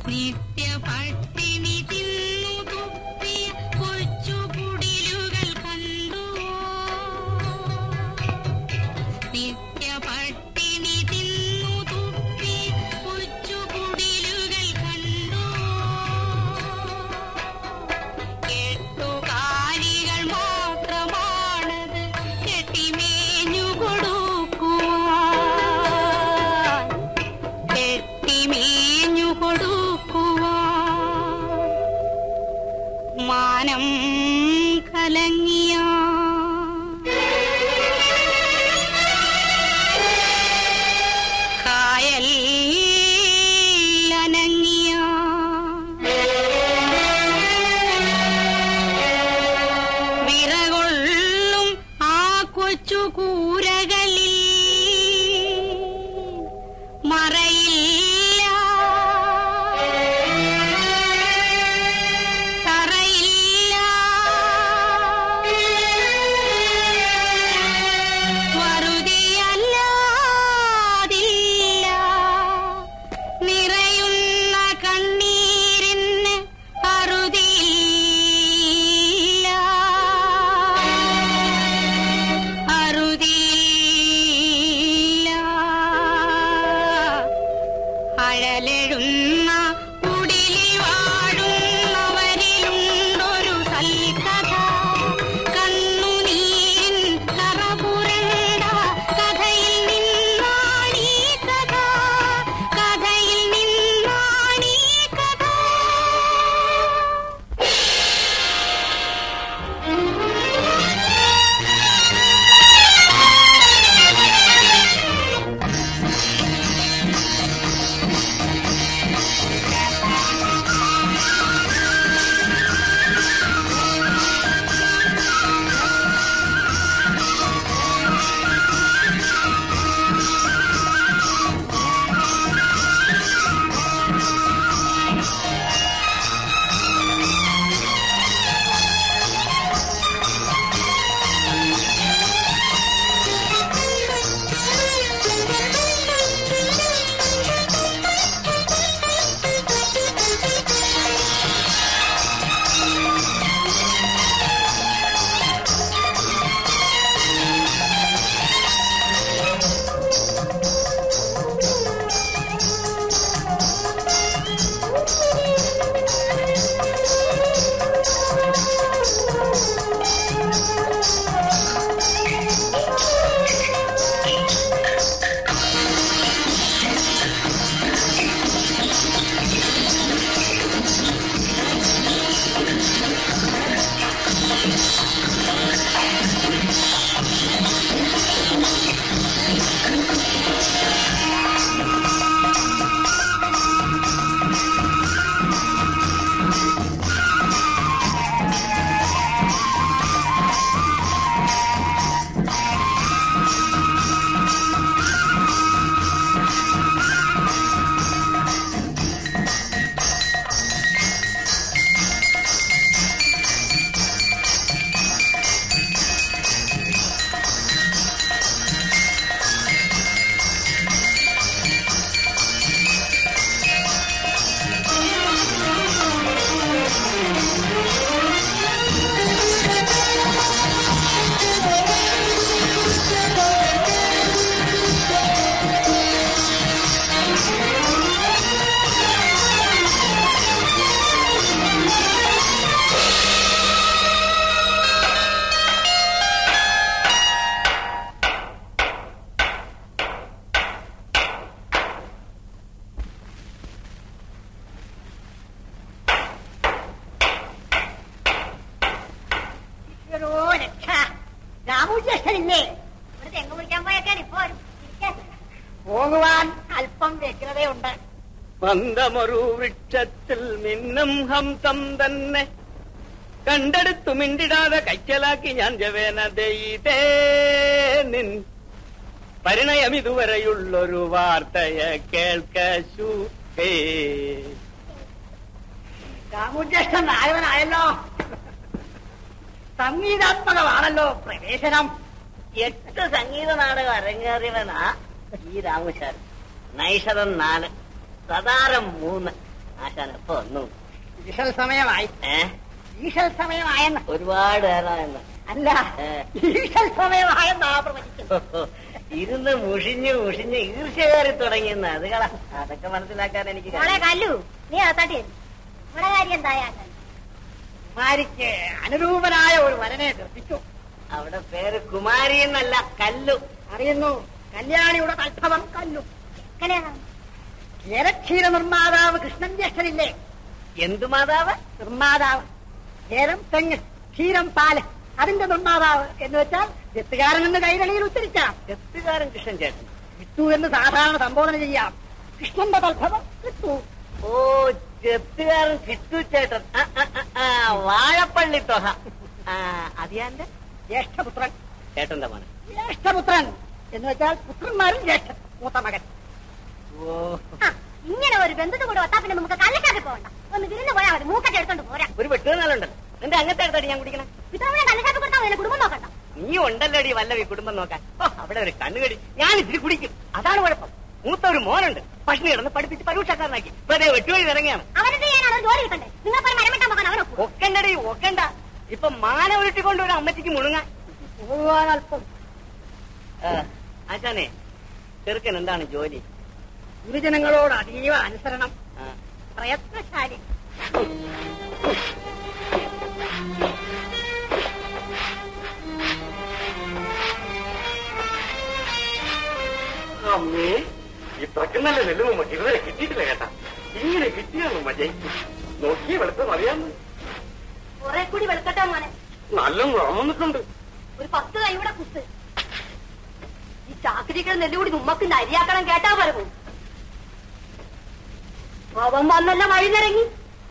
നിത്യ പട്ടിണി തിന്നു തുപ്പിയ കൊച്ചു കുടിലുകൾ കണ്ടുവോ നിത്യ പട്ടിണി തിന്നു തുപ്പിയ കൊച്ചു കുടിലുകൾ കണ്ടുവോ കെട്ടുകാലികൾ മാത്രമാണത് കെട്ടിമേഞ്ഞു കൊടുക്കുവാൻ കെട്ടിമേഞ്ഞു കൊടുക്കുവാൻ മാനം കലങ്ങിയ കായൽ അനങ്ങിയ വിറകൊള്ളും ആ കൊച്ചു കൂരകളിൽ മറയില്ല തറയില്ല വറുതിയല്ലാതില്ല നിറയുന്ന കണ്ണീരിന് അറുതിയില്ല അറുതിയില്ല അഴലെഴുന്ന കുടിലിൽ വാഴുന്നവരിലുണ്ടൊരു സൽക്കഥ കണ്ണുനീരിൻ കറപുരണ്ട കഥയിൽ നിന്നാണീ കഥ കഥയിൽ നിന്നാണീ കഥ ഈശ്വരോ രക്ഷ രാമൂജ്യേഷ്ഠനില്ലേ ഇവിടെ തെങ്ങ് മുറിക്കാൻ പോയേക്കാൻ ഇപ്പോ വരും. ഇരിക്കാൻ. പോകുവാൻ അല്പം വ്യഗ്രതയുണ്ട് മന്ദമൊരു വൃക്ഷത്തിൽ മിന്നും ഹംസം തന്നെ കണ്ടെടുത്തു മിണ്ടിടാതെ കൈക്കലാക്കി ഞാൻ ജവേന ദൈതേ നിൻ പരിണയം ഇതുവരെയുള്ളൊരു വാർത്തയെ കേൾക്കൂ ഹേ രാമൂജ്യേഷ്ഠൻ നായകനായല്ലോ സംഗീതാത്മകമാണല്ലോ പ്രവേശനം എട്ട് സംഗീത നാടകം അരങ്ങേറിയവനാ ഈ രാമശാരൻ നൈഷതം നാല് സതാരം മൂന്ന് ആശാൻ എപ്പോ വന്നു ഈശൽ സമയമായി ഏ ഈശൽ സമയമായെന്ന് ഒരുപാട് നേരമായെന്ന് അല്ല ഏ. ഈശൽ സമയമായെന്നാ പ്രവചിക്കുന്നു ഇരുന്ന് മുഷിഞ്ഞ് മുഷിഞ്ഞ് ഈർഷ്യ കയറി തുടങ്ങിയെന്ന് അത് കള അതൊക്കെ മനസ്സിലാക്കാൻ എനിക്ക് മോളെ കഴിയും. കല്ലു നീ അകത്താട്ടി നമ്മുടെ കാര്യം എന്തായാ കുമാരിക്ക് അനുരൂപനായ ഒരു വരനെ ദർശിച്ചു അവിടെ പേര് കുമാരി എന്നല്ല കല്ലു അറിയുന്നു കല്യാണിയുടെ തൽഭവം കല്ലു ജലക്ഷീര നിർമ്മാതാവ് കൃഷ്ണൻ ജ്യേഷ്ഠനില്ലേ എന്തു മാതാവ് നിർമ്മാതാവ് ജലം തെങ്ങ് ക്ഷീരം പാല് അതിന്റെ നിർമ്മാതാവ് എന്ന് വെച്ചാൽ എത്തുകാരൻ എന്ന് കൈരളിയിൽ ഉച്ചരിക്കാം എത്തുകാരൻ കൃഷ്ണൻ ചേട്ടൻ കിട്ടു എന്ന് സാധാരണ സംബോധന ചെയ്യാം കൃഷ്ണന്റെ തൽഭവം കിട്ടു ഓ ചെത്തുകാരൻ കിട്ടു ചേട്ടൻ ആ, ആ, ആ, ആ, വാഴപ്പള്ളി തൊഹ ആ അതിയാന്റെ ജ്യേഷ്ഠപുത്രൻ ചേട്ടന്റെ മോനെ ജ്യേഷ്ഠപുത്രൻ എന്ന് വെച്ചാൽ പുത്രന്മാരും ജ്യേഷ്ഠൻ മൂത്ത മകൻ ഓ ഇങ്ങനെ ഒരു ബന്ധുത കൂടെ ഒത്താ പിന്നെ നമുക്ക് കല്ലക്കാക്കി പോകണ്ട ഒന്ന് വിരുന്ന് പോയാൽ മതി മൂക്കൊക്കെ എടുത്തോണ്ട് പോരാ ഒരു വെട്ടുന്നാളുണ്ടല്ലോ നിന്റെ അങ്ങനത്തെ അടുത്തടി ഞാൻ കുടിക്കണം ഇത്തവണ കല്ലക്കാക്കി കൊടുത്താൽ മതി കുടുംബം നോക്കണ്ട നീ ഉണ്ടല്ലോടി വല്ലവി കുടുംബം നോക്കാൻ ഓ അവിടെ ഒരു കണ്ണുകടി ഞാൻ ഇത്തിരി കുടിക്കും അതാണ് കുഴപ്പം മൂത്ത ഒരു മോനുണ്ട് പട്ടിണി കിടന്ന് പഠിപ്പിച്ച് പരീക്ഷക്കാരനാക്കി വെറുതെ വെട്ടുവഴി ഇറങ്ങിയാണ് അവനെന്ത് ചെയ്യാനാണ് ജോലി കിട്ടണ്ടേ നിങ്ങൾ മരമിട്ടാൻ പോകാൻ അവനൊക്കെ ഒക്കണ്ടടി ഒക്കണ്ട ഇപ്പൊ മാന ഉരുട്ടിക്കൊണ്ട് ഒരു അമ്മച്ചിക്ക് മുഴുങ്ങാൻ പോകാൻ അല്പം ആ, ആശാനെ ചെറുക്കൻ എന്താണ് ജോലി ഗുരുജനങ്ങളോട് അതീവ അനുസരണം ആ, പ്രയത്നശാലി അമ്മേ ഇത്രക്ക് നല്ല നെല്ല് നമുക്ക് ഇതുവരെ കിട്ടിയിട്ടില്ല കേട്ടാ ഇങ്ങനെ കിട്ടിയാന്ന് മജയ്ക്ക് നോക്കിയ വെളുപ്പം അറിയാന്ന് കുറെ കൂടി വെളുക്കട്ടെ മോനെ നല്ല നിറമന്നിട്ടുണ്ട് ഒരു പത്ത് കൈയുടെ കുത്ത് ഈ ചാക്രികൾ നെല്ലുകൂടി നമ്മക്ക് അരിയാക്കണം കേട്ടാ പരമു അവൻ വന്നല്ല വഴി നിറങ്ങി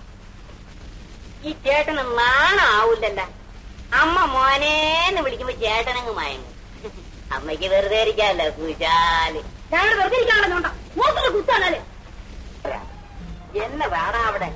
ഈ ചേട്ടന് നാണാവൂലല്ല അമ്മ മോനേന്ന് വിളിക്കുമ്പോ ചേട്ടനങ്ങ് മയങ്ങും അമ്മയ്ക്ക് വെറുതെ ഇരിക്കാല്ലോ കുശാല് ഞങ്ങൾ വെറുതെ ഇരിക്കാണെന്നോണ്ട മൂത്തൊരു കുത്താണല്ലേ എന്നെ വേണം അവിടെ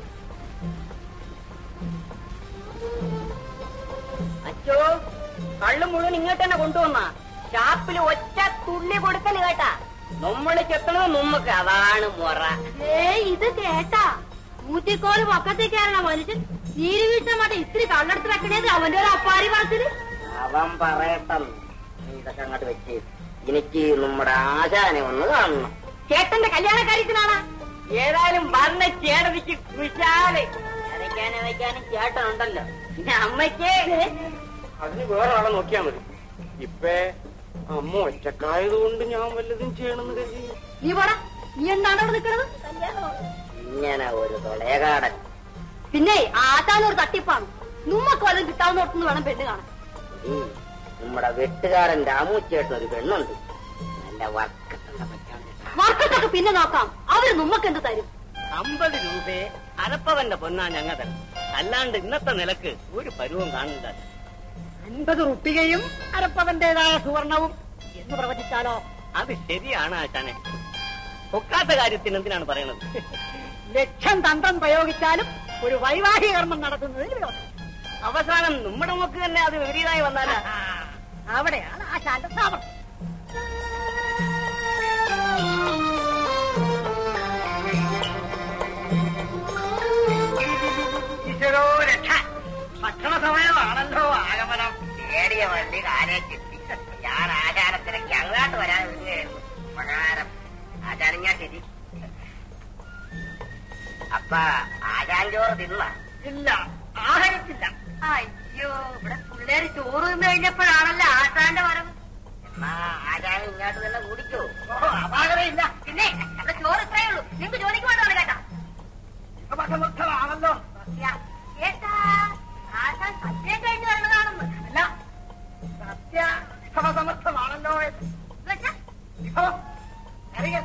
അച്ചോ കള്ളു മുഴുവൻ ഇങ്ങോട്ട് തന്നെ കൊണ്ടുവന്ന ഷാപ്പിൽ ഒറ്റ തുള്ളി കൊടുക്കല് കേട്ടാ നമ്മള് ചെത്തണത് നമ്മക്ക് അതാണ് മുറ ഏ ഇത് കേട്ടാ ഊത്തിക്കോല് പൊക്കത്തേക്കാരണ മനുഷ്യൻ നീര് വീഴ്ച മറ്റേ ഇത്തിരി കള്ളെടുത്ത് വെക്കണേത് അവന്റെ ഒരു അപ്പാരി പറച്ചില് അവൻ പറയട്ടം നീ ഇതൊക്കെ അങ്ങോട്ട് വെച്ച് എനിക്ക് നമ്മുടെ ആശാനെ ഒന്ന് കാണണം ചേട്ടന്റെ കല്യാണ കാര്യത്തിനാണ് ഏതായാലും വന്ന ചേട്ടനിക്ക് കുശാല് അരയ്ക്കാനും വയ്ക്കാനും ചേട്ടനുണ്ടല്ലോ പിന്നെ അമ്മയ്ക്ക് അതിന് വേറെ ആളെ നോക്കിയാ മതി ഇപ്പേ അമ്മ ഒറ്റക്കായതുകൊണ്ട് ഞാൻ വല്ലതും ചെയ്യണമെന്ന് കരുതി നീ പറ നീ എന്താണ് അവിടെ നിൽക്കണത് ഇങ്ങനെ ഒരു തൊളയകാടൻ പിന്നെ ആശാനൊരു തട്ടിപ്പാണ് നമ്മക്ക് വല്ലതും കിട്ടാവുന്ന ഓർത്തുനിന്ന് വേണം പെണ്ണ് കാണാൻ ഈ നമ്മുടെ വെട്ടുകാരൻ രാമുച്ചേട്ടൻ ഒരു പെണ്ണുണ്ട് നല്ല വർക്കത്തുള്ള പറ്റാണ് വർക്കത്തൊക്കെ പിന്നെ നോക്കാം അവര് നമ്മക്ക് എന്ത് തരും അമ്പത് രൂപയെ അരപ്പവന്റെ പൊന്നാ ഞങ്ങ തരും അല്ലാണ്ട് ഇന്നത്തെ നിലക്ക് ഒരു പരുവം കാണില്ല അൻപത് റുപ്പികയും അരപ്പവന്റേതായ സുവർണവും എന്ന് പ്രവചിച്ചാലോ അത് ശരിയാണ് ആശാനെ ഒക്കാത്ത കാര്യത്തിന് എന്തിനാണ് പറയണത് ലക്ഷം തന്ത്രം പ്രയോഗിച്ചാലും ഒരു വൈവാഹിക കർമ്മം നടത്തുന്നതിൽ വിരോധം അവസാനം നമ്മുടെ മോക്ക് തന്നെ അത് വിപരീതമായി വന്നാലാ ആ, അവിടെയാണ് ആശാന്റെ സ്ഥാപനം ഈശ്വരോ രക്ഷ ഭക്ഷണ സമയമാണല്ലോ ആഗമനം നേടിയ വണ്ടി കാലേ കിട്ടി ഞാൻ ആചാരത്തിലേക്ക് അങ്ങോട്ട് വരാൻ വിടുകയായിരുന്നു ഉപകാരം ആചാരം ഞാൻ ശരി അപ്പ ആചാൻ ചോറ് തിന്ന ഇല്ല ആഹരിച്ചില്ല അയ്യോ ഇവിടെ പിള്ളേര് ചോറ് തിന്നു കഴിഞ്ഞപ്പോഴാണല്ലോ ആശാന്റെ വരവ് എന്നാ ആചാരം ഇങ്ങോട്ട് തന്നെ കുടിക്കൂ ഓ അപാകതയില്ല പിന്നെ ഇവിടെ ചോറ് ഇത്രയേ ഉള്ളൂ നിങ്ങക്ക് ജോലിക്ക് വേണ്ടതാണ് കേട്ടാ സമർത്ഥമാണല്ലോ സത്യ. കേട്ടാ ആശാൻ സത്യം കഴിഞ്ഞ് വരണതാണെന്ന് അല്ല സത്യ സമസമർത്ഥമാണല്ലോ എന്ന്. എന്നുവെച്ചാ വിഭവം അറിയ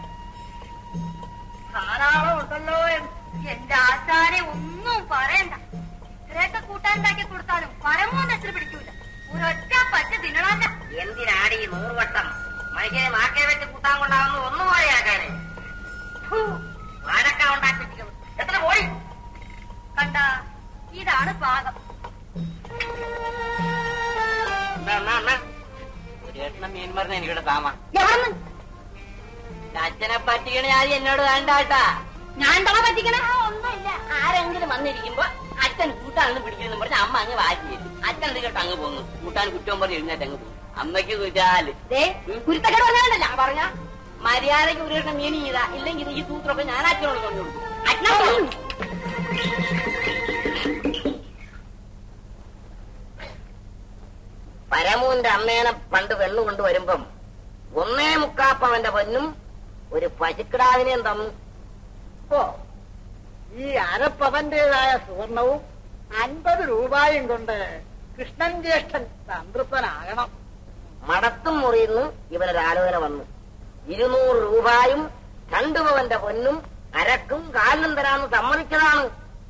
ധാരാളം ഉണ്ടല്ലോ എന്ന് എന്റെ ആശാനെ ഒന്നും പറയണ്ട ഇത്രയൊക്കെ കൂട്ടാനുണ്ടാക്കി കൊടുത്താലും പരമൊന്നും എത്ര പിടിക്കൂല ഒരൊറ്റ പറ്റ തിന്നണല്ല എന്തിനാണ് ഈ നൂറുവട്ടം മനുഷ്യനെ നാക്കെ വെച്ച് കൂട്ടാൻ കൊണ്ടാവുന്ന ഒന്നുപോലെ ആചാരെ വാഴക്ക ഉണ്ടാക്കിയിരിക്കുന്നു എത്ര പോയി കണ്ട ഇതാണ് പാകം ഒരു എണ്ണം മീൻ പറഞ്ഞ എനിക്കിവിടെ താമ എവിടുന്ന് അച്ഛനെ പറ്റിക്കണ ആദ്യം എന്നോട് വേണ്ടാട്ടാ ഞാൻ എന്താ പറ്റിക്കണേ ഒന്നുമില്ല ആരെങ്കിലും വന്നിരിക്കുമ്പോ അച്ഛൻ കൂട്ടാണെന്ന് പിടിക്കുന്നു പറഞ്ഞ അമ്മ അങ്ങ് വാശി തരും അച്ഛൻ അത് കേട്ട് അങ്ങ് പോകുന്നു കൂട്ടാൻ കുറ്റം പറഞ്ഞ് എഴുന്നേറ്റ് അങ്ങ് പോകും അമ്മയ്ക്ക് കുറ്റാല് ദേ കുരുത്തക്കേട് വന്നാണ്ടല്ല ഞാൻ പറഞ്ഞ മര്യാദയ്ക്ക് ഒരു കഷ്ണം മീൻ ചെയ്താ ഇല്ലെങ്കിൽ ഈ സൂത്രമൊക്കെ ഞാൻ അച്ഛനോട് പറഞ്ഞു കൊടുക്കും അച്ഛനാ അച്ഛൻ പരമൂന്റെ അമ്മേനെ പണ്ട് പെണ്ണു കൊണ്ടുവരുമ്പം ഒന്നേ മുക്കാപ്പവന്റെ പൊന്നും ഒരു പശുക്കിടാവിനെയും തന്നു ഓ ഈ അരപ്പവന്റേതായ സുവർണവും അൻപത് രൂപയും കൊണ്ട് കൃഷ്ണൻ ജ്യേഷ്ഠൻ സംതൃപ്തനാകണം മടത്തും മുറിയിന്ന് ഇവനൊരാലോചന വന്നു ഇരുന്നൂറ് രൂപയും രണ്ടു പവന്റെ പൊന്നും അരക്കും കാലിനും തരാന്ന് സമ്മതിച്ചതാണ്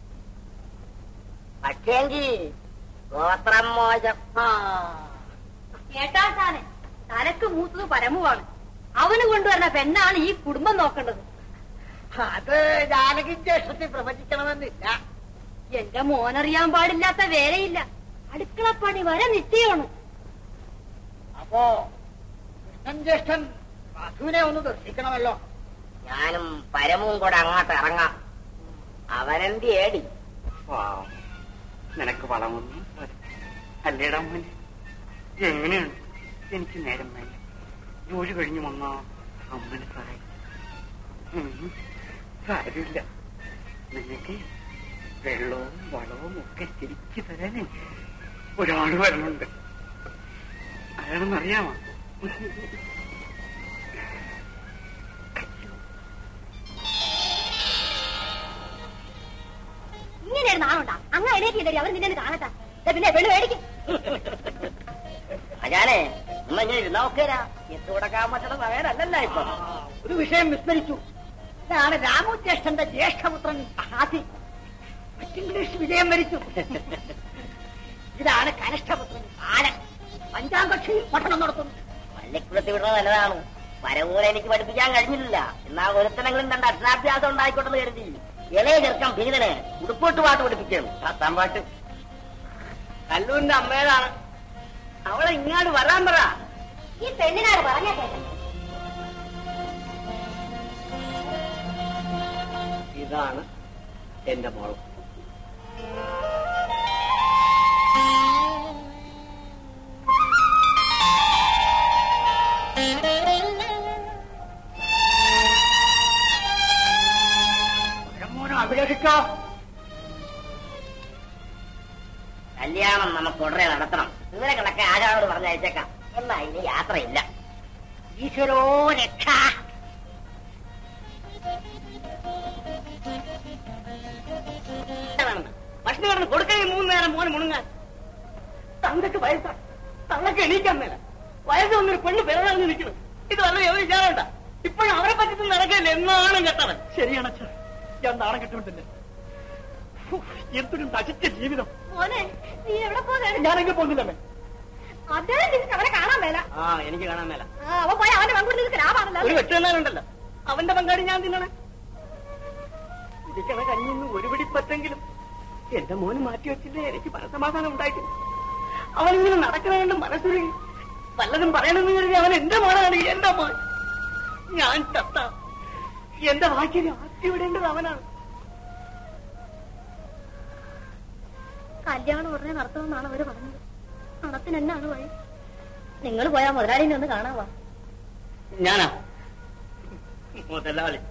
പക്ഷേങ്കി ഗോത്രം മോശം ആ കേട്ടാ താനെ തനക്ക് മൂത്തത് പരമുവാണ് അവന് കൊണ്ടുവരുന്ന പെണ്ണാണ് ഈ കുടുംബം നോക്കേണ്ടത് അത് ജാനകി ജ്യേഷ്ഠത്തിൽ പ്രവചിക്കണമെന്നില്ല എന്റെ മോനറിയാൻ പാടില്ലാത്ത വേലയില്ല അടുക്കളപ്പണി വരെ നിശ്ചയമാണ് അപ്പോ കൃഷ്ണൻ ജ്യേഷ്ഠൻ വധുവിനെ ഒന്ന് ദർശിക്കണമല്ലോ ഞാനും പരമും കൂടെ അങ്ങോട്ട് ഇറങ്ങാം അവനെന്തി ഏടി പാവം. നിനക്ക് വളമൊന്നും അല്ലേടാ മോനെ എങ്ങനെയാണ് എനിക്ക് നേരം വേണ്ട ജോലി കഴിഞ്ഞു വന്നാ അമ്മനെ സഹായിക്കും ഉം, സാരമില്ല നിനക്ക് വെള്ളവും വളവും ഒക്കെ തിരിച്ചു തരാനേ ഒരാള് വരണുണ്ട് അയാളെന്നറിയാമോ ഇങ്ങനെ ഒരു നാളുണ്ടാ അങ്ങ് എഴുന്നേറ്റില്ലേ അവർ നിന്നെ ഒന്ന് കാണട്ടെ ദേ പിന്നെ പെണ്ണ് മേടിക്കും ഞാനേ നമ്മ ഇങ്ങനെ ഇരുന്നാ ഒക്കേരാ എത്തു കൊടുക്കാൻ പറ്റുന്ന സമയമല്ലല്ല ഇപ്പൊ ആ, ഒരു വിഷയം വിസ്മരിച്ചു ഇതാണ് രാമു ജ്യേഷ്ഠന്റെ ജ്യേഷ്ഠപുത്രൻ ഹാസി ഇംഗ്ലീഷ് വിജയം വരിച്ചു ഇതാണ് കനിഷ്ഠപുത്രൻ കാലൻ അഞ്ചാം കക്ഷി പഠനം നടത്തുന്നു പള്ളിക്കുളത്ത് വിടുന്നത് നല്ലതാണ് പരമൂല എനിക്ക് പഠിപ്പിക്കാൻ കഴിഞ്ഞില്ല എന്നാ ഒരുത്തനെങ്കിലും രണ്ട് അക്ഷരാഭ്യാസം ഉണ്ടായിക്കോട്ടെന്ന് കരുതി ഇളയ ചെറുക്കം ഭീതനെ ഉടുപ്പോട്ട് പാട്ട് പഠിപ്പിക്കണം പത്താം പാട്ട് കല്ലൂരിന്റെ അമ്മേതാണ് അവളെ ഇങ്ങോട്ട് വരാൻ പറ ഈ പെണ്ണിനാട് പറഞ്ഞ കേട്ടെ ഇതാണ് എന്റെ മോൾ മോനെ അഭിലഷിക്കോ കല്യാണം നമുക്ക് ഉടനെ നടത്തണം ഇങ്ങനെ കിടക്കെ ആരാളോട് പറഞ്ഞയച്ചേക്കാം എന്നാ ഇനി യാത്രയില്ല ഈശ്വരോ രക്ഷ ഭക്ഷണം കിടന്ന് കൊടുക്കണേ മൂന്ന് നേരം മോന് മുണുങ്ങാൻ തന്തക്ക് വയസ്സാ തള്ളക്ക് എണീക്കാൻ മേല വയസ്സ് വന്നൊരു പെണ്ണ് പിറന്നു നിൽക്കുന്നു ഇത് വല്ല വിചാരണ്ട ഇപ്പോഴും അവരെ പറ്റിട്ട് നടക്കില്ല എന്നാണ് കേട്ടവൻ ശരിയാണ് അച്ഛൻ ഞാൻ നാണം കിട്ടുന്നുണ്ടല്ലേ എന്തൊരു നശിച്ച ജീവിതം മോനെ നീ എവിടെ പോകാൻ ഞാനെങ്കിൽ പോകുന്നില്ലമ്മേ അദ്ദേഹം തിരിച്ച് അവനെ കാണാൻ മേല ആ എനിക്ക് കാണാൻ മേല ആ, അവൻ പോയി അവന്റെ പങ്കുകൊണ്ട് നിനക്ക് ലാഭാണല്ലോ ഒരു വെട്ടുന്നാലുണ്ടല്ലോ അവന്റെ പങ്കാളി ഞാൻ തിന്നണേ ഇരിക്കണ കഞ്ഞിന്ന് ഒരു പിടിപ്പത്തെങ്കിലും എന്റെ മോന് മാറ്റി വെച്ചില്ലേ എനിക്ക് മനസമാധാനം ഉണ്ടായിട്ടില്ല അവനിങ്ങനെ നടക്കണ കണ്ട് മനസ്സുരുങ്ങി വല്ലതും പറയണമെന്ന് കരുതി അവൻ എന്റെ മോനാണ് എന്റെ മോൻ ഞാൻ ചത്ത എന്റെ ഭാഗ്യം ആക്കി വിടേണ്ടത് അവനാണ് കല്യാണം ഉടനെ നടത്തുമെന്നാണ് അവര് പറഞ്ഞത് പണത്തിന് എന്നാണ് വഴി നിങ്ങൾ പോയാ മുതലാളിനെ ഒന്ന് കാണാവാ ഞാനാ മുതലാളി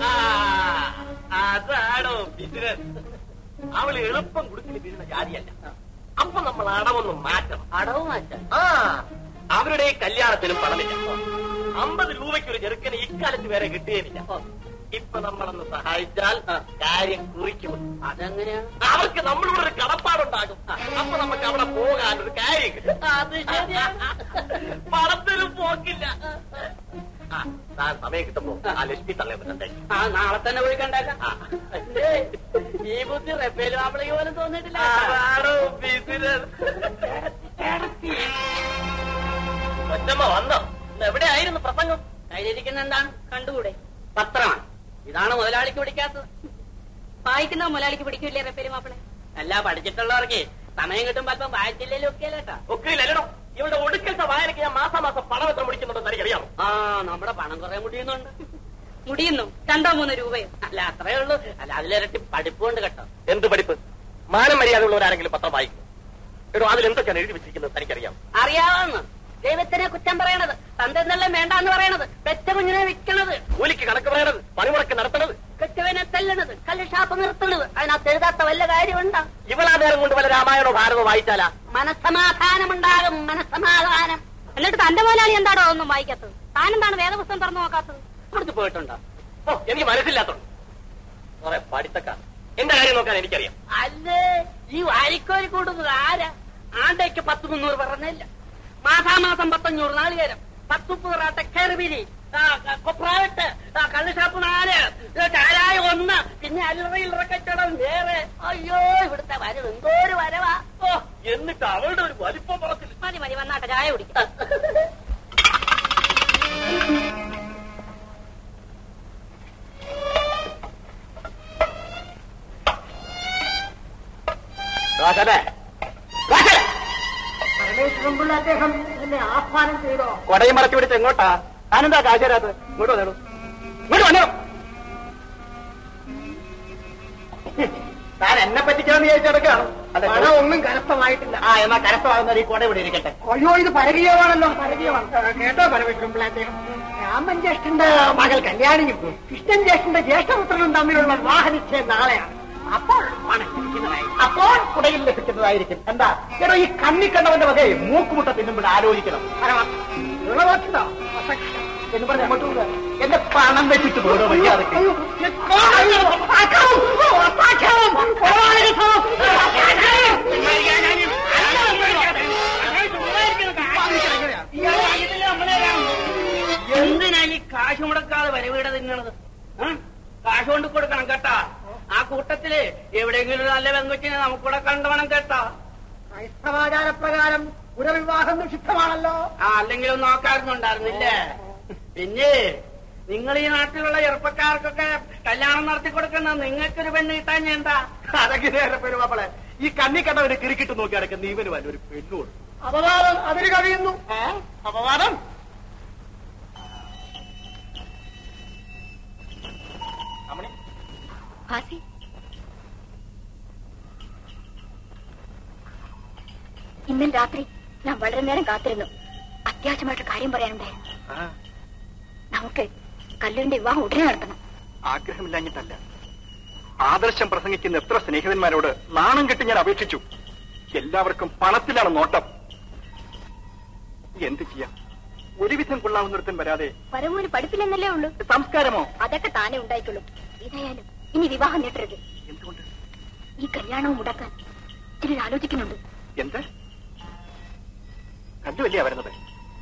അതാണോ ബിസിനസ് അവൾ എളുപ്പം കുടുക്കിൽ വീഴുന്ന ജാതിയല്ല അപ്പൊ നമ്മൾ അടവൊന്നും മാറ്റണം അടവ് മാറ്റാൻ ആ അവരുടെ ഈ കല്യാണത്തിനും പണമില്ല അമ്പത് രൂപയ്ക്ക് ഒരു ചെറുക്കന് ഇക്കാലത്ത് വേറെ കിട്ടുകയില്ല ഇപ്പൊ നമ്മളൊന്ന് സഹായിച്ചാൽ കാര്യം കുറിക്കും അതെങ്ങനെയാ അവർക്ക് നമ്മളോട് ഒരു കടപ്പാടുണ്ടാകും അപ്പൊ നമുക്ക് അവിടെ പോകാൻ ഒരു കാര്യം കിട്ടും അത് ശരിയാണ് പണത്തിനും പോക്കില്ല ആ, താൻ സമയം കിട്ടുമ്പോ ആ ലക്ഷ്മി തള്ളയെ പറ്റേക്ക് ആ നാളെ തന്നെ പോയി കണ്ടേക്കാം ആ. ഏയ്, ഈ ബുദ്ധി റെപ്പേലും ആപ്പിളേക്ക് പോലും തോന്നിയിട്ടില്ല അതാണോ business? കൊച്ചമ്മ വന്നോ ഇന്ന് എവിടെയായിരുന്നു പ്രസംഗം കയ്യിലിരിക്കുന്ന എന്താണ് കണ്ടുകൂടെ പത്രമാണ് ഇതാണ് മുതലാളിക്ക് പിടിക്കാത്തത് വായിക്കുന്ന മുതലാളിക്ക് പിടിക്കില്ലേ റെപ്പേലും മാപ്പിളെ അല്ല പഠിച്ചിട്ടുള്ളവർക്ക് സമയം കിട്ടുമ്പോ അല്പം വായിച്ചില്ലേലും ഒക്കെ അല്ലേട്ടാ ഒക്കെ ഇല്ലല്ലോ ഇവളുടെ ഒടുക്കലത്തെ വായനയ്ക്ക് ഞാൻ മാസം മാസം പണം എത്ര മുടിക്കുന്നുണ്ടെന്ന് എനിക്കറിയാമോ ആ നമ്മുടെ പണം കുറെ മുടിയുന്നുണ്ട് മുടിയുന്നു രണ്ടോ മൂന്നോ രൂപയോ അല്ല അത്രേ ഉള്ളൂ അല്ല അതിലിരട്ടി പഠിപ്പുണ്ട് കേട്ടോ എന്ത് പഠിപ്പ് മാനം മര്യാദയുള്ളവരാരെങ്കിലും പത്രം വായിക്കും എടോ അതിൽ എന്തൊക്കെയാണ് എഴുതി വെച്ചിരിക്കുന്നത് തനിക്കറിയാം അറിയാവുന്ന ദൈവത്തിനെ കുറ്റം പറയണത് തന്തെന്നെല്ലാം വേണ്ടാന്ന് പറയണത് പെറ്റ കുഞ്ഞിനെ വിൽക്കണത് കൂലിക്ക് കണക്ക് പറയണത് പണിമുടക്ക് നടത്തണത് കെറ്റവനെ തല്ലണത് കല്ലുഷാപ്പ് നിർത്തണത് അതിനകത്ത് എഴുതാത്ത വല്ല കാര്യമുണ്ടോ ഇവളാ നേരം കൊണ്ട് വല്ല രാമായണോ ഭാരതമോ വായിച്ചാലാ മനസമാധാനമുണ്ടാകും മനസമാധാനം എന്നിട്ട് തന്റെ മുതലാളി എന്താണോ ഒന്നും വായിക്കാത്തത് താനെന്താണ് വേദപുസ്തകം തുറന്നു നോക്കാത്തത് കൊടുത്തു പോയിട്ടുണ്ടോ ഓ എനിക്ക് മനസ്സില്ലാത്തോണ്ട് കുറെ പഠിത്തക്കാർ എന്റെ കാര്യം നോക്കാൻ എനിക്കറിയാം അല്ലേ ഈ വാരിക്കോരി കൂടുന്നത് ആരാ ആണ്ടേക്ക് പത്ത് മുന്നൂറ് പറഞ്ഞില്ല മാസാമാസം പത്തഞ്ഞൂറ് നാളികേരം പത്തുപ്പ് പൊറാട്ട കയറിവിരി കൊപ്രാവിട്ട് കള്ളുഷാപ്പ് നാല് ഇത് ചാരായ ഒന്ന് പിന്നെ അല്ലറ ഇല്ലറ കച്ചവടം വേറെ അയ്യോ ഇവിടുത്തെ വരവ് എന്തോ ഒരു വരവാ ഓ എന്നിട്ട് അവളുടെ ഒരു വലിപ്പം പറച്ചില്ല മതി മതി വന്നാട്ടെ ചായ കുടിക്കാം രാജാവേ, രാജാവേ, പരമേശ്വരൻ പിള്ള അദ്ദേഹം എന്നെ ആഹ്വാനം ചെയ്തോ കൊടയും മറച്ചു പിടിച്ച് എങ്ങോട്ടാ താനെന്താ കാശരാത് ഇങ്ങോട്ട് വന്നേടൂ ഇങ്ങോട്ട് വന്നോ താൻ എന്നെ പറ്റിക്കാന്ന് വിചാരിച്ചെടുക്കാണ് പണം ഒന്നും കരസ്ഥമായിട്ടില്ല ആ എന്നാ കരസ്ഥമാകുന്നത് ഈ കൊട ഇവിടെ ഇരിക്കട്ടെ അയ്യോ ഇത് പരകീയമാണല്ലോ പരകീയമാണ് ഏ, കേട്ടോ പരമേശ്വരൻ പിള്ള അദ്ദേഹം രാമൻ ജ്യേഷ്ഠന്റെ മകൾ കല്യാണിയും കൃഷ്ണൻ ജ്യേഷ്ഠന്റെ ജ്യേഷ്ഠപുത്രനും തമ്മിലുള്ള വിവാഹ നിശ്ചയം നാളെയാണ് അപ്പോൾ പണം ലഭിക്കുന്നതായി അപ്പോൾ കുടയിൽ ലഭിക്കുന്നതായിരിക്കും എന്താ എടോ ഈ കണ്ണിക്കണ്ടവന്റെ വകയെ മൂക്കുമുട്ട തിന്നുമ്പോൾ ആലോചിക്കണം ഗുണവാക്യത എന്ന് പറഞ്ഞ അങ്ങോട്ട് പോവുക. എന്റെ പണം വെച്ചിട്ട് പോകണോ മര്യാദക്ക് എന്തിനാ ഈ കാശ് മുടക്കാതെ വരവീട തിന്നണത് ആ? കാശ് കൊണ്ട് കൊടുക്കണം കേട്ടാ ആ കൂട്ടത്തില് എവിടെയെങ്കിലും ഒരു നല്ല പെങ്കൊച്ചിനെ നമുക്കൂടെ കണ്ടോണം കേട്ടാ ക്രൈസ്തവാചാരപ്രകാരം പുനർവിവാഹം നിഷിദ്ധമാണല്ലോ ആ അല്ലെങ്കിലും നോക്കാറുണ്ടായിരുന്നില്ലേ പിന്നെ നിങ്ങൾ ഈ നാട്ടിലുള്ള ചെറുപ്പക്കാർക്കൊക്കെ കല്യാണം നടത്തി കൊടുക്കുന്ന നിങ്ങൾക്കൊരു പെണ്ണ് കിട്ടാൻ എന്താ അതൊക്കെ നേരെ പെരുമാപ്പളെ ഈ കണ്ണിക്കണ്ടവന് കിരിക്കിട്ട് നോക്കി അടക്കുന്ന ഇവന് വല്ല ഒരു പെണ്ണുണ്ട് അപവാദം അതിന് കഴിയുന്നു അപവാദം അമ്മണി ഭാസി ഇന്നലെ രാത്രി ഞാൻ വളരെ നേരം കാത്തിരുന്നു അത്യാവശ്യമായിട്ട് കാര്യം പറയാനുണ്ടായിരുന്നു നമുക്ക് കല്ലൂരിന്റെ വിവാഹം ഉടനെ നടത്തണം ആഗ്രഹമില്ലാഞ്ഞിട്ടല്ല ആദർശം പ്രസംഗിക്കുന്ന എത്ര സ്നേഹിതന്മാരോട് നാണം കെട്ടി ഞാൻ അപേക്ഷിച്ചു എല്ലാവർക്കും പണത്തിലാണ് നോട്ടം എന്ത് ചെയ്യാം ഒരുവിധം കൊള്ളാവുന്നിടത്തും വരാതെ പരമൂര് പഠിപ്പില്ലെന്നല്ലേ ഉള്ളൂ സംസ്കാരമോ അതൊക്കെ താനേ ഉണ്ടായിക്കൊള്ളും ഏതായാലും ഇനി വിവാഹം നീട്ടരുത് എന്തുകൊണ്ട് ഈ കല്യാണവും മുടക്കാൻ ചിലർ ആലോചിക്കുന്നുണ്ട് എന്ത് കല്ലുവല്ലേ വരുന്നത്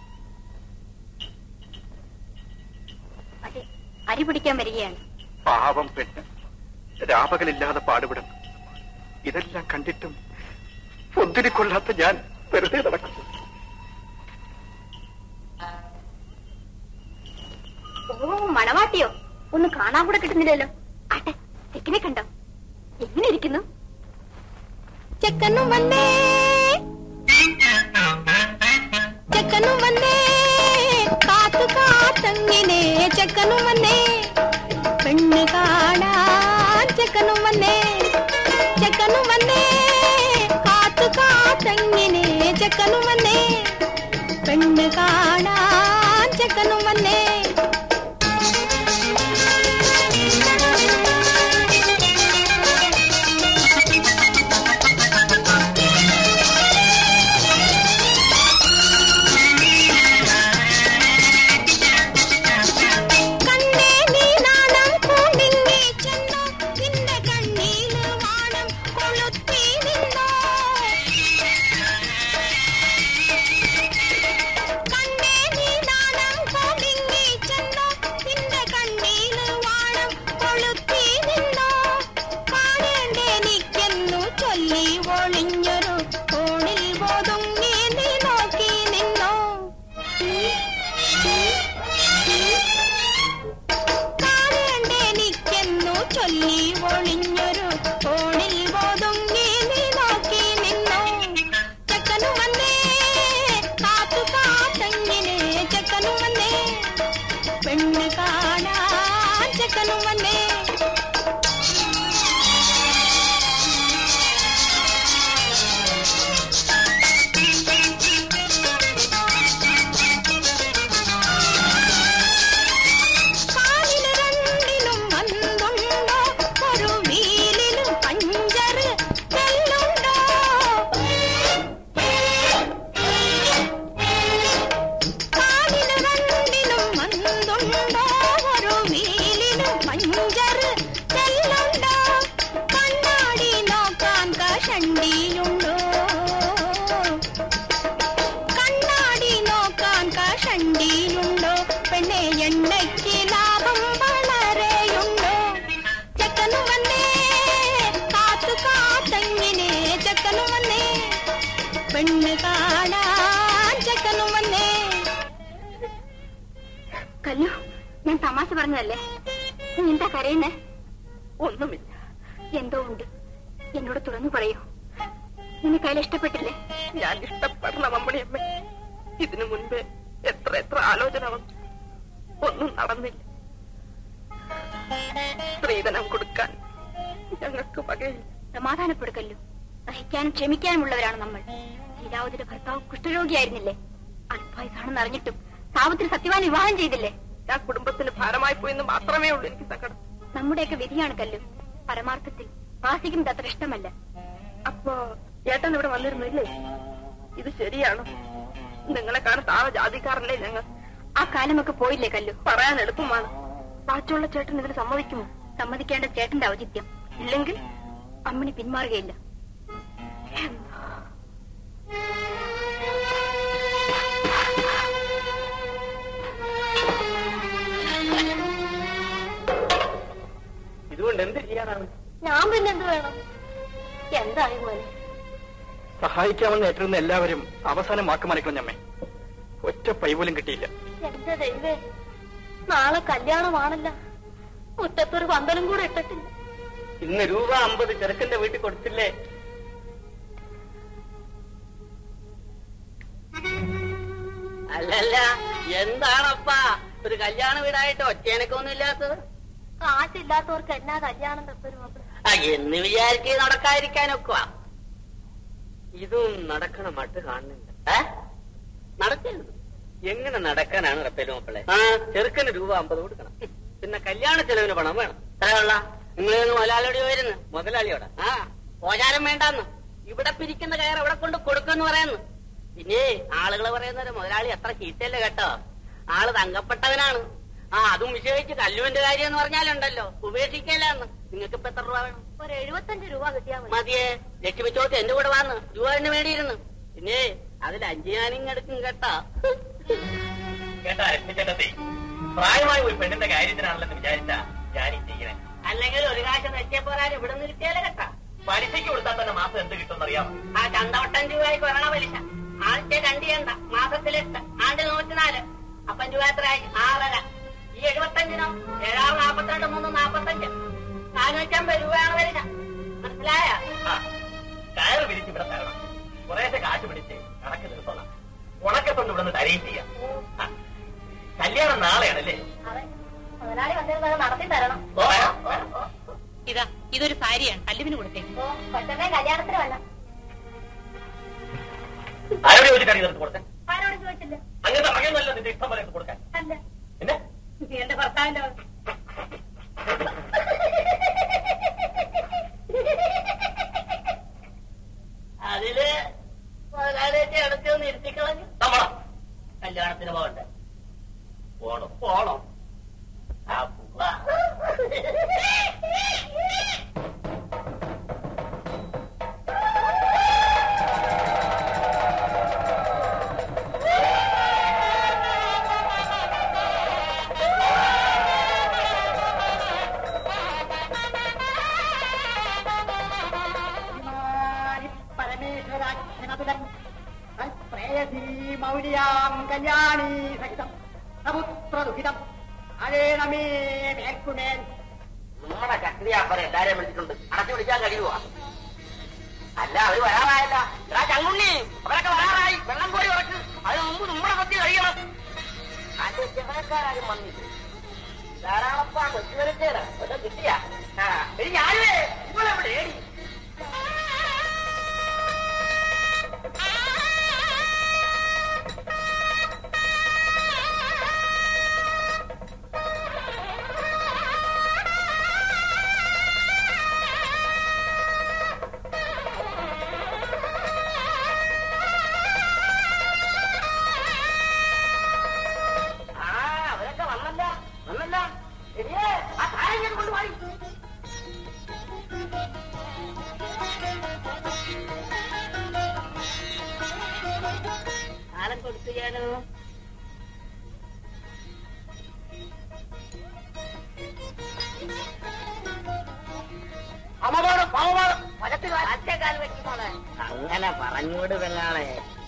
അതെ അരി പിടിക്കാൻ വരികയാണ് പാവം പെണ്ണ് രാപകലില്ലാതെ പാടുപെടും ഇതെല്ലാം കണ്ടിട്ടും ഒന്നിനെ കൊള്ളാത്ത ഞാൻ വെറുതെ നടക്കുന്നു ഓ മണവാട്ടിയോ ഒന്നും കാണാൻ കൂടെ കിട്ടുന്നില്ലല്ലോ ആട്ടെ ചെക്കിനെ കണ്ടോ എങ്ങനെ ഇരിക്കുന്നു ചെക്കനും വന്നേ ചെക്കനും വന്നേ കാത്തു കാത്തങ്ങിനെ ചെക്കനും വന്നേ പെണ്ണ് കാണാൻ ചെക്കനും വന്നേ ചെക്കനും വന്നേ കാത്തു കാത്തങ്ങിനെ ചെക്കനും വന്നേ പെണ്ണ് കാണാൻ ചെക്കനും വന്നേ കണ്ണേ നീ നാണം പൂണ്ടിങ്ങി ചെന്നോ നിന്റെ കണ്ണീല് വാണം കൊളുത്തി നിന്നോ കണ്ണേ നീ നാണം പൂണ്ടിങ്ങി പെണ്ണ് കാണാൻ ചെക്കനും വന്നേ കല്ലു ഞാൻ തമാശ പറഞ്ഞതല്ലേ നീ എന്താ കരയുന്നേ ഒന്നുമില്ല എന്തോ ഉണ്ട് എന്നോട് തുറന്നു പറയൂ നിനക്ക് അയാൾ ഇഷ്ടപ്പെട്ടില്ലേ ഞാൻ ഇഷ്ടപ്പെടണം അമ്മണിയമ്മ ഇതിനു മുൻപേ എത്ര എത്ര ആലോചന വന്നു ഒന്നും നടന്നില്ല സ്ത്രീധനം കൊടുക്കാൻ ഞങ്ങൾക്ക് വകയില്ല സമാധാനപ്പെടുക്കല്ലോ സഹിക്കാനും ക്ഷമിക്കാനുമുള്ളവരാണ് നമ്മൾ ലീലാവതിയുടെ ഭർത്താവ് കുഷ്ഠരോഗിയായിരുന്നില്ലേ അല്പായുസാണെന്ന് അറിഞ്ഞിട്ടും സാവിത്രി സത്യവാൻ വിവാഹം ചെയ്തില്ലേ ഞാൻ കുടുംബത്തിന് ഭാരമായി പോയെന്ന് മാത്രമേ ഉള്ളൂ എനിക്ക് സങ്കടം നമ്മുടെയൊക്കെ വിധിയാണ് കല്ലു പരമാർത്ഥത്തിൽ വാസിക്കും അത്ര ഇഷ്ടമല്ല അപ്പോ ഏട്ടൻ ഇവിടെ വന്നിരുന്നില്ലേ ഇത് ശരിയാണോ നിങ്ങളെ കാണാൻ താഴെ ജാതിക്കാരല്ലേ ഞങ്ങൾ ആ കാലമൊക്കെ പോയില്ലേ കല്ലു പറയാൻ എളുപ്പമാണ് ബാക്കിയുള്ള ചേട്ടൻ ഇതിന് സമ്മതിക്കുമോ സമ്മതിക്കേണ്ട ചേട്ടന്റെ ഔചിത്യം ഇല്ലെങ്കിൽ അമ്മിണി പിന്മാറുകയില്ല ഇതുകൊണ്ട് എന്ത് ചെയ്യാനാണ് ഞാൻ പിന്നെ എന്ത് വേണം എന്തായി മോനെ സഹായിക്കാമെന്ന് ഏറ്റിരുന്ന എല്ലാവരും അവസാനം വാക്കുമാനിക്കണം ഞമ്മേ ഒറ്റ പൈ പോലും കിട്ടിയില്ല എന്റെ ദൈവേ നാളെ കല്യാണമാണല്ല മുറ്റത്തൊരു പന്തലും കൂടെ ഇട്ടിട്ടില്ല ഇന്ന് രൂപ അമ്പത് ചെറുക്കന്റെ വീട്ടിൽ കൊടുത്തില്ലേ അല്ലല്ല എന്താണപ്പാ ഒരു കല്യാണ വീടായിട്ട് ഒറ്റയനക്കൊന്നും ഇല്ലാത്തത് കാശില്ലാത്തവർക്ക് എന്നാ കല്യാണം തപ്പരും ആ, എന്ന് വിചാരിച്ച് നടക്കാതിരിക്കാനൊക്കെ ഇതും നടക്കണ മട്ട് കാണുന്നില്ല ഏ നടക്കരുത് എങ്ങനെ നടക്കാനാണ് റപ്പേലും മക്കളെ ആ ചെറുക്കന് രൂപ അമ്പത് കൊടുക്കണം പിന്നെ കല്യാണ ചെലവിന് പണം വേണം എത്രയുള്ള നിങ്ങൾ മുതലാളിയോട് വരുന്നു മുതലാളിയോട് ആ ഓചാരം വേണ്ടാന്ന് ഇവിടെ പിരിക്കുന്ന കയർ ഇവിടെ കൊണ്ട് കൊടുക്കുമെന്ന് പറയുന്നു പിന്നെ ആളുകൾ പറയുന്നത് മുതലാളി എത്ര ചീത്തയല്ലേ കേട്ടോ ആള് തങ്കപ്പെട്ടവനാണ് ആ അതും വിശേഷിച്ച് കല്ലുവിന്റെ കാര്യം എന്ന് പറഞ്ഞാലുണ്ടല്ലോ ഉപേക്ഷിക്കലാന്ന് നിങ്ങൾക്ക് ഇപ്പൊ എത്ര രൂപ വേണം ഒരു എഴുപത്തഞ്ച് രൂപ കിട്ടിയാൽ മതി മതിയെ ലക്ഷ്മി ചോദിച്ചു എന്റെ കൂടെ വന്ന് രൂപ തന്നെ വേണ്ടിയിരുന്നു പിന്നെ അതിൽ അഞ്ച് ഞാനിങ് എടുക്കും കേട്ടാ കേട്ടാ രക്ഷിച്ചേട്ടത്തെ പ്രായമായ ഒരു പെണ്ണിന്റെ കാര്യത്തിനാണല്ലെന്ന് വിചാരിച്ച ഞാൻ ഈ ചെയ്യണേ അല്ലെങ്കിൽ ഒരു കാശ് നെറ്റിയ പോരാൻ ഇവിടെ നിർത്തിയാലേ കേട്ടാ പലിശയ്ക്ക് കൊടുത്താൽ തന്നെ മാസം എന്ത് കിട്ടുമെന്ന് അറിയാമോ ആ ചന്തവട്ടം രൂപയ്ക്ക് വരണ പലിശ ആദ്യത്തെ രണ്ട് ചന്ത മാസത്തിലെട്ട് ആണ്ടിൽ നൂറ്റിനാല് അപ്പം രൂപ എത്രയായി ആറര ഈ എഴുപത്തഞ്ചിനോ ഏഴാറ് നാപ്പത്തിരണ്ട് മൂന്ന് നാപ്പത്തഞ്ച് നാനൂറ്റമ്പത് രൂപയാണ് പലിശ മനസ്സിലായ ആ കയറ് വിരിച്ച് ഇവിടെ തരണം കുറേശ്ശെ കാശ് പിടിച്ച് കണക്ക് നിർത്തണം ഉണക്കത്തൊണ്ട് ഇവിടെ നിന്ന് തരുകയും ചെയ്യാം ആ, കല്യാണം നാളെയാണല്ലേ അതെ മുതലാളി വന്നിരുന്നത് നടത്തി തരണം ഓ, ഓ, ഓ. ഇതാ ഇതൊരു സാരിയാണ് കല്ലുവിന് കൊടുത്തേക്ക് ഓ കൊച്ചമ്മേ കല്യാണത്തിന് വല്ല ആരോട് ചോദിച്ചിട്ടാണ് ഇതെടുത്ത് കൊടുക്കാൻ ആരോട് ചോദിച്ചില്ല അങ്ങനത്തെ മകനല്ല നിന്റെ ഇഷ്ടം പോലെ എടുത്ത് കൊടുക്കാൻ അല്ല പിന്നെ എന്റെ ഭർത്താവിന്റെ അതില് മുതലാളിയൊക്കെ എടുത്തൊന്ന് ഇരുത്തിക്കളഞ്ഞു നമ്മളോ കല്യാണത്തിന് പോകണ്ടേ പോണം പോണോ ആ പോവാ പരമേശ്വരാഖ്യനതുലം പ്രേയസീ മൗലിയാം കല്യാണീ സഹിതം സമുദ്രദുഹിതം അഴേണമേ മേൽക്കുമേൽ നമ്മുടെ ചക്രിയാപ്പറ എല്ലാരെയും വിളിച്ചിട്ടുണ്ട് അടച്ചു വിളിക്കാൻ കഴിയുവാ അല്ല അവര് വരാറായല്ല എടാ ചങ്ങുണ്ണി അവരൊക്കെ വരാറായി വെള്ളം കോരി ഉറക്ക് അതിന് മുമ്പ് നമ്മുടെ സത്യ കഴിയണം അതിന്റെ ചെറുക്കാരും വന്നില്ല ധാരാളപ്പാ കൊച്ചുവരത്തേരാ ഒന്നും കിട്ടിയ ആ എടി ഞാനുവേ നിങ്ങളെവിടെ ഏടി ആ അവരൊക്കെ വന്നല്ല വന്നല്ല എടിയേ ആ താരം ഞാൻ കൊണ്ടുപോയി താലം കൊടുക്കുകയാണോ അമവാദം പാവവാദം ഒറ്റ കാൽ വെക്കുമോളെ അങ്ങനെ പറഞ്ഞോട് പെങ്ങളെ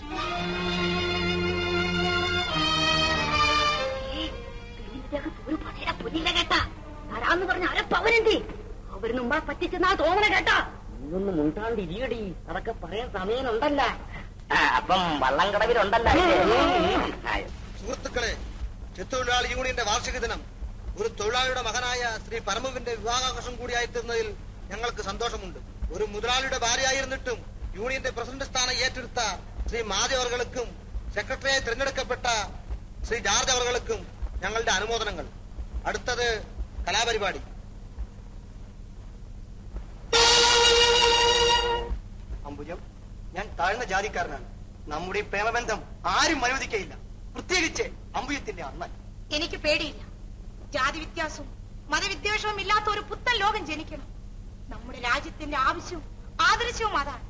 ഒരു പതിയുടെ പുല്ലില്ല കേട്ടാ തരാന്ന് പറഞ്ഞ അര പവനുണ്ട് അവര് മുമ്പേ പറ്റിച്ചെന്നാ തോന്നണ കേട്ടാ ഇതൊന്നും മുണ്ടാണ്ടിരിയടി അതൊക്കെ പറയാൻ സമയമുണ്ടല്ല അപ്പം വള്ളം കടവിലുണ്ടല്ലോ സുഹൃത്തുക്കളെ ചെത്തൊഴിലാളി യൂണിയന്റെ വാർഷിക ദിനം ഒരു തൊഴിലാളിയുടെ മകനായ ശ്രീ പരമവിന്റെ വിവാഹാഘോഷം കൂടിയായിത്തീർന്നതിൽ ഞങ്ങൾക്ക് സന്തോഷമുണ്ട് ഒരു മുതലാളിയുടെ ഭാര്യയായിരുന്നിട്ടും യൂണിയന്റെ പ്രസിഡന്റ് സ്ഥാനം ഏറ്റെടുത്ത ശ്രീ മാധി അവർകൾക്കും സെക്രട്ടറിയായി തിരഞ്ഞെടുക്കപ്പെട്ട ശ്രീ ജാർജ് അവർകൾക്കും ഞങ്ങളുടെ അനുമോദനങ്ങൾ അടുത്തത് കലാപരിപാടി അംബുജം ഞാൻ താഴ്ന്ന ജാതിക്കാരനാണ് നമ്മുടെ ഈ പ്രേമബന്ധം ആരും അനുവദിക്കയില്ല പ്രത്യേകിച്ച് അമ്പുയത്തിന്റെ അണ്ണൻ എനിക്ക് പേടിയില്ല ജാതി വ്യത്യാസവും മതവിദ്വേഷവും ഇല്ലാത്ത ഒരു പുത്തൻ ലോകം ജനിക്കണം നമ്മുടെ രാജ്യത്തിന്റെ ആവശ്യവും ആദർശവും അതാണ്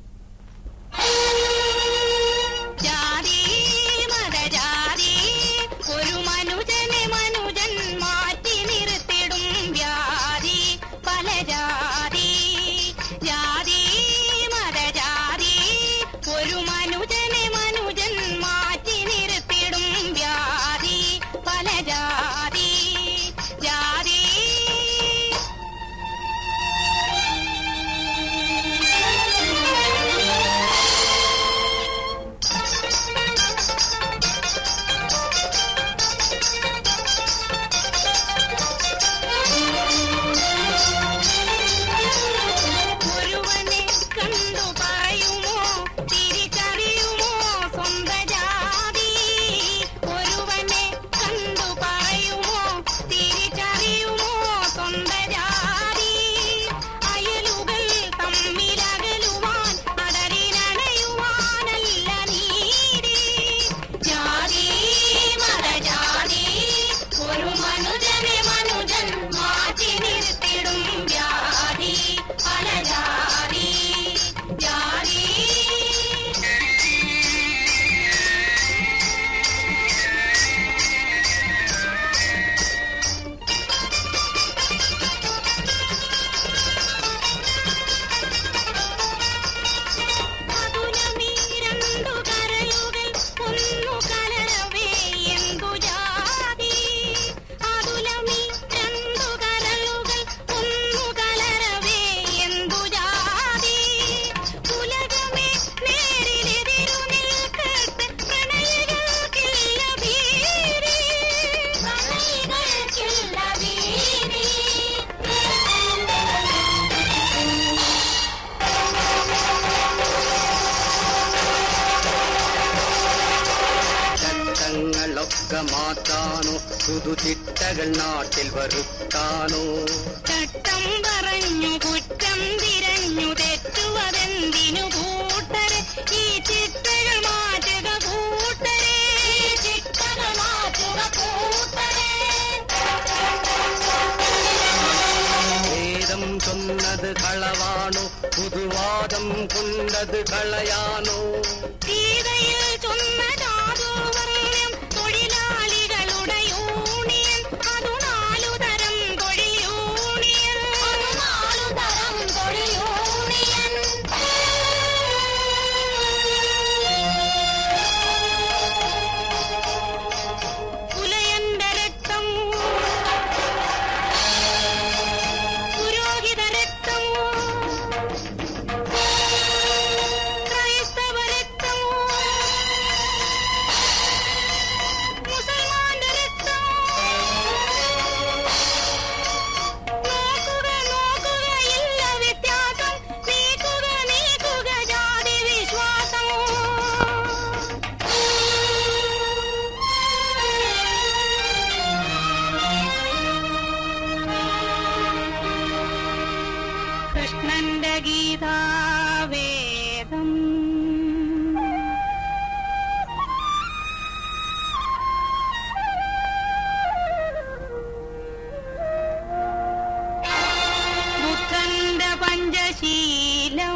ജാതി മതജാതി ഒരു മനുജനെ മനുജൻ മാറ്റി നിർത്തിടും വ്യാധി പല ജാതി ജാതി മതജാതി ഒരു മനുജനെ മനുജൻ മാറ്റി നിർത്തിടും വ്യാധി പല ജാതി ജാതി ഒരുവനെ കണ്ടു പറയുമോ തിരിച്ചറിയുമോ സ്വന്ത ജാതി ഒരുവനെ കണ്ടു പറയുമോ തിരിച്ചറിയുമോ സ്വന്ത ജാതി അയലുകൾ തമ്മിലകലുവാൻ അടരിനടയുവാനല്ല നീതി ജാതി മതജാതി ഒരു മനുജനെ മനുജൻ മാറ്റി നിർത്തിടും വ്യാധി പല ജാതി ജാതി മധുരമീ രണ്ടു കരളുകൾ ഒന്നു കലരവേ എന്തു ജാതി അതുലമീ രണ്ടു കരളുകൾ ഒന്നു കലരവേ എന്തു ജാതി ഉലകമേ നേരിലെതിരു നിൽക്കട്ടെ പ്രണയികൾക്കില്ല ഭീതി പ്രണയികൾക്കില്ല ഭീതി ചട്ടങ്ങളൊക്കെ മാറ്റാനോ പുതുചിട്ടകൾ നാട്ടിൽ വരുത്താനോ ചട്ടം പറഞ്ഞു കുറ്റം തിരഞ്ഞു തെറ്റുവതെന്തിനു കൂട്ടരെ ഈ ചിട്ടകൾ മാറ്റുക കൂട്ടരെ ചിട്ടകൾ മാറ്റുക കൂട്ടരെ വേദം ചൊന്നത് കളവാണോ പുതുവാദം കൊണ്ടത് കളയാനോ ഗീതയിൽ ചൊന്ന ജാതോവർണ്ണം തൊഴിലാളികളുടെ യൂണിയൻ അതു നാലു തരം തൊഴിൽ യൂണിയൻ അതു നാലു തരം തൊഴിൽ യൂണിയൻ പുലയന്റെ രക്തം പുരോഹിത രക്തം ക്രൈസ്തവ രക്തം മുസൽമാന്റെ രക്തം നോക്കുക നോക്കുക ഇല്ല വ്യത്യാസം നീക്കുക നീക്കുക ജാതി വിശ്വാസം കൃഷ്ണന്റെ ഗീതാവേദം ബുദ്ധന്റെ പഞ്ചശീലം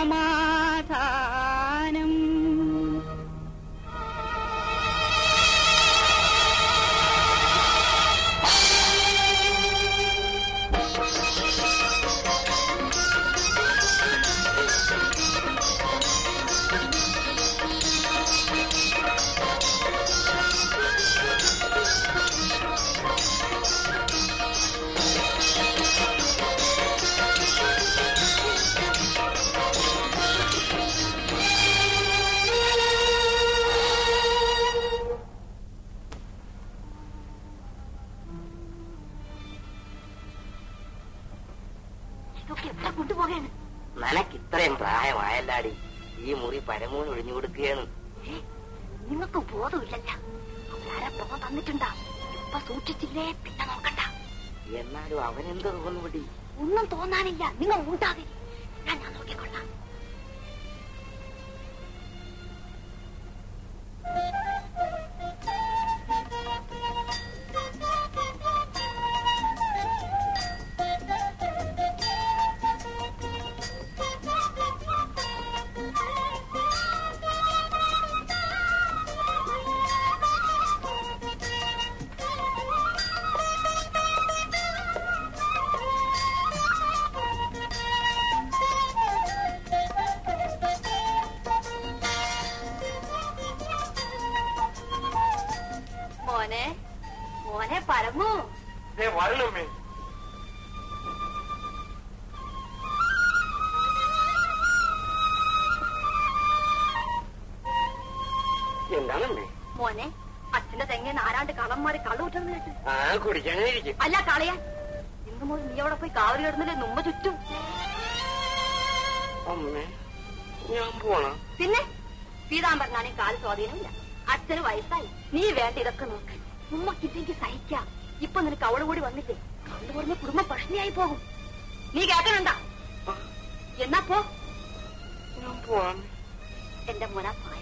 സമാധാനം ഇതൊക്കെ എത്ര കൊണ്ടുപോകാണ് നിനക്ക് ഇത്രയും പ്രായമായല്ലാടി ഈ മുറി പരമൂന്ന് ഒഴിഞ്ഞു കൊടുക്കുകയാണ് ഏ, നിങ്ങൾക്ക് ബോധമില്ലല്ല അവരാരെ പുറം തന്നിട്ടുണ്ടാ ഇപ്പൊ സൂക്ഷിച്ചില്ലേ പിന്നെ നോക്കണ്ട എന്നാലും അവനെന്ത് തോന്നുപടി ഒന്നും തോന്നാനില്ല നിങ്ങൾ ഉണ്ടാകെ ഞാൻ ഞാൻ നോക്കിക്കൊള്ളാം മോനെ മോനെ പരമു വരണമേ എന്താണമ്മേ മോനെ അച്ഛന്റെ തെങ്ങേന്ന് ആരാണ്ട് കള്ളന്മാര് കള്ളുകൂട്ടെന്ന് കേട്ട് ആ കുടിക്കാനായിരിക്കും അല്ല കളയാൻ ഇന്നു മുതൽ നീ അവിടെ പോയി കാവലി കിടന്നില്ലേ നുമ്പ ചുറ്റും അമ്മേ ഞാൻ പോണം പിന്നെ പീതാംബരനാണെങ്കിൽ കാല് സ്വാധീനമില്ല അച്ഛന് വയസ്സായി നീ വേണ്ട ഇതൊക്കെ നോക്ക് ഉമ്മക്കില്ലെങ്കിൽ സഹിക്കാം ഇപ്പൊ നിനക്ക് അവള് കൂടി വന്നില്ലേ കണ്ടു പറഞ്ഞ കുടുംബം പ്രശ്നയായി പോകും നീ കേൾക്കണണ്ട എന്നാ പോ ഞാൻ പോവാം എന്റെ മോന പായ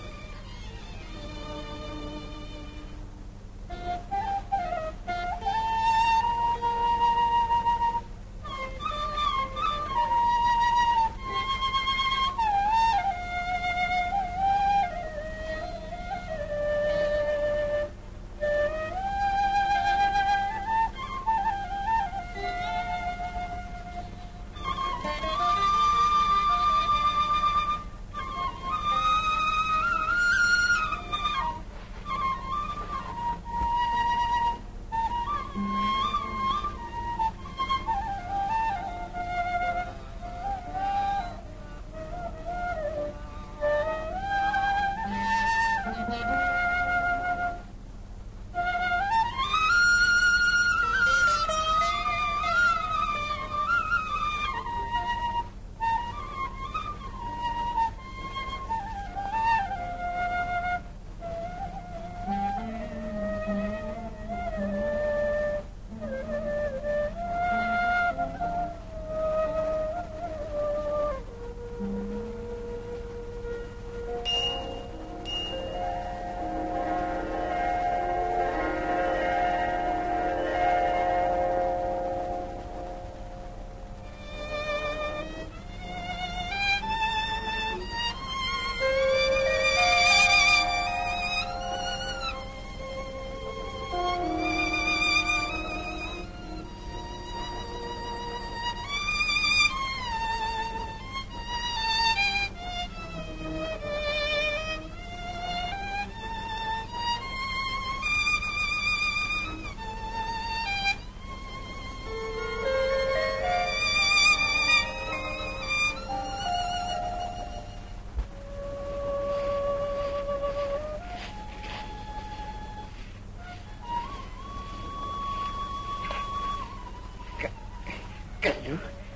കല്ലു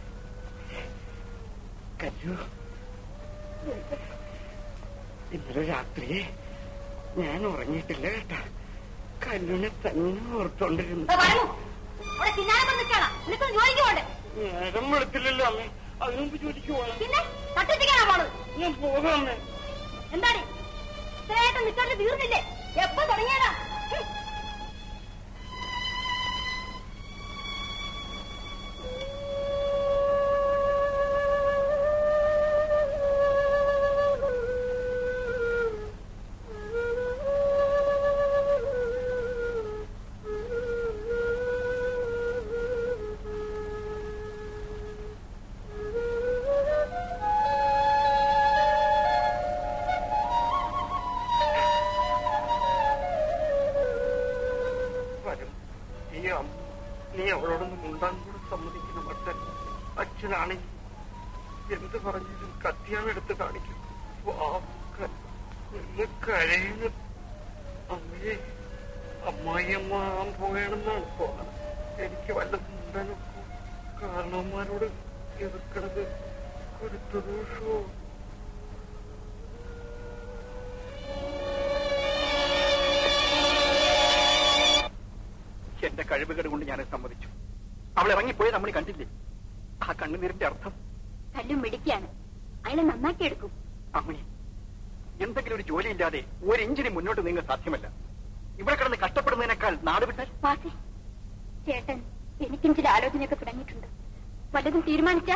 കല്ലു ഇന്നലെ രാത്രി ഞാൻ ഉറങ്ങിയിട്ടില്ല കേട്ടാ കല്ലുനെ തന്നെ ഓർത്തോണ്ടിരുന്നു പറഞ്ഞു അവിടെ തിന്നാനൊക്കെ നിൽക്കണം നിനക്ക് ജോലിക്ക് പോണ്ടേ നേരം വെളുത്തില്ലല്ലോ അമ്മേ അതിനുമുമ്പ് ജോലിക്ക് പോകണം പിന്നെ തട്ടിച്ചിക്കാനാ പോണത് ഞാൻ പോകാം അമ്മേ എന്താണ് ഇത്രയായിട്ട് നിൽക്കാണ്ട് തീർന്നില്ലേ എപ്പോ തുടങ്ങിയതാ ഹും. നീ അവളോടൊന്നും മുണ്ടാൻ കൂടെ സമ്മതിക്കുന്ന മട്ടൻ അച്ഛനാണെങ്കിൽ എന്ത് പറഞ്ഞാലും കത്തിയാണെടുത്ത് കാണിക്കും വാക്കൻ നിന്ന് കരയുന്നു അമ്മയെ അമ്മായിയമ്മ പോകണമെന്നാണ് തോന്നുന്നത് എനിക്ക് വല്ല മുണ്ടാനൊക്കെ കാരണവന്മാരോട് എതിർക്കണത് കൊടുത്ത ദോഷമോ എന്റെ കഴിവുകൾ കൊണ്ട് ഞാനത് സമ്മതിച്ചു അവൾ ഇറങ്ങിപ്പോയത് നമ്മൾ കണ്ടില്ലേ ആ കണ്ണുനീരിന്റെ അർത്ഥം കല്ലും മിടിക്കാണ് അയാളെ നന്നാക്കി എടുക്കും അമ്മേ എന്തെങ്കിലും ഒരു ജോലിയില്ലാതെ ഒരു ഇഞ്ചിന് മുന്നോട്ട് നീങ്ങാൻ സാധ്യമല്ല ഇവിടെ കിടന്ന് കഷ്ടപ്പെടുന്നതിനേക്കാൾ നാട് വിട്ടാൽ വാസി ചേട്ടൻ എനിക്കും ചില ആലോചനയൊക്കെ തുടങ്ങിയിട്ടുണ്ട് വല്ലതും തീരുമാനിച്ചാൽ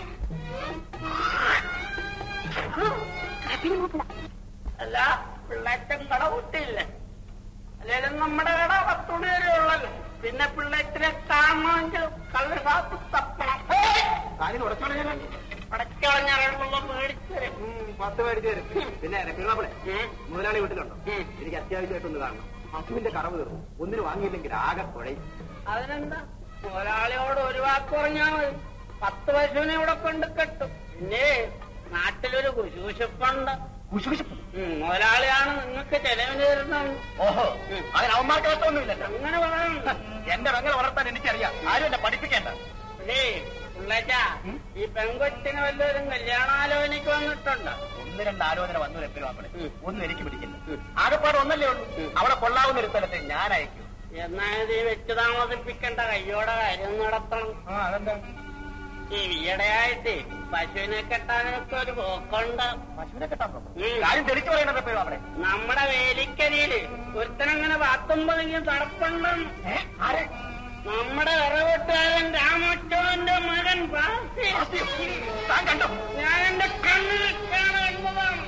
കപ്പിന് മൂപ്പള. അല്ല പിള്ളേറ്റം കട കൂട്ടിയില്ലേ അല്ലേലും നമ്മുടെ കട പത്തുമണി വരെ ഉള്ളല്ലോ പിന്നെ പിള്ളേറ്റിനെ കാണണമെങ്കിൽ കള്ള് കാത്തു തപ്പണം പടക്കളഞ്ഞാലുള്ള മേടിച്ചു തരും പത്ത് മേടിച്ചു തരും പിന്നെ പിള്ളാപ്പിളെ മുതലാളി വീട്ടിലുണ്ടോ എനിക്ക് അത്യാവശ്യമായിട്ടൊന്ന് കാണണം പശുവിന്റെ കറവ് തീർന്നു ഒന്നിന് വാങ്ങിയില്ലെങ്കിൽ ആകെ കുഴയും അതിനെന്താ മുതലാളിയോട് ഒരു വാക്ക് പറഞ്ഞാൽ മതി പത്ത് പശുവിനെ ഇവിടെ കൊണ്ട് കെട്ടും പിന്നെ നാട്ടിലൊരു കുശൂശിപ്പുണ്ട് ഉം, മുതലാളിയാണ് നിങ്ങൾക്ക് ചെലവിന് തരുന്നത് ഓഹോ അതിന് അവന്മാർക്ക് നഷ്ടമൊന്നുമില്ലല്ലോ അങ്ങനെ പറയണം എന്റെ പെങ്ങളെ വളർത്താൻ എനിക്കറിയാം ആരും എന്നെ പഠിപ്പിക്കേണ്ട ഏ പിള്ളേച്ചാ ഈ പെൺകൊച്ചിന് വല്ലവരും കല്യാണാലോചനയ്ക്ക് വന്നിട്ടുണ്ട് ഒന്ന് രണ്ട് ആലോചന വന്നു രപ്പിലാപ്പിളെ ഒന്നും എനിക്ക് പിടിക്കില്ല ആകെപ്പാട് ഒന്നല്ലേ ഉള്ളൂ അവിടെ കൊള്ളാവുന്ന ഒരു സ്ഥലത്ത് ഞാൻ അയക്കൂ എന്നാൽ ഈ വെച്ച് താമസിപ്പിക്കേണ്ട കയ്യോടെ കാര്യം നടത്തണം ആ അതെന്താ ഈ ഈയിടെയായിട്ട് പശുവിനെ കെട്ടാനൊക്കെ ഒരു പോക്കുണ്ട് പശുവിനെ കെട്ടാൻ പോകും ഉം. കാര്യം തെളിച്ചു പറയുന്നത് എപ്പോഴും അവിടെ നമ്മുടെ വേലിക്കരിയില് ഒരുത്തനങ്ങനെ പത്തൊമ്പതെങ്കിലും തടപ്പുണ്ടെന്ന് നമ്മുടെ വിറവെട്ടുകാരൻ രാമച്ചോന്റെ മകൻ ബാസി താൻ കണ്ടോ ഞാൻ എന്റെ കണ്ണിൽ കാണുന്നതാണ്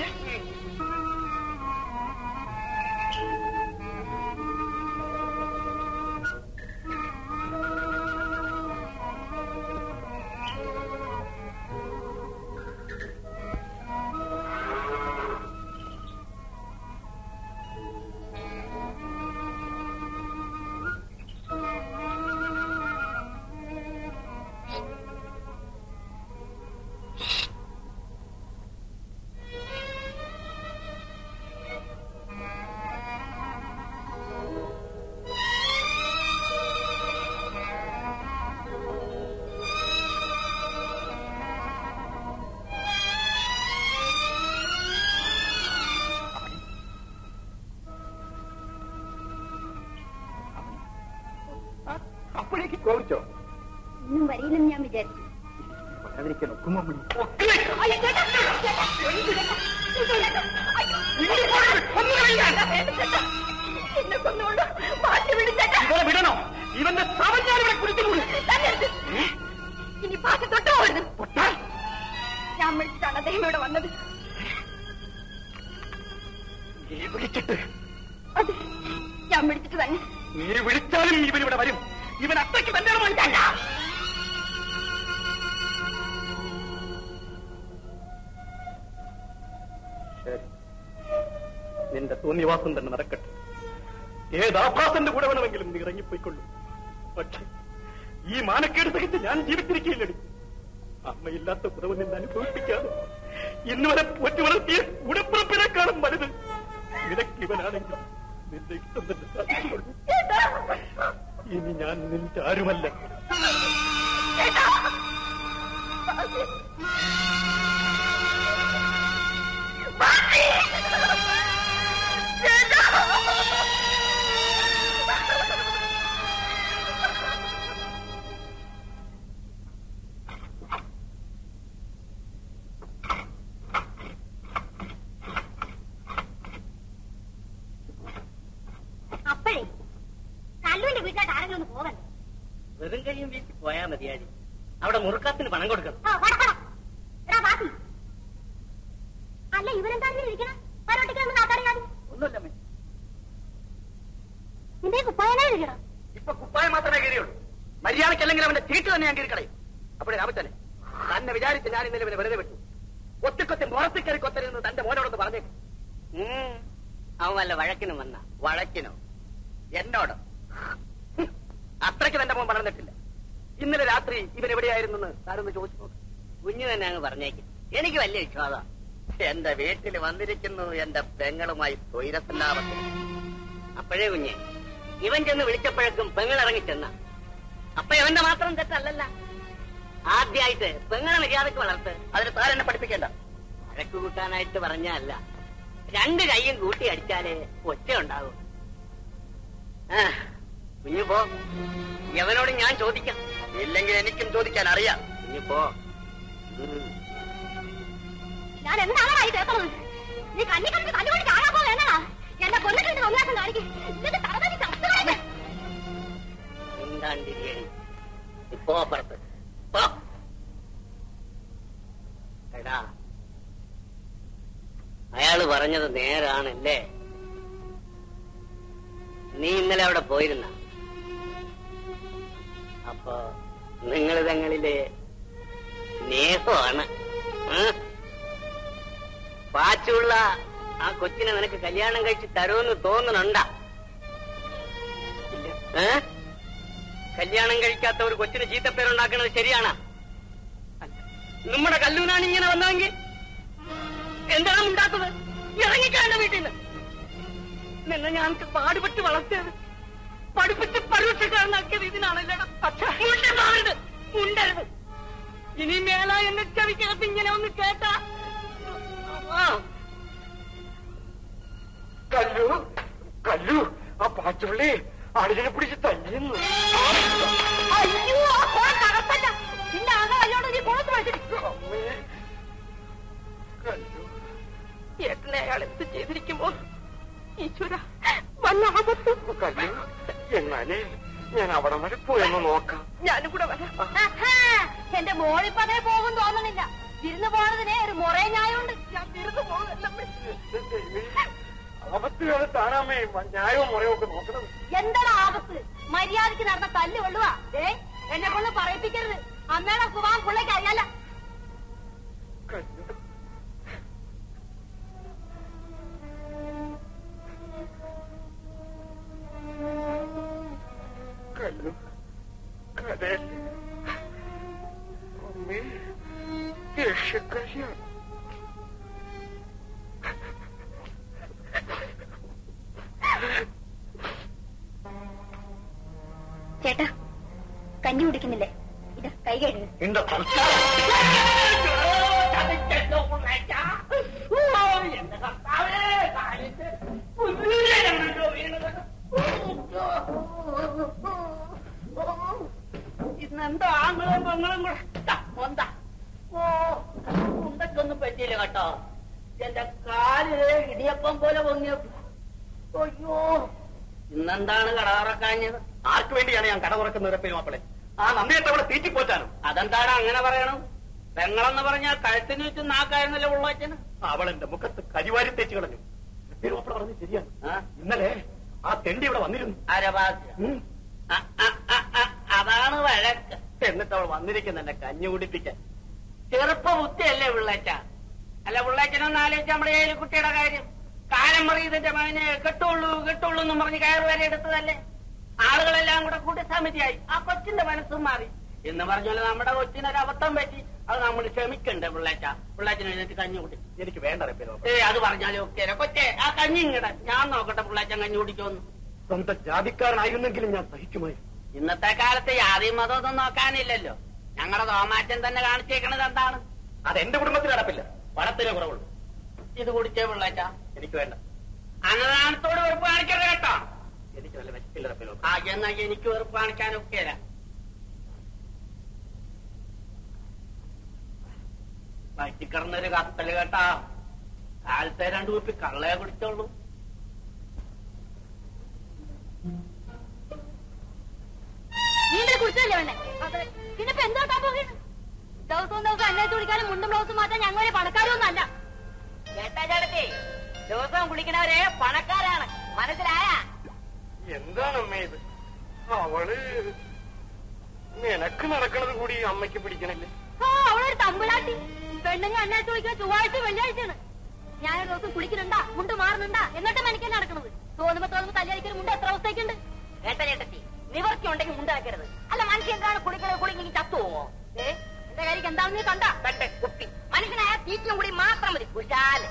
അപ്പോഴേക്ക് കോപിച്ചോ ഒന്നും വരില്ലെന്ന് ഞാൻ വിചാരിച്ചു പറയാതിരിക്കാൻ ഒക്കുമോ അമ്മണി എന്നെ കൊന്നുകൊണ്ട് മാറ്റി വിളിച്ചേട്ടാ ഇവരെ വിടണോ ഇവന്റെ ശ്രമം ഞാൻ ഇവിടെ കുടിക്കുന്നു തന്നെടുത്ത്. ഇനി പാട്ട് തൊട്ട് പോകരുത് ഞാൻ വിളിച്ചിട്ടാണ് അദ്ദേഹം ഇവിടെ വന്നത് നീ വിളിച്ചിട്ട് അതെ ഞാൻ വിളിച്ചിട്ട് തന്നെ നീ വിളിച്ചാലും ഇവൻ ഇവിടെ വരും ഇവൻ അത്രയ്ക്ക് തന്നെ ശരി നിന്റെ തോന്നിവാസം തന്നെ നടക്കട്ടെ ഏത് ആഭാസന്റെ കൂടെ വേണമെങ്കിലും നീ ഇറങ്ങിപ്പോയിക്കൊള്ളു പക്ഷെ ഈ മാനക്കേട് സഹിച്ച് ഞാൻ ജീവിച്ചിരിക്കുകയില്ലടി അമ്മയില്ലാത്ത കുറവ് നിന്ന് അനുഭവിപ്പിക്കാതെ ഇന്നുവരെ പോറ്റി വളർത്തിയ ഗുണപ്പുറപ്പിനെക്കാളും വലുത് നിനക്ക് ഇവനാണെങ്കിൽ നിന്റെ ഇഷ്ടം തന്നെ സാധിച്ചുകൊള്ളു ഇനി ഞാൻ നിന്റെ ആരുമല്ല അപ്പോഴേ കല്ലുവിന്റെ വീട്ടിലോട്ട് ആരെങ്കിലും ഒന്ന് പോകണ്ടേ വെറും കൈയും വീട്ടിൽ പോയാ മതിയാടി അവിടെ മുറുക്കാത്തിന് പണം കൊടുക്കണം ആ വടക്കണം എടാ ബാക്കി അല്ല ഇവരെന്താ ഇരിക്കണം പരോട്ടിക്ക് നാട്ടാറിയാതി ഒന്നുമില്ലമ്മേ നിന്റെ കുപ്പായനെ ഇരിക്കണം ഇപ്പൊ കുപ്പായം മാത്രമേ കയറിയുള്ളൂ മര്യാദയ്ക്കല്ലെങ്കിൽ അവന്റെ ചീട്ട് തന്നെ ഞാൻ കീറിക്കളയും അപ്പോഴേ രാമച്ചനെ തന്നെ വിചാരിച്ച് ഞാൻ ഇന്നലെ ഇവനെ വെറുതെ വിട്ടു ഒത്തിക്കൊത്തി മുറത്തി കയറി കൊത്തരുന്ന് തന്റെ മോനോടൊന്ന് പറഞ്ഞേക്ക് അവൻ വല്ല വഴക്കിനും വന്ന വഴക്കിനോ എന്നോട് അത്രയ്ക്ക് തന്റെ മോൻ വളർന്നിട്ടില്ല ഇന്നലെ രാത്രി ഇവൻ എവിടെയായിരുന്നെന്ന് താരൊന്ന് ചോദിച്ചു നോക്ക് കുഞ്ഞു തന്നെ അങ്ങ് പറഞ്ഞേക്കും എനിക്ക് വലിയ വിശ്വാസം എന്റെ വീട്ടിൽ വന്നിരിക്കുന്നു എന്റെ പെങ്ങളുമായി തൊയിരസല്ലാപത്തിൽ അപ്പോഴേ കുഞ്ഞെ ഇവൻ ചെന്ന് വിളിച്ചപ്പോഴേക്കും പെങ്ങൾ ഇറങ്ങി ചെന്ന അപ്പൊ ഇവന്റെ മാത്രം തെറ്റല്ലല്ല ആദ്യമായിട്ട് പെങ്ങളെ മര്യാദക്ക് വളർത്ത് അതിന് താരെന്നെ പഠിപ്പിക്കേണ്ട വഴക്ക് കൂട്ടാനായിട്ട് പറഞ്ഞല്ല രണ്ട് കൈയും കൂട്ടി അടിച്ചാലേ ഒച്ച ഉണ്ടാകും ആ, കുഞ്ഞു പോ യവനോട് ഞാൻ ചോദിക്കാം ഇല്ലെങ്കിൽ എനിക്കും ചോദിക്കാൻ അറിയാം കുഞ്ഞു പോ ഉം. ഞാൻ എന്താണ് ആയി കേൾക്കുന്നത് നീ കണ്ണി കണ്ടിട്ട് കണ്ണുകൊണ്ട് കാണാൻ പോ വേണ എന്നെ കൊന്നിട്ട് ഒന്നാസം കാണിക്കും എന്നിട്ട് തറതടി ചത്തുകളെ മിണ്ടാണ്ടിരിയണി. ഇപ്പോ അപ്പുറത്ത് പോ. എടാ അയാള് പറഞ്ഞത് നേരാണല്ലേ നീ ഇന്നലെ അവിടെ പോയിരുന്ന അപ്പൊ നിങ്ങൾ തങ്ങളിലെ സ്നേഹമാണ് ഉം? പാച്ചുള്ള ആ കൊച്ചിനെ നിനക്ക് കല്യാണം കഴിച്ച് തരുമെന്ന് തോന്നുന്നുണ്ടാ ഏ കല്യാണം കഴിക്കാത്ത ഒരു കൊച്ചിന് ചീത്തപ്പേരുണ്ടാക്കുന്നത് ശരിയാണ് നമ്മുടെ കല്ലൂനാണ് ഇങ്ങനെ വന്നതെങ്കിൽ എന്താണ് ഉണ്ടാത്തത് ഇറങ്ങിക്കാണ്ട വീട്ടിൽ നിന്ന് നിന്നെ ഞാൻ പാടുപെട്ട് വളർത്തിയത് പഠിപ്പിച്ച് പരീക്ഷക്കാരനാക്കിയത് ഇതിനാണല്ലേടാ പക്ഷേ മുണ്ടരുത് മുണ്ടരുത് ഇനി മേല എന്നെ ചെവിക്കകത്ത് ഇങ്ങനെ ഒന്ന് കേട്ടാ ആ കല്ലു കല്ലു ആ പാച്ചുള്ളി അടിനെ പിടിച്ച് തല്ലിന്ന് അയ്യോ ആ ഫോൺ തകർത്തല്ല നിന്റെ ആകെ കല്ലോണ്ട് നീ കൊടുത്തു വെച്ചിട്ട് അമ്മേ കല്ലു ഏട്ടനെ അയാൾ എന്ത് ചെയ്തിരിക്കുമ്പോ ഈശ്വര വല്ല ആപത്ത് കല്ലു എന്നാലേ ഞാൻ അവിടെ വരെ പോയെന്ന് നോക്കാം ഞാനും കൂടെ വരാം ആഹാ, എന്റെ മോളിപ്പോ അങ്ങനെ പോകും തോന്നണില്ല വിരുന്ന് പോണതിനെ ഒരു മുറേ ന്യായമുണ്ട് ഞാൻ തീർന്നു പോകുന്നല്ല ആപത്ത് കാലത്താണാമേ ന്യായവും മുറയും ഒക്കെ നോക്കുന്നത് എന്താണ് ആപത്ത് മര്യാദക്ക് നടന്ന തല്ല് കൊള്ളുക ഏ എന്നെ കൊണ്ട് പറയിപ്പിക്കരുത് അമ്മയുടെ സുഖം പിള്ളേക്ക് അറിയാല കല്ലു കല്ലു കടൽ അമ്മേ യക്ഷക്കല്യാണ് ചേട്ടാ കഞ്ഞി കുടിക്കുന്നില്ലേ ഇത് കൈ കഴുകുക എന്റെ ഇന്നെന്തോ ആങ്ങളും പെങ്ങളും കൂടെ ദാ, മോന്താ. ഓ ഉണ്ടൊക്കെ ഒന്നും പറ്റിയില്ല കേട്ടോ എന്റെ കാല് ഇടിയപ്പം പോലെ പൊങ്ങിയ അയ്യോ ഇന്നെന്താണ് കട തുറക്കാഞ്ഞത് ആർക്ക് വേണ്ടിയാണ് ഞാൻ കട തുറക്കുന്ന ഉറപ്പിനും മാപ്പിളെ ആ നന്ദിയിട്ട് അവിടെ തീറ്റിപ്പോറ്റാനും അതെന്താണ് അങ്ങനെ പറയണം പെങ്ങളെന്ന് പറഞ്ഞാൽ കഴുത്തിന് ചുറ്റും നാക്കായിരുന്നല്ലോ ഉള്ളവച്ചന് അവൾ എന്റെ മുഖത്ത് കരിവാരി തേച്ച് കളഞ്ഞു മാപ്പിള പറഞ്ഞു ശരിയാണ് ആ? ഇന്നലെ ആ തെണ്ടി ഇവിടെ വന്നിരുന്നു അരഭാഗ്യം ഉം. അ, അ, അ, അ, അതാണ് വഴക്ക് എന്നിട്ട് അവൾ വന്നിരിക്കുന്ന എന്നെ കഞ്ഞി കുടിപ്പിക്കാൻ ചെറുപ്പ ബുദ്ധിയല്ലേ പിള്ളേച്ച അല്ല പിള്ളേച്ചനൊന്ന് ആലോചിച്ച നമ്മുടെ ഏഴ് കുട്ടിയുടെ കാര്യം കാലം മറിയതിന്റെ മകനെ കെട്ടുള്ളൂ കെട്ടുള്ളൂ എന്നും പറഞ്ഞ് കയറ് വരെ എടുത്തതല്ലേ ആളുകളെല്ലാം കൂടെ കൂടി സമിതിയായി ആ കൊച്ചിന്റെ മനസ്സും മാറി എന്ന് പറഞ്ഞാൽ നമ്മുടെ കൊച്ചിനൊരു അബദ്ധം പറ്റി അത് നമ്മൾ ക്ഷമിക്കണ്ടേ പിള്ളേച്ച പിള്ളേച്ചന് എഴുന്നേറ്റ് കഞ്ഞി കുടി എനിക്ക് വേണ്ട റബ്ബേ ഏ അത് പറഞ്ഞാലും ഒക്കെ കൊച്ചേ ആ കഞ്ഞി ഇങ്ങടെ ഞാൻ നോക്കട്ടെ പിള്ളേച്ചൻ കഞ്ഞി കുടിക്കുമെന്ന് സ്വന്തം ജാതിക്കാരനായിരുന്നെങ്കിലും ഞാൻ സഹിക്കുമായി ഇന്നത്തെ കാലത്ത് യാതെയും മതമൊന്നും നോക്കാനില്ലല്ലോ ഞങ്ങളുടെ തോമാറ്റൻ തന്നെ കാണിച്ചേക്കണത് എന്താണ് അത് എന്റെ കുടുംബത്തിൽ നടപ്പില്ല പണത്തിലെ കുറവുള്ളൂ ഇത് കുടിച്ചേ പിള്ളേച്ച എനിക്ക് വേണ്ട അന്നദാനത്തോട് വെറുപ്പ് കാണിക്കരുത് കേട്ടോ എനിക്ക് നല്ല വിശപ്പില്ല റബ്ബേ ആ എന്നാ എനിക്ക് വെറുപ്പ് കാണിക്കാനൊക്കെ വറ്റിക്കിടന്നൊരു കത്തല് കേട്ടാ കാലത്തെ രണ്ടു കുപ്പി കള്ളയെ കുടിച്ചോളൂ നീ ഇന്നലെ കുടിച്ചല്ലേ വേണ്ടേ പിന്നെ ഇപ്പൊ എന്താ പോകുന്നത് ദിവസവും ദിവസം അന്വേഷിച്ച് കുടിക്കാനും മുണ്ടും ബ്ലൗസും മാറ്റാൻ ഞങ്ങളെ പണക്കാരൊന്നും അല്ല കേട്ടാ ചേട്ടത്തി ദിവസവും കുളിക്കണവരെ പണക്കാരാണ് മനസ്സിലായ എന്താണ് അമ്മേ ഇത് അവള് നിനക്ക് നടക്കണത് കൂടി അമ്മയ്ക്ക് പിടിക്കണില്ലേ ആ അവളൊരു തമ്പുരാട്ടി പെണ്ണുങ്ങൾ അന്വേഷിച്ച് കുളിക്കുന്ന ചൊവ്വാഴ്ച വെള്ളിയാഴ്ചയാണ് ഞാനൊരു ദിവസം കുളിക്കുന്നുണ്ടാ മുണ്ട് മാറുന്നുണ്ടാ എന്നിട്ട് മെനക്കാൻ നടക്കണത് തോന്നുമ്പോ തോന്നുമ്പോ തലയിരിക്കൽ മുണ്ട് എത്ര അവസ്ഥയ്ക്കുണ്ട് കേട്ട ചേട്ടത്തി നിവർത്തി ഉണ്ടെങ്കിൽ മുണ്ടാക്കരുത് അല്ല മനുഷ്യൻ എന്താണ് കുളിക്കുന്നത് കുളിക്കെങ്കിൽ ചത്തുപോമോ ഏ എന്റെ കാര്യം എന്താണെന്ന് നീ കണ്ട കണ്ട് കുപ്പി മനുഷ്യനായ തീറ്റിയും കൂടി മാത്രം മതി കുശാല്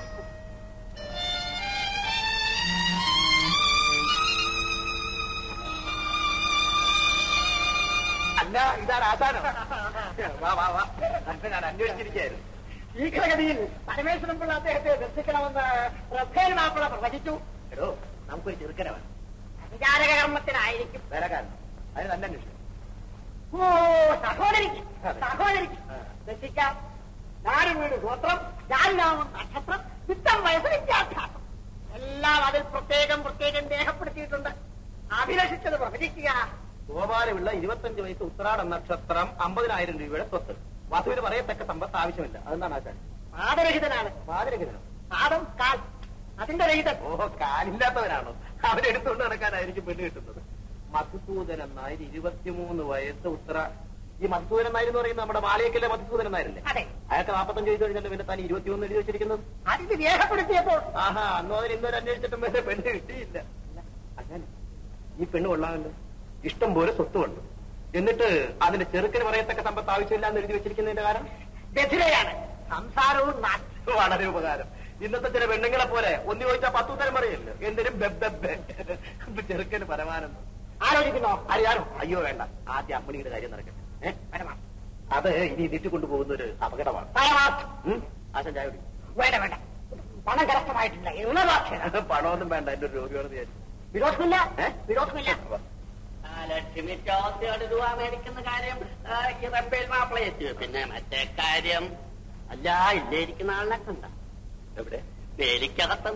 അല്ല ഇതാണ് ആശാനം വാ വാ വാ അല്പം ഞാൻ അന്വേഷിച്ചിരിക്കുകയായിരുന്നു ശീഘ്രഗതിയിൽ പരമേശ്വരൻ പിള്ള അദ്ദേഹത്തെ ദർശിക്കണമെന്ന് പ്രഭേൻ മാപ്പിള പ്രവചിച്ചു എടോ നമുക്കൊരു ചെറുക്കനെ വേണം വിചാരക കർമ്മത്തിനായിരിക്കും വേറെ കാരണം അതിന് തന്നെ അന്വേഷിക്കും ഓ സഹോദരിക്ക് സഹോദരിക്ക് ആ. ദർശിക്കാം നാട് വീട് ഗോത്രം ജാലിനാമം നക്ഷത്രം വിത്തം വയസ്സ് വിദ്യാഭ്യാസം എല്ലാം അതിൽ പ്രത്യേകം പ്രത്യേകം രേഖപ്പെടുത്തിയിട്ടുണ്ട് അഭിലഷിച്ചത് പ്രവചിക്കുക ഗോപാലമുള്ള ഇരുപത്തഞ്ച് വയസ്സ് ഉത്രാട നക്ഷത്രം അമ്പതിനായിരം രൂപയുടെ സ്വത്ത് വധുവിന് പറയത്തക്ക സമ്പത്ത് ആവശ്യമില്ല അതെന്താണ് ആശാൻ പാദരഹിതനാണ് പാതിരഹിതനോ പാദം കാൽ അതിന്റെ രഹിതൻ ഓ കാലില്ലാത്തവനാണോ അവരെടുത്തുകൊണ്ട് നടക്കാനായിരിക്കും പെണ്ണ് കിട്ടുന്നത് മധുസൂദനൻ നായർ ഇരുപത്തിമൂന്ന് വയസ്സ് ഉത്തര ഈ മധുസൂദനൻ നായർ എന്ന് പറയുന്നത് നമ്മുടെ മാലയക്കല്ലേ മധുസൂദനൻ നായരല്ലേ അതെ അയാൾക്ക് നാപ്പത്തഞ്ച് വയസ്സ് കഴിഞ്ഞല്ലോ പിന്നെ താൻ ഇരുപത്തിമൂന്ന് എഴുതി വെച്ചിരിക്കുന്നത് അതിന് രേഖപ്പെടുത്തിയപ്പോൾ ആഹാ അന്ന് അതിന് ഇന്നൊരു അന്വേഷിച്ചിട്ടും വേറെ പെണ്ണ് കിട്ടിയില്ല അങ്ങനെ ഈ പെണ്ണ് കൊള്ളാമല്ലോ ഇഷ്ടം പോലെ സ്വത്തുമുണ്ട് എന്നിട്ട് അതിന്റെ ചെറുക്കന് പറയത്തക്ക സമ്പത്ത് ആവശ്യമില്ല എന്ന് എഴുതി വെച്ചിരിക്കുന്നതിന്റെ കാരണം ബധിരയാണ് സംസാരവും നാട്ടും വളരെ ഉപകാരം ഇന്നത്തെ ചില പെണ്ണുങ്ങളെ പോലെ ഒന്ന് ചോദിച്ചാൽ പത്തു തരം പറയല്ലോ എന്തിനും ബെബ്ബെബ്ബെ. ചെറുക്കന് പരമാനന്ദം ആലോചിക്കുന്നോ അറിയാനോ അയ്യോ വേണ്ട ആദ്യം അമ്മണിയുടെ കാര്യം നടക്കട്ടെ ഏ? അത് ഇനി നീട്ടിക്കൊണ്ടു പോകുന്ന ഒരു അപകടമാണ് പരമാർത്ഥം ഉം? ആശാൻ ചായ കുടി വേണ്ട വേണ്ട പണം കരസ്ഥമായിട്ടില്ല ഉണർവാക്ഷരം പണമൊന്നും വേണ്ട എന്റെ ഒരു രോഗിയോട് വിചാരിച്ചു വിരോധമില്ല ഏ? വിരോധമില്ല ലക്ഷ്മി ചോദ്യോട് രൂപ മേടിക്കുന്ന കാര്യം ആ, ഈ റബ്ബേൽ മാപ്പിള എത്തിയോ പിന്നെ മറ്റേ കാര്യം അല്ല ഇല്ലേരിക്കുന്ന ആളിനെ കണ്ട എവിടെ വേലിക്കകത്ത്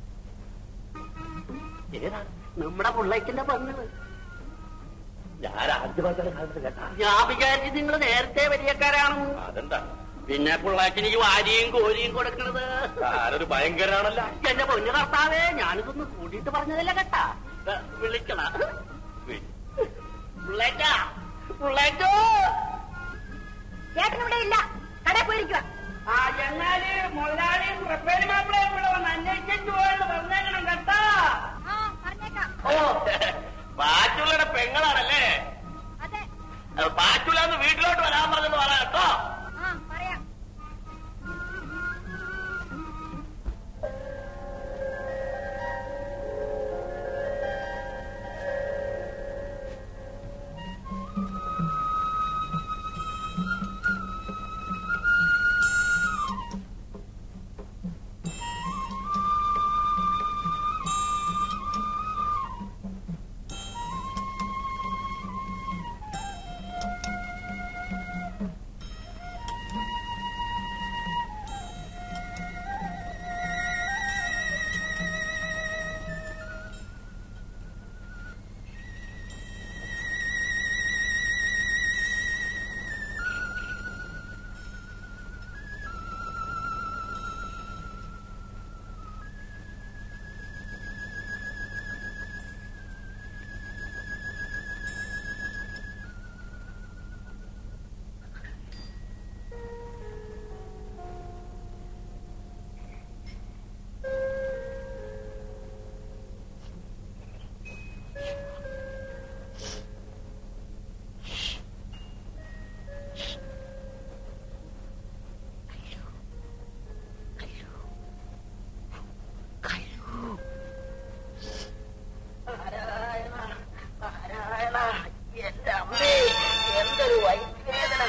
ഏതാ നമ്മുടെ പുള്ളയ്ക്കിന്റെ പങ്കുകൾ ഞാൻ ആദ്യമായിട്ടാണ് കാണുന്നത് കേട്ടാ ഞാൻ വിചാരിച്ചു നിങ്ങൾ നേരത്തെ വലിയക്കാരാണെന്ന് അതെന്താ പിന്നെ പിള്ളേക്കിന് ഈ വാരിയും കോരിയും കൊടുക്കണത് ആരൊരു ഭയങ്കരാണല്ല എന്റെ പൊന്നു കർത്താവേ ഞാനിതൊന്ന് കൂടിയിട്ട് പറഞ്ഞതല്ല കേട്ടാ ദാ, വിളിക്കണ പിള്ളേറ്റാ പിള്ളേറ്റോ ചേട്ടൻ ഇവിടെ ഇല്ല കടയിൽ പോയിരിക്കുക ആ എന്നാല് മുതലാളിയും റബ്ബേൽ മാപ്പിളയും ഇവിടെ വന്ന് അന്വേഷിച്ചു പോയെന്ന് പറഞ്ഞേക്കണം കേട്ടാ ആ പറഞ്ഞേക്കാം ഓ പാറ്റുള്ളയുടെ പെങ്ങളാണല്ലേ അതെ പാറ്റുള്ള വീട്ടിലോട്ട് വരാൻ പറഞ്ഞെന്ന് പറ കേട്ടോ ആ പറയാം എന്റെ അമ്മേ എന്തൊരു വൈദ്യുവേദന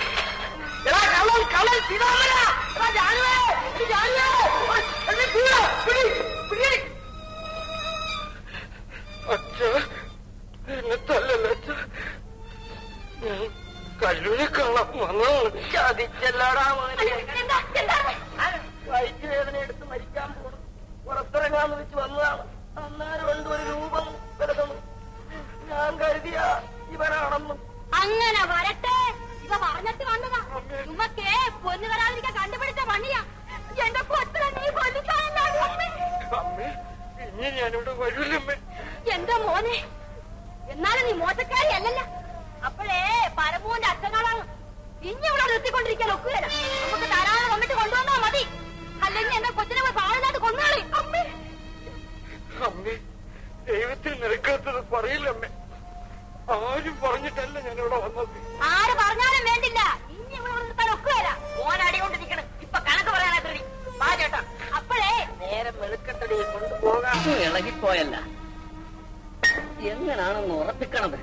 കല്ലൂരെ കാണാൻ വന്നതാണ് ചതിച്ചല്ലോടാ മോനെ എന്താ എന്താണ് വൈദ്യുവേദന എടുത്ത് മരിക്കാൻ പോണു പുറത്തിറങ്ങാന്ന് വെച്ച് വന്നതാണ് അന്നേരം ഉണ്ട് ഒരു രൂപം കിടക്കുന്നു ഞാൻ കരുതിയ ഇവരാണെന്നും അങ്ങനെ വരട്ടെ ഇവ പറഞ്ഞിട്ട് വന്നതാ ഉമ്മക്കേ പൊന്നു വരാതിരിക്കാൻ കണ്ടുപിടിച്ച പണിയാ എന്റെ കൊച്ചിനെ നീ കൊല്ലിക്കാനെന്താണ് അമ്മേ ഇനി ഞാനിവിടെ വരൂലമ്മേ എന്റെ മോനെ എന്നാലും നീ മോശക്കാരി അല്ലല്ല അപ്പോഴേ പരമൂന്റെ അച്ഛനാളാണ് ഇനി ഇവിടെ നിർത്തിക്കൊണ്ടിരിക്കാൻ ഒക്കുകയില്ല നമുക്ക് ധാരാളം വന്നിട്ട് കൊണ്ടുവന്നാ മതി അല്ലെങ്കിൽ എന്റെ കൊച്ചിനെ പോയി പാടിനായിട്ട് കൊന്നാളി അമ്മേ അമ്മേ ദൈവത്തിൽ നിരക്കാത്തത് പറയില്ലമ്മേ ആരും പറഞ്ഞിട്ടല്ല ഞാൻ ഇവിടെ വന്നത് ആര് പറഞ്ഞാലും വേണ്ടില്ല ഇനി ഇവിടെ നിർത്താൻ ഒക്കുകയല്ല മോൻ അടികൊണ്ടിരിക്കണം ഇപ്പൊ കണക്ക് പറയാനായിട്ട് വാ ചേട്ടാ അപ്പോഴേ നേരെ വെളുക്കട്ടടി കൊണ്ടുപോകാം ഇളകിപ്പോയല്ല എങ്ങനാണെന്ന് ഉറപ്പിക്കണത്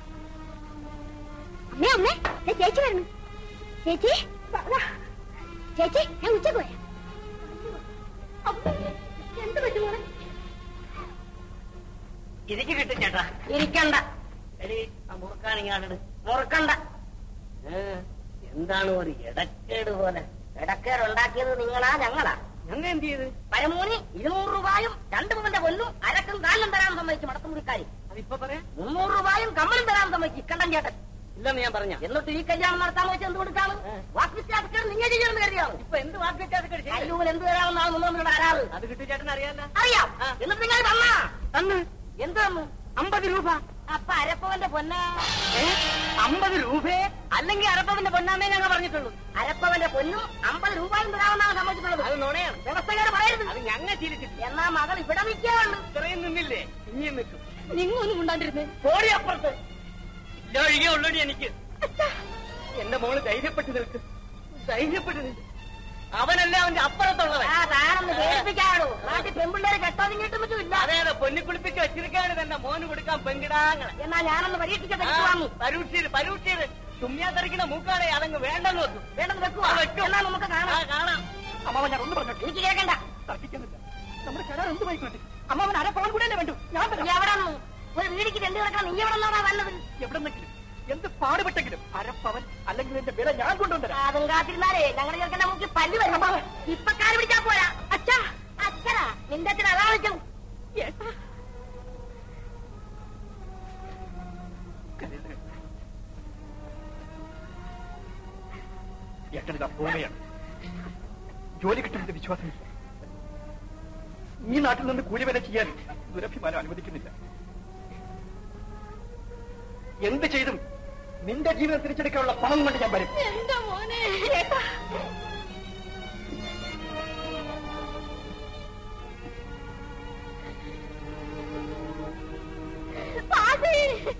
അമ്മേ അമ്മേ ദേ ചേച്ചി വരുന്നു ചേച്ചി വാ, വാ. ചേച്ചി ഞാൻ ഉച്ചക്ക് വരാം അമ്മേ, എന്ത് പറ്റുമോ ഇരിക്ക് കിട്ടും ചേട്ടാ ഇരിക്കണ്ട എടി ആ മുറുക്കാണിങ്ങാണിട് മുറുക്കണ്ട ഏ, എന്താണ് ഒരു ഇടക്കേട് പോലെ ഇടക്കേട് ഉണ്ടാക്കിയത് നിങ്ങളാ ഞങ്ങളാ ഞങ്ങൾ എന്ത് ചെയ്ത് പരമൂന്ന് ഇരുന്നൂറ് രൂപയും രണ്ടു പവന്റെ പൊന്നും അരക്കും കാലിലും തരാൻ സമ്മതിച്ചു മടത്തുമുറിക്കാരി അതിപ്പോ പറയാം മുന്നൂറ് രൂപയും കമ്മലും തരാൻ സമ്മതിച്ചു ഇക്കണ്ടൻ ചേട്ടൻ ഇല്ലെന്ന് ഞാൻ പറഞ്ഞ എന്നിട്ട് ഈ കല്യാണം നടത്താൻ വെച്ച് എന്ത് കൊടുത്താണ് വാക്വിസ്റ്റാസ്കർ നിങ്ങൾ ചെയ്യണമെന്ന് കരുതിയാണ് ഇപ്പൊ എന്ത് വാക്കിട്ട് കല്ലൂൽ എന്ത് തരാമെന്നാണ് നിങ്ങളുടെ ആരാറ് അത് കിട്ടു ചേട്ടൻ അറിയാല്ല അറിയാം ആ. എന്നിട്ട് നിങ്ങൾ വന്നാ അന്ന് എന്ത് തന്നു അമ്പത് രൂപ അപ്പൊ അരപ്പവന്റെ പൊന്ന ഏ അമ്പത് രൂപയെ അല്ലെങ്കിൽ അരപ്പതിന്റെ പൊന്നാമേ ഞങ്ങൾ പറഞ്ഞിട്ടുള്ളൂ അരപ്പവന്റെ പൊന്നും അമ്പത് രൂപയും തരാമെന്നാണ് സമ്മതിച്ചിട്ടുള്ളത് അത് നുണയാണ് വ്യവസ്ഥകാര് പറയരുത് അത് ഞങ്ങൾ ശീലിച്ചിട്ടില്ല എന്നാ മകൾ ഇവിടെ നിൽക്കാറുണ്ട് ഇത്രയും നിന്നില്ലേ ഇനിയും നിൽക്കും നിങ്ങൊന്നും ഉണ്ടാണ്ടിരുന്നേ പോടി അപ്പുറത്ത് ഇല്ല ഒഴികെ ഉള്ളടി എനിക്ക് എന്റെ മോള് ധൈര്യപ്പെട്ട് നിൽക്ക് ധൈര്യപ്പെട്ട് നിൽക്ക് അവനല്ല അവന്റെ അപ്പുറത്തുള്ളവൻ ആ താനൊന്ന് പേടിപ്പിക്കാടോ നാട്ടിൽ പെമ്പിള്ളേര് കെട്ടോതിങ്ങിട്ടും ഇല്ല അതെ അതെ പൊന്നിക്കുളിപ്പിച്ച് വെച്ചിരിക്കാണ് തന്നെ മോന് കൊടുക്കാൻ പെങ്കിടാങ്ങളെ എന്നാ ഞാനൊന്ന് പരീക്ഷിക്കട്ടെ ആ, ഇത് വാങ്ങി പരൂക്ഷീര് പരൂക്ഷീര് തുമ്മിയാ തെറിക്കുന്ന മൂക്കാടെ അതങ്ങ് വേണ്ടെന്ന് വെക്കും വേണ്ടെന്ന് വെക്കുവാ ആ, വെക്കും. എന്നാ നമുക്ക് ആ, കാണാം കാണാം അമ്മാവൻ ഞാൻ ഒന്ന് പറഞ്ഞോട്ടെ എനിക്ക് കേൾക്കണ്ട തർക്കിക്കുന്നില്ല നമ്മുടെ കരാർ എന്ത് വായിക്കോട്ടെ അമ്മാവൻ അരപ്പവൻ കൂടെ അല്ലേ വേണ്ടു ഞാൻ നീ തരാം എവിടെ നിന്ന്? ഒരു വീടിക്ക് രണ്ട് കിടക്കണം നീ എവിടെ നിന്നാ വന്നത് എവിടെന്നെങ്കിലും എന്ത് പാടുപെട്ടെങ്കിലും അരപ്പവൻ അല്ലെങ്കിൽ എന്റെ വില ഞാൻ കൊണ്ടുവന്നരാം അതും കാത്തിരുന്നാലേ ഞങ്ങളുടെ ചെറുക്കന്റെ നമുക്ക് പല്ല് വരും ഇപ്പൊ കാല് പിടിച്ചാ പോരാ അച്ഛാ അച്ഛനാ നിന്റെ അച്ഛൻ അതാ വിളിച്ചു ഏട്ടനിതാ പോവുകയാണ് ജോലി കിട്ടുമെന്ന് വിശ്വാസമില്ല ഈ നാട്ടിൽ നിന്ന് കൂലിവേല ചെയ്യാൻ ദുരഭിമാനം അനുവദിക്കുന്നില്ല എന്ത് ചെയ്തും നിന്റെ ജീവിതം തിരിച്ചെടുക്കാനുള്ള പണം കൊണ്ട് ഞാൻ വരും എന്റെ മോനെ പാതി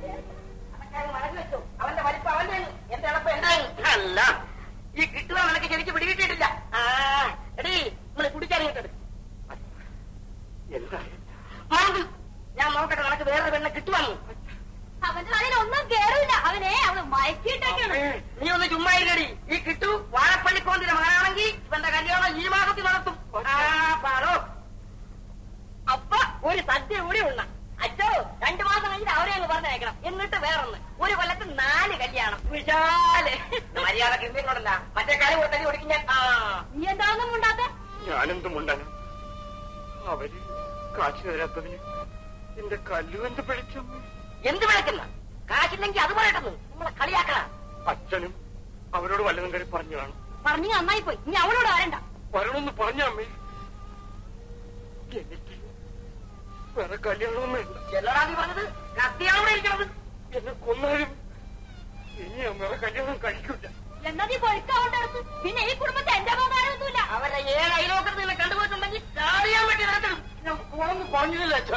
അവന്റെ വലിപ്പം അവന്റെ എന്റെ എളുപ്പം എന്റെ അല്ല ഈ കിട്ടുക നിനക്ക് ശരിക്കും പിടികിട്ടിയിട്ടില്ല ആ എടീ നിങ്ങൾ കുടിക്കാനിങ്ങോട്ടെടു എന്താ ഞാൻ നോക്കട്ടെ നിനക്ക് വേറൊരു പെണ്ണെ കിട്ടുവാന്ന് അവന്റെ അതിൽ ഒന്നും കേറില്ല അവനെ അവള് മയക്കിയിട്ടൊക്കെയാണ് നീ ഒന്ന് ചുമ്മാ ഇല്ലടി ഈ കിട്ടു വാഴപ്പള്ളിക്കോന്തിന്റെ മകനാണെങ്കിൽ ഇവന്റെ കല്യാണം ഈ മാസത്തിൽ നടത്തും ആ, പാടോ അപ്പൊ ഒരു സദ്യ കൂടി ഉണ്ണ അച്ഛോ രണ്ടു മാസം കഴിഞ്ഞിട്ട് അവരെ അങ്ങ് പറഞ്ഞയക്കണം എന്നിട്ട് വേറൊന്ന് ഒരു കൊല്ലത്ത് നാല് കല്യാണം വിശാല് മര്യാദ കിട്ടിക്കൊണ്ടല്ല മറ്റേ കാര്യം കൊടുത്തടി കൊടുക്കും ഞാൻ ആ നീ എന്താണെന്നും ഉണ്ടാത്ത ഞാനെന്തും ഉണ്ടാണ് അവര് കാശ് തരാത്തതിന് എന്റെ കല്ലു എന്ത് പിടിച്ചമ്മ എന്ത് വിളക്കുന്ന കാശില്ലെങ്കിൽ അത് പറയട്ടെന്ന് നമ്മളെ കളിയാക്കണ അച്ഛനും അവരോട് വല്ലതും കയറി പറഞ്ഞു കാണും പറഞ്ഞു നന്നായി പോയി ഇനി അവളോട് വരണ്ട വരണമെന്ന് പറഞ്ഞ അമ്മേ എനിക്ക് വേറെ കല്യാണമൊന്നും വേണ്ട എന്നോടാ നീ പറഞ്ഞത് കത്തിയാണ് ഇവിടെ ഇരിക്കണത് എന്നെ കൊന്നാലും ഇനി ഞാൻ വേറെ കല്യാണം കഴിക്കില്ല എന്നാ നീ പൊഴുക്കാവണ്ട അടുത്ത് പിന്നെ ഈ കുടുംബത്തെ എന്റെ പോകാനൊന്നുമില്ല അവരെ ഏഴ് അയലോക്കത്ത് നിന്നെ കണ്ടുപോയിട്ടുണ്ടെങ്കിൽ ചാടിയാൻ വേണ്ടി നടത്തും ഞാൻ പോണെന്ന് പറഞ്ഞില്ല അച്ഛ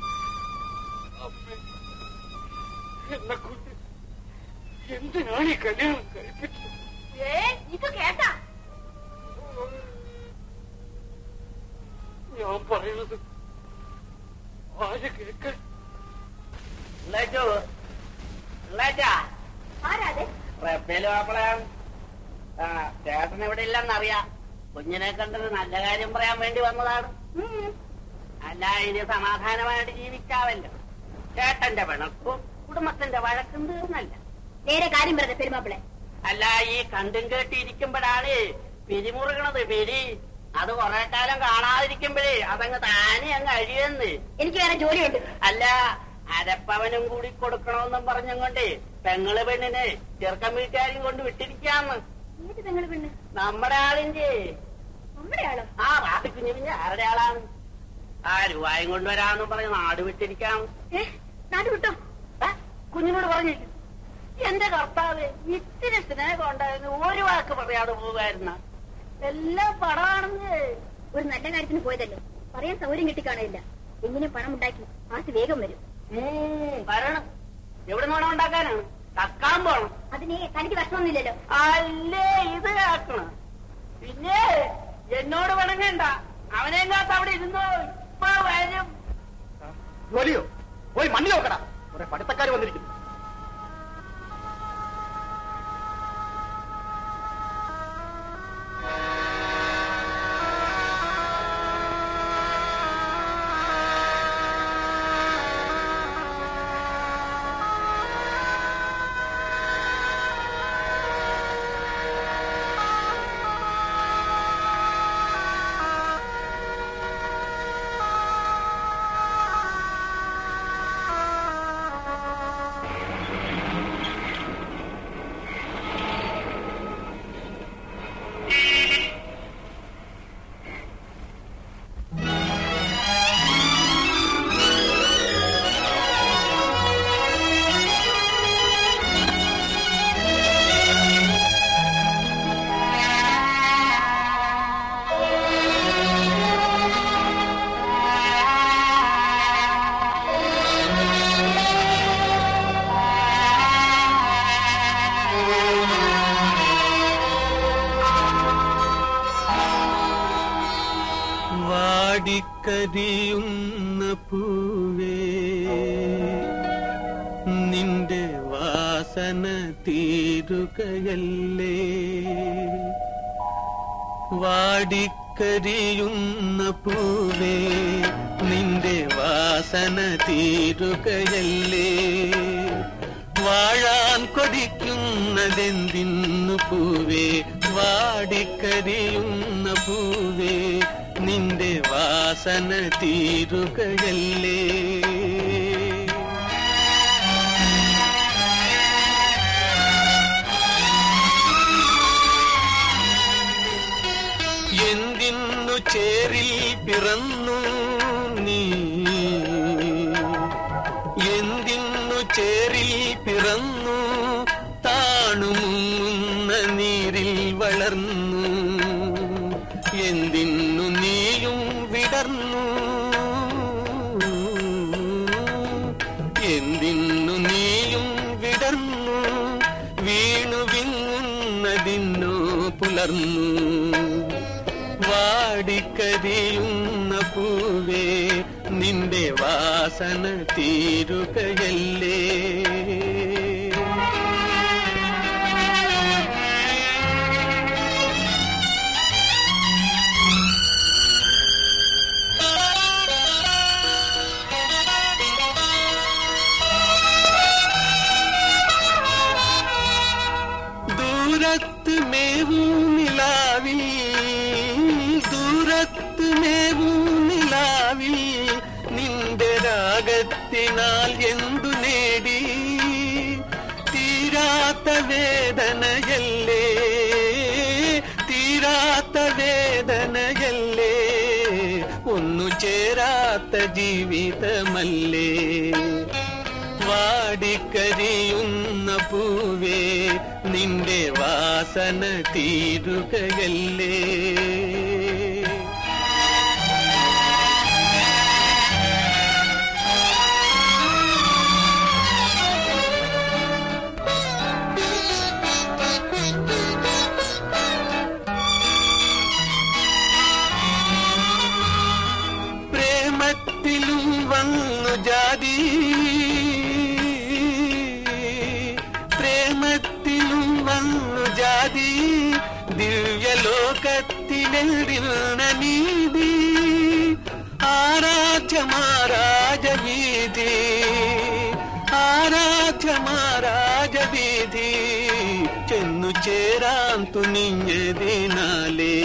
എന്നെ കൊണ്ട് എന്തിനാണ് ഈ കല്യാണം കഴിപ്പിച്ചത് ഏ ഇത് കേട്ടാ ഞാൻ പറയുന്നത് ആര് കേൾക്കാൻ ആരാതെ റബ്ബേലും ആപ്പിളാണ് ആ ചേട്ടൻ ഇവിടെ ഇല്ലെന്നറിയാം കുഞ്ഞിനെ കണ്ടത് നല്ല കാര്യം പറയാൻ വേണ്ടി വന്നതാണ് അല്ല ഇനി സമാധാനമായിട്ട് ജീവിക്കാവല്ലോ ചേട്ടന്റെ പിണക്കും കുടുംബത്തിന്റെ വഴക്കും തീർന്നല്ല നേരെ കാര്യം പറഞ്ഞ പെരുമാപ്പിളെ അല്ല ഈ കണ്ടും കേട്ടിരിക്കുമ്പോഴാണ് പിരിമുറുകണത് പിരി അത് കുറെ കാലം കാണാതിരിക്കുമ്പോഴേ അതങ്ങ് താനെ അങ്ങ് അഴിയെന്ന് എനിക്ക് വേറെ ജോലിയുണ്ട് അല്ല അരപ്പവനും കൂടി കൊടുക്കണമെന്നും പറഞ്ഞും കൊണ്ടേ പെങ്ങള് പെണ്ണിനെ ചെറുക്കം വീട്ടുകാരും കൊണ്ട് വിട്ടിരിക്കാന്ന് ഏത് പെങ്ങള് പെണ്ണ് നമ്മുടെ ആളിന്റെ നമ്മുടെ ആളോ ആ വാപ്പി കുഞ്ഞു കുഞ്ഞ് ആരുടെ ആളാണ് ആ രൂപായും കൊണ്ടുവരാന്നും പറഞ്ഞ് നാട് വിട്ടിരിക്കാം ഏ നാട് വിട്ടോ ഏ? കുഞ്ഞിനോട് പറഞ്ഞില്ല എന്റെ കർത്താവ് ഇത്തിരി സ്നേഹം ഉണ്ടായിരുന്നു ഒരു വാക്ക് പറയാതെ പോകായിരുന്ന എല്ലാം പടമാണെന്ന് ഒരു നല്ല കാര്യത്തിന് പോയതല്ലേ പറയാൻ സൗകര്യം കിട്ടിക്കാണില്ല എങ്ങനെ പണം ഉണ്ടാക്കി ആസ് വേഗം വരും ഉം, വരണം എവിടെ നോണം ഉണ്ടാക്കാനാണ് കക്കാൻ പോണം അതിന് തനിക്ക് വിഷമൊന്നുമില്ലല്ലോ അല്ലേ ഇത് കേക്കണം പിന്നെ എന്നോട് വണങ്ങണ്ട അവനെ കാത്ത് അവിടെ ഇരുന്നോ ഇപ്പൊ വരും ജോലിയോ പോയി മണ്ണി നോക്കടാ കുറെ പഠിത്തക്കാർ വന്നിരിക്കുന്നു വാടിക്കരിയുന്ന പൂവേ നിന്റെ വാസന തീരുകയല്ലേ വാടിക്കരിയുന്ന പൂവേ നിന്റെ വാസന തീരുകയല്ലേ വാഴാൻ കൊതിക്കുന്നതെന്തിന്നു പൂവേ വാടിക്കരിയുന്ന പൂവേ നിന്റെ വാസന തീരുകയല്ലേ എന്തിന്നു ചേരിൽ പിറന്നു നീ എന്തിന്നു ചേരിൽ പിറന്നു താണുമുങ്ങുന്ന നീരിൽ വളർന്നു എന്തിന്നു നീയും വിടർന്നു എന്തിന്നു നീയും വിടർന്നു വീണു വിങ്ങുന്നതിന്നോ പുലർന്നു വാടിക്കരിയുന്ന പൂവേ നിന്റെ വാസന തീരുകയല്ലേ ദൂരത്ത് മേവും നിലാവിൽ ദൂരത്ത് മേവും നിലാവിൽ നിന്റെ രാഗത്തിനാൽ എന്തു നേടി തീരാത്ത വേദനയല്ലേ തീരാത്ത വേദനയല്ലേ ഒന്നു ചേരാത്ത ജീവിതമല്ലേ വാടിക്കരിയുന്ന പൂവേ നിന്റെ വാസന തീരുകയല്ലേ പ്രേമത്തിലും വന്നു ജാതി പ്രേമത്തിലും വന്നു ജാതി ദിവ്യലോകത്തിലെഴുന്ന നീതി ആരാധ്യമാരാജവീതി ആരാധ്യമാരാജവീതി ചെന്നു ചേരാൻ തുനിഞ്ഞതിനാലേ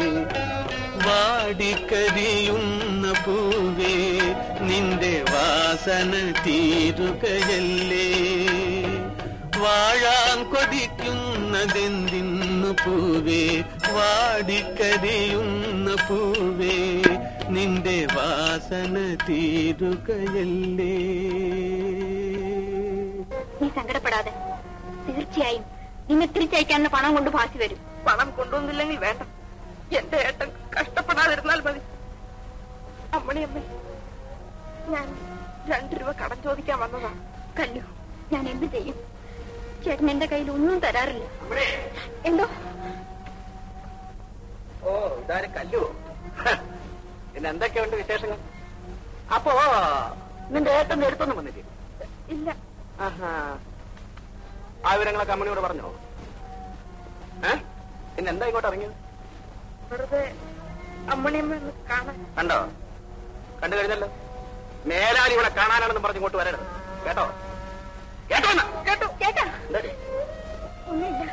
വാടിക്കരിയുന്ന പൂവേ നിന്റെ വാസന തീരുകയല്ലേ വാഴാൻ കൊതിക്കുന്നതെന്തിന്നു പൂവേ വാടിക്കരിയുന്ന പൂവേ നിന്റെ വാസന തീരുകയല്ലേ നീ സങ്കടപ്പെടാതെ തീർച്ചയായും നിന്നെ തിരിച്ചയക്കാനുള്ള പണം കൊണ്ട് ഭാസി വരും പണം കൊണ്ടുവന്നില്ലെങ്കിൽ വേണ്ട എന്റെ ഏട്ടൻ കഷ്ടപ്പെടാതിരുന്നാൽ മതി അമ്മണിയമ്മ ഞാൻ രണ്ടു രൂപ കടം ചോദിക്കാൻ വന്നതാ കല്ലു ഞാൻ എന്ത് ചെയ്യും ചേട്ടൻ എന്റെ കയ്യിൽ ഒന്നും തരാറില്ല എന്തോ ഓ ഇതാരും കല്ലുവോ പിന്നെ എന്തൊക്കെയുണ്ട് വിശേഷങ്ങൾ അപ്പോ നിന്റെ ഏട്ടന്റെ അടുത്തൊന്നും വന്നില്ലേ ഇല്ല ആഹാ. ആ വിവരങ്ങളൊക്കെ അമ്മണിയോട് പറഞ്ഞോ ഏ പിന്നെ എന്താ ഇങ്ങോട്ട് ഇറങ്ങിയത് വെറുതെ അമ്മണിയമ്മ ഒന്ന് കാണാൻ കണ്ടോ കണ്ടു കഴിഞ്ഞല്ലോ മേലാൽ ഇവിടെ കാണാനാണെന്ന് പറഞ്ഞ് ഇങ്ങോട്ട് വരരുത് കേട്ടോ കേട്ടോ എന്നാ? കേട്ടു കേട്ടാ എന്താടി? ഒന്നുമില്ല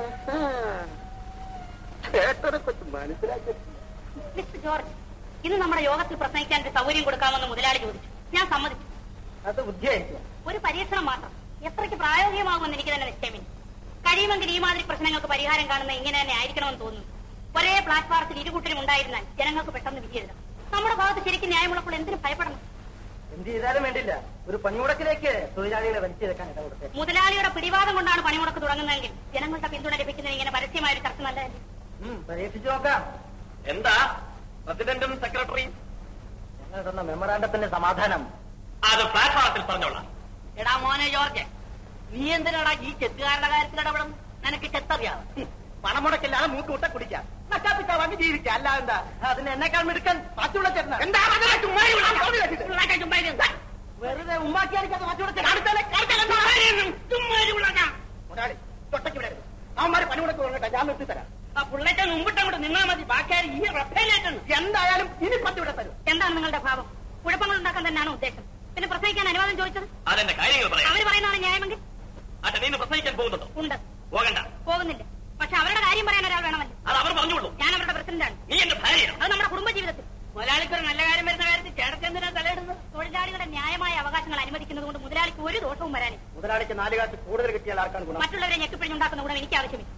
കേട്ടനെ കൊച്ചു മനസ്സിലാക്കി മിസ്റ്റർ ജോർജ് ഇന്ന് നമ്മുടെ യോഗത്തിൽ പ്രസംഗിക്കാൻ ഒരു സൗകര്യം കൊടുക്കാമെന്ന് മുതലാളി ചോദിച്ചു ഞാൻ സമ്മതിച്ചു അത് ബുദ്ധിയായിരിക്കും ഒരു പരീക്ഷണം മാത്രം എത്രയ്ക്ക് പ്രായോഗികമാകുമെന്ന് എനിക്ക് തന്നെ നിശ്ചയമില്ല കഴിയുമെങ്കിൽ ഈ മാതിരി പ്രശ്നങ്ങൾക്ക് പരിഹാരം കാണുന്ന ഇങ്ങനെ തന്നെ ആയിരിക്കണമെന്ന് തോന്നുന്നു ഒരേ പ്ലാറ്റ്ഫോറത്തിൽ ഇരുകൂട്ടരും ഉണ്ടായിരുന്നാൽ ജനങ്ങൾക്ക് പെട്ടെന്ന് വിധിയെഴുതാം നമ്മുടെ ഭാഗത്ത് ശരിക്കും ന്യായമുള്ളപ്പോൾ എന്തിനു ഭയപ്പെടണം എന്ത് ചെയ്താലും വേണ്ടില്ല ഒരു പണിമുടക്കിലേക്ക് തൊഴിലാളികളെ വലിച്ചെടുക്കാൻ ഇട കൊടുത്തേ മുതലാളിയുടെ പിടിവാദം കൊണ്ടാണ് പണിമുടക്ക് തുടങ്ങുന്നതെങ്കിൽ ജനങ്ങളുടെ പിന്തുണ ലഭിക്കുന്നതിന് ഇങ്ങനെ പരസ്യമായ ഒരു ചർച്ച നല്ലതല്ലേ ഉം, പരീക്ഷിച്ചു നോക്കാം എന്താ പ്രസിഡന്റും സെക്രട്ടറിയും ഞങ്ങൾ തന്ന മെമ്മറാണ്ടത്തിന്റെ സമാധാനം അത് പ്ലാറ്റ്ഫോറത്തിൽ പറഞ്ഞോളാം എടാ മോനെ ജോർജ് നീ എന്തിനാടാ ഈ ചെത്തുകാരുടെ കാര്യത്തിൽ ഇടപെടുന്നു നിനക്ക് ചെത്തറിയാം പണം മുടക്കില്ലാതെ മൂക്ക് മുട്ട കുടിക്കാം നക്കാപ്പിച്ച വാങ്ങി ജീവിക്കാം അല്ല എന്താ അതിന് എന്നെക്കാൾ മിടുക്കൻ പാച്ചുള്ള ചേട്ടന എന്താ പറഞ്ഞത്? ചുമ്മാ ഇരുന്നാ മതി. ഉള്ളാക്കാൻ ചുമ്മാ ഇരുന്ന്. വെറുതെ ഉമ്മാക്കി അടിക്കാത്ത പാച്ചുള്ള അടുത്തല്ലേ, അടുത്തല്ലേ, ചുമ്മാ ഇരുന്ന്. ചുമ്മാ ഇരി ഉള്ളാക്കാൻ. മുതലാളി തൊട്ടയ്ക്ക് വിടരുത് അവന്മാര് പണിമുടക്ക് തുടങ്ങട്ടെ ഞാൻ നിർത്തി തരാം ആ പുള്ളേറ്റ മുമ്പിട്ട് അങ്ങോട്ട് നിന്നാ മതി ബാക്കിയാരും ഈ റഫേലേറ്റാണ് എന്തായാലും ഇനി പത്ത് ഇവിടെ തരും എന്താണ് നിങ്ങളുടെ ഭാവം കുഴപ്പങ്ങൾ ഉണ്ടാക്കാൻ തന്നെയാണോ ഉദ്ദേശം പിന്നെ പ്രസംഗിക്കാൻ അനുവാദം ചോദിച്ചത് അതെന്റെ കാര്യങ്ങൾ പറയാം അവർ പറയുന്നതാണ് ന്യായമെങ്കിൽ അച്ഛൻ നീ ഇന്ന് പ്രസംഗിക്കാൻ പോകുന്നുണ്ടോ ഉണ്ട് പോകണ്ട പോകുന്നില്ല പക്ഷെ അവരുടെ കാര്യം പറയാൻ ഒരാൾ വേണമല്ലോ അത് അവർ പറഞ്ഞോളൂ ഞാൻ അവരുടെ പ്രസിഡന്റാണ് നീ എന്റെ ഭാര്യ അത് നമ്മുടെ കുടുംബ ജീവിതത്തിൽ മുതലാളിക്ക് ഒരു നല്ല കാര്യം വരുന്ന കാര്യത്തിൽ ചേട്ടത്തി എന്തിനാ തലയിടുന്നത് തൊഴിലാളികളുടെ ന്യായമായ അവകാശങ്ങൾ അനുവദിക്കുന്നത് കൊണ്ട് മുതലാളിക്ക് ഒരു ദോഷവും വരാനില്ല മുതലാളിക്ക് നാല് കാശ് കൂടുതൽ കിട്ടിയാൽ ആർക്കാണ് ഗുണം മറ്റുള്ളവരെ ഞെക്കിപ്പിഴിഞ്ഞുണ്ടാക്കുന്ന ഗുണം എനിക്ക് ആവശ്യമില്ല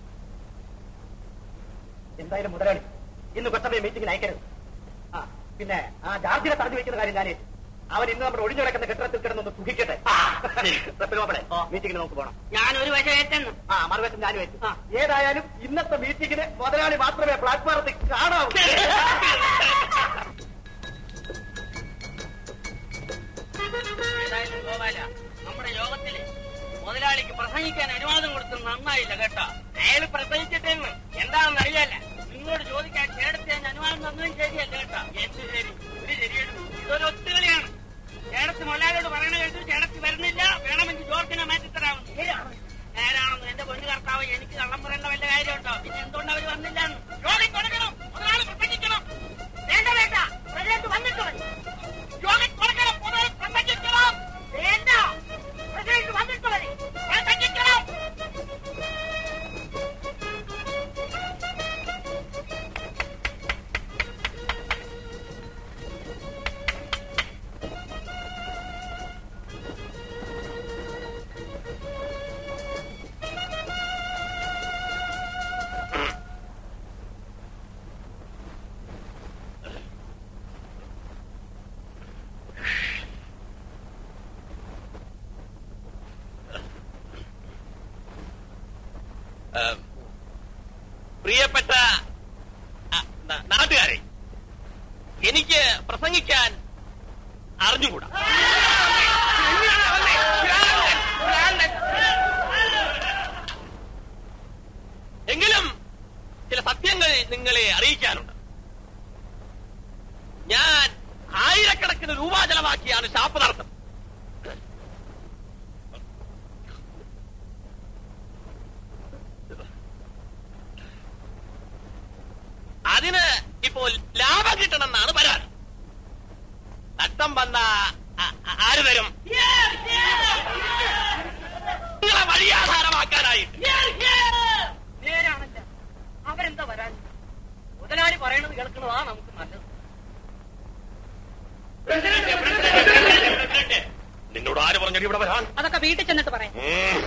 എന്തായാലും മുതലാളി ഇന്ന് കൊച്ചമ്മയെ മീറ്റിംഗിൽ അയക്കരുത് ആ പിന്നെ ആ ജാർജിനെ തടഞ്ഞു വെക്കുന്ന കാര്യം ഞാൻ ഏറ്റു. അവൻ ഇന്ന് നമ്മുടെ ഒഴിഞ്ഞു കിടക്കുന്ന കെട്ടിടത്തിൽ കിടന്നൊന്ന് സുഖിക്കട്ടെ മീറ്റിംഗിന് നമുക്ക് പോകണം ഞാൻ ഒരു വശം ഏറ്റെന്ന് ആ മറുവശം ഞാനും ഏറ്റു ഏതായാലും ഇന്നത്തെ മീറ്റിംഗിന് മുതലാളി മാത്രമേ പ്ലാറ്റ്ഫോറത്തിൽ കാണാവൂ ഏതായാലും ഗോപാല നമ്മുടെ യോഗത്തില് മുതലാളിക്ക് പ്രസംഗിക്കാൻ അനുവാദം കൊടുത്തത് നന്നായില്ല കേട്ടോ അയാൾ പ്രസംഗിച്ചിട്ടെന്ന് എന്താണെന്ന് അറിയാല നിങ്ങളോട് ചോദിക്കാൻ ചേട്ടത്തെ അനുവാദം തന്നതും ശരിയല്ല കേട്ടോ എന്ത് ശരി ഒരു ശരിയെടുത്തു ഇതൊരു ഒത്തുകളിയാണ് ചേട്ടത്ത് മുതലാളിയോട് പറയണ കേട്ടു ചേട്ടത്ത് വരുന്നില്ല വേണമെങ്കിൽ ജോർജിനെ മാറ്റിത്തരാമെന്ന് ശരിയാണോ നേരാണെന്ന് എന്റെ പൊന്നു കർത്താവ് എനിക്ക് കള്ളം പറയേണ്ട വല്ല കാര്യമുണ്ടോ പിന്നെ എന്തുകൊണ്ട് അവർ വന്നില്ല യോഗം തുടങ്ങണം മുതലാളി പ്രസംഗിക്കണം വേണ്ട വേണ്ട പ്രസിഡന്റ് വന്നിട്ട് മതി യോഗം തുടങ്ങണം മുതലാളി പ്രസംഗിക്കണം വേണ്ട പ്രസിഡന്റ് വന്നിട്ട് മതി പ്രസംഗിക്കണം പ്രിയപ്പെട്ട ആ, ന- നാട്ടുകാരെ എനിക്ക് പ്രസംഗിക്കാൻ അറിഞ്ഞുകൂടാ എങ്കിലും ചില സത്യങ്ങൾ നിങ്ങളെ അറിയിക്കാനുണ്ട് ഞാൻ ആയിരക്കണക്കിന് രൂപ ചെലവാക്കിയാണ് ഷാപ്പ് നടത്തുന്നത് അതിന് ഇപ്പോൾ ലാഭം കിട്ടണമെന്നാണ് പരാതി നഷ്ടം വന്ന ആ- ആ- ആര് തരും നിങ്ങളെ വഴിയാധാരമാക്കാനായിട്ട് നേരാണല്ല അവരെന്താ വരാൻ മുതലാളി പറയണത് കേൾക്കുന്നതാ നമുക്ക് നല്ലത് നിന്നോട് ആര് പറഞ്ഞു ഇവിടെ വരാൻ അതൊക്കെ വീട്ടിൽ ചെന്നിട്ട് പറയാം ഉം.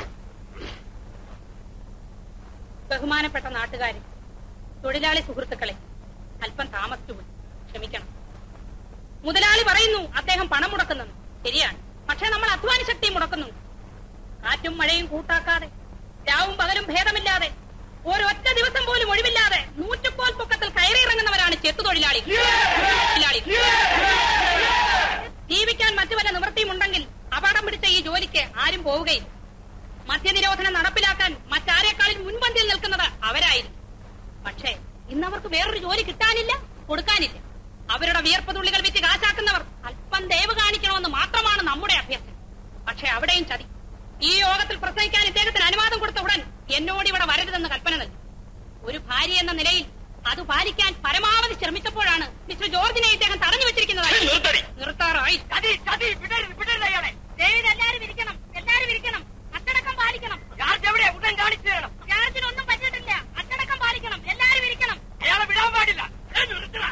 ബഹുമാനപ്പെട്ട നാട്ടുകാരെ തൊഴിലാളി സുഹൃത്തുക്കളെ അല്പം താമസിച്ചു പോയി ക്ഷമിക്കണം മുതലാളി പറയുന്നു അദ്ദേഹം പണം മുടക്കുന്നെന്ന് ശരിയാണ് പക്ഷെ നമ്മൾ അധ്വാന ശക്തി മുടക്കുന്നുണ്ട് കാറ്റും മഴയും കൂട്ടാക്കാതെ രാവും പകലും ഭേദമില്ലാതെ ഒരൊറ്റ ദിവസം പോലും ഒഴിവില്ലാതെ നൂറ്റുപോൽ പൊക്കത്തിൽ കയറിയിറങ്ങുന്നവരാണ് ചെത്തു തൊഴിലാളി തൊഴിലാളി ജീവിക്കാൻ മറ്റു വല്ല നിവൃത്തിയുമുണ്ടെങ്കിൽ അപകടം പിടിച്ച ഈ ജോലിക്ക് ആരും പോവുകയില്ല മദ്യനിരോധനം നടപ്പിലാക്കാൻ മറ്റാരേക്കാളും മുൻപന്തിയിൽ നിൽക്കുന്നത് അവരായിരുന്നു പക്ഷേ ഇന്നവർക്ക് വേറൊരു ജോലി കിട്ടാനില്ല കൊടുക്കാനില്ല അവരുടെ വിയർപ്പ് തുള്ളികൾ വിറ്റ് കാശാക്കുന്നവർ അല്പം ദയവ് കാണിക്കണമെന്ന് മാത്രമാണ് നമ്മുടെ അഭ്യർത്ഥന പക്ഷെ അവിടെയും ചതി ഈ യോഗത്തിൽ പ്രസംഗിക്കാൻ ഇദ്ദേഹത്തിന് അനുവാദം കൊടുത്ത ഉടൻ എന്നോട് ഇവിടെ വരരുതെന്ന് കൽപ്പന നൽകി ഒരു ഭാര്യ എന്ന നിലയിൽ അത് പാലിക്കാൻ പരമാവധി ശ്രമിച്ചപ്പോഴാണ് മിസ്റ്റർ ജോർജിനെ ഇദ്ദേഹം തടഞ്ഞു വെച്ചിരിക്കുന്നതായി നിർത്താറായി ചതി ചതി വിടരുത് വിടരുത് അയാളെ ദയവിത് എല്ലാരും ഇരിക്കണം എല്ലാരും ഇരിക്കണം അച്ചടക്കം പാലിക്കണം ജാർജ് എവിടെ ഉടൻ കാണിച്ചു തരണം ജാർജിനൊന്നും പറ്റിയിട്ടില്ല അച്ചടക്കം പാലിക്കണം എല്ലാരും ഇരിക്കണം അയാളെ വിടാൻ പാടില്ല നിർത്തണം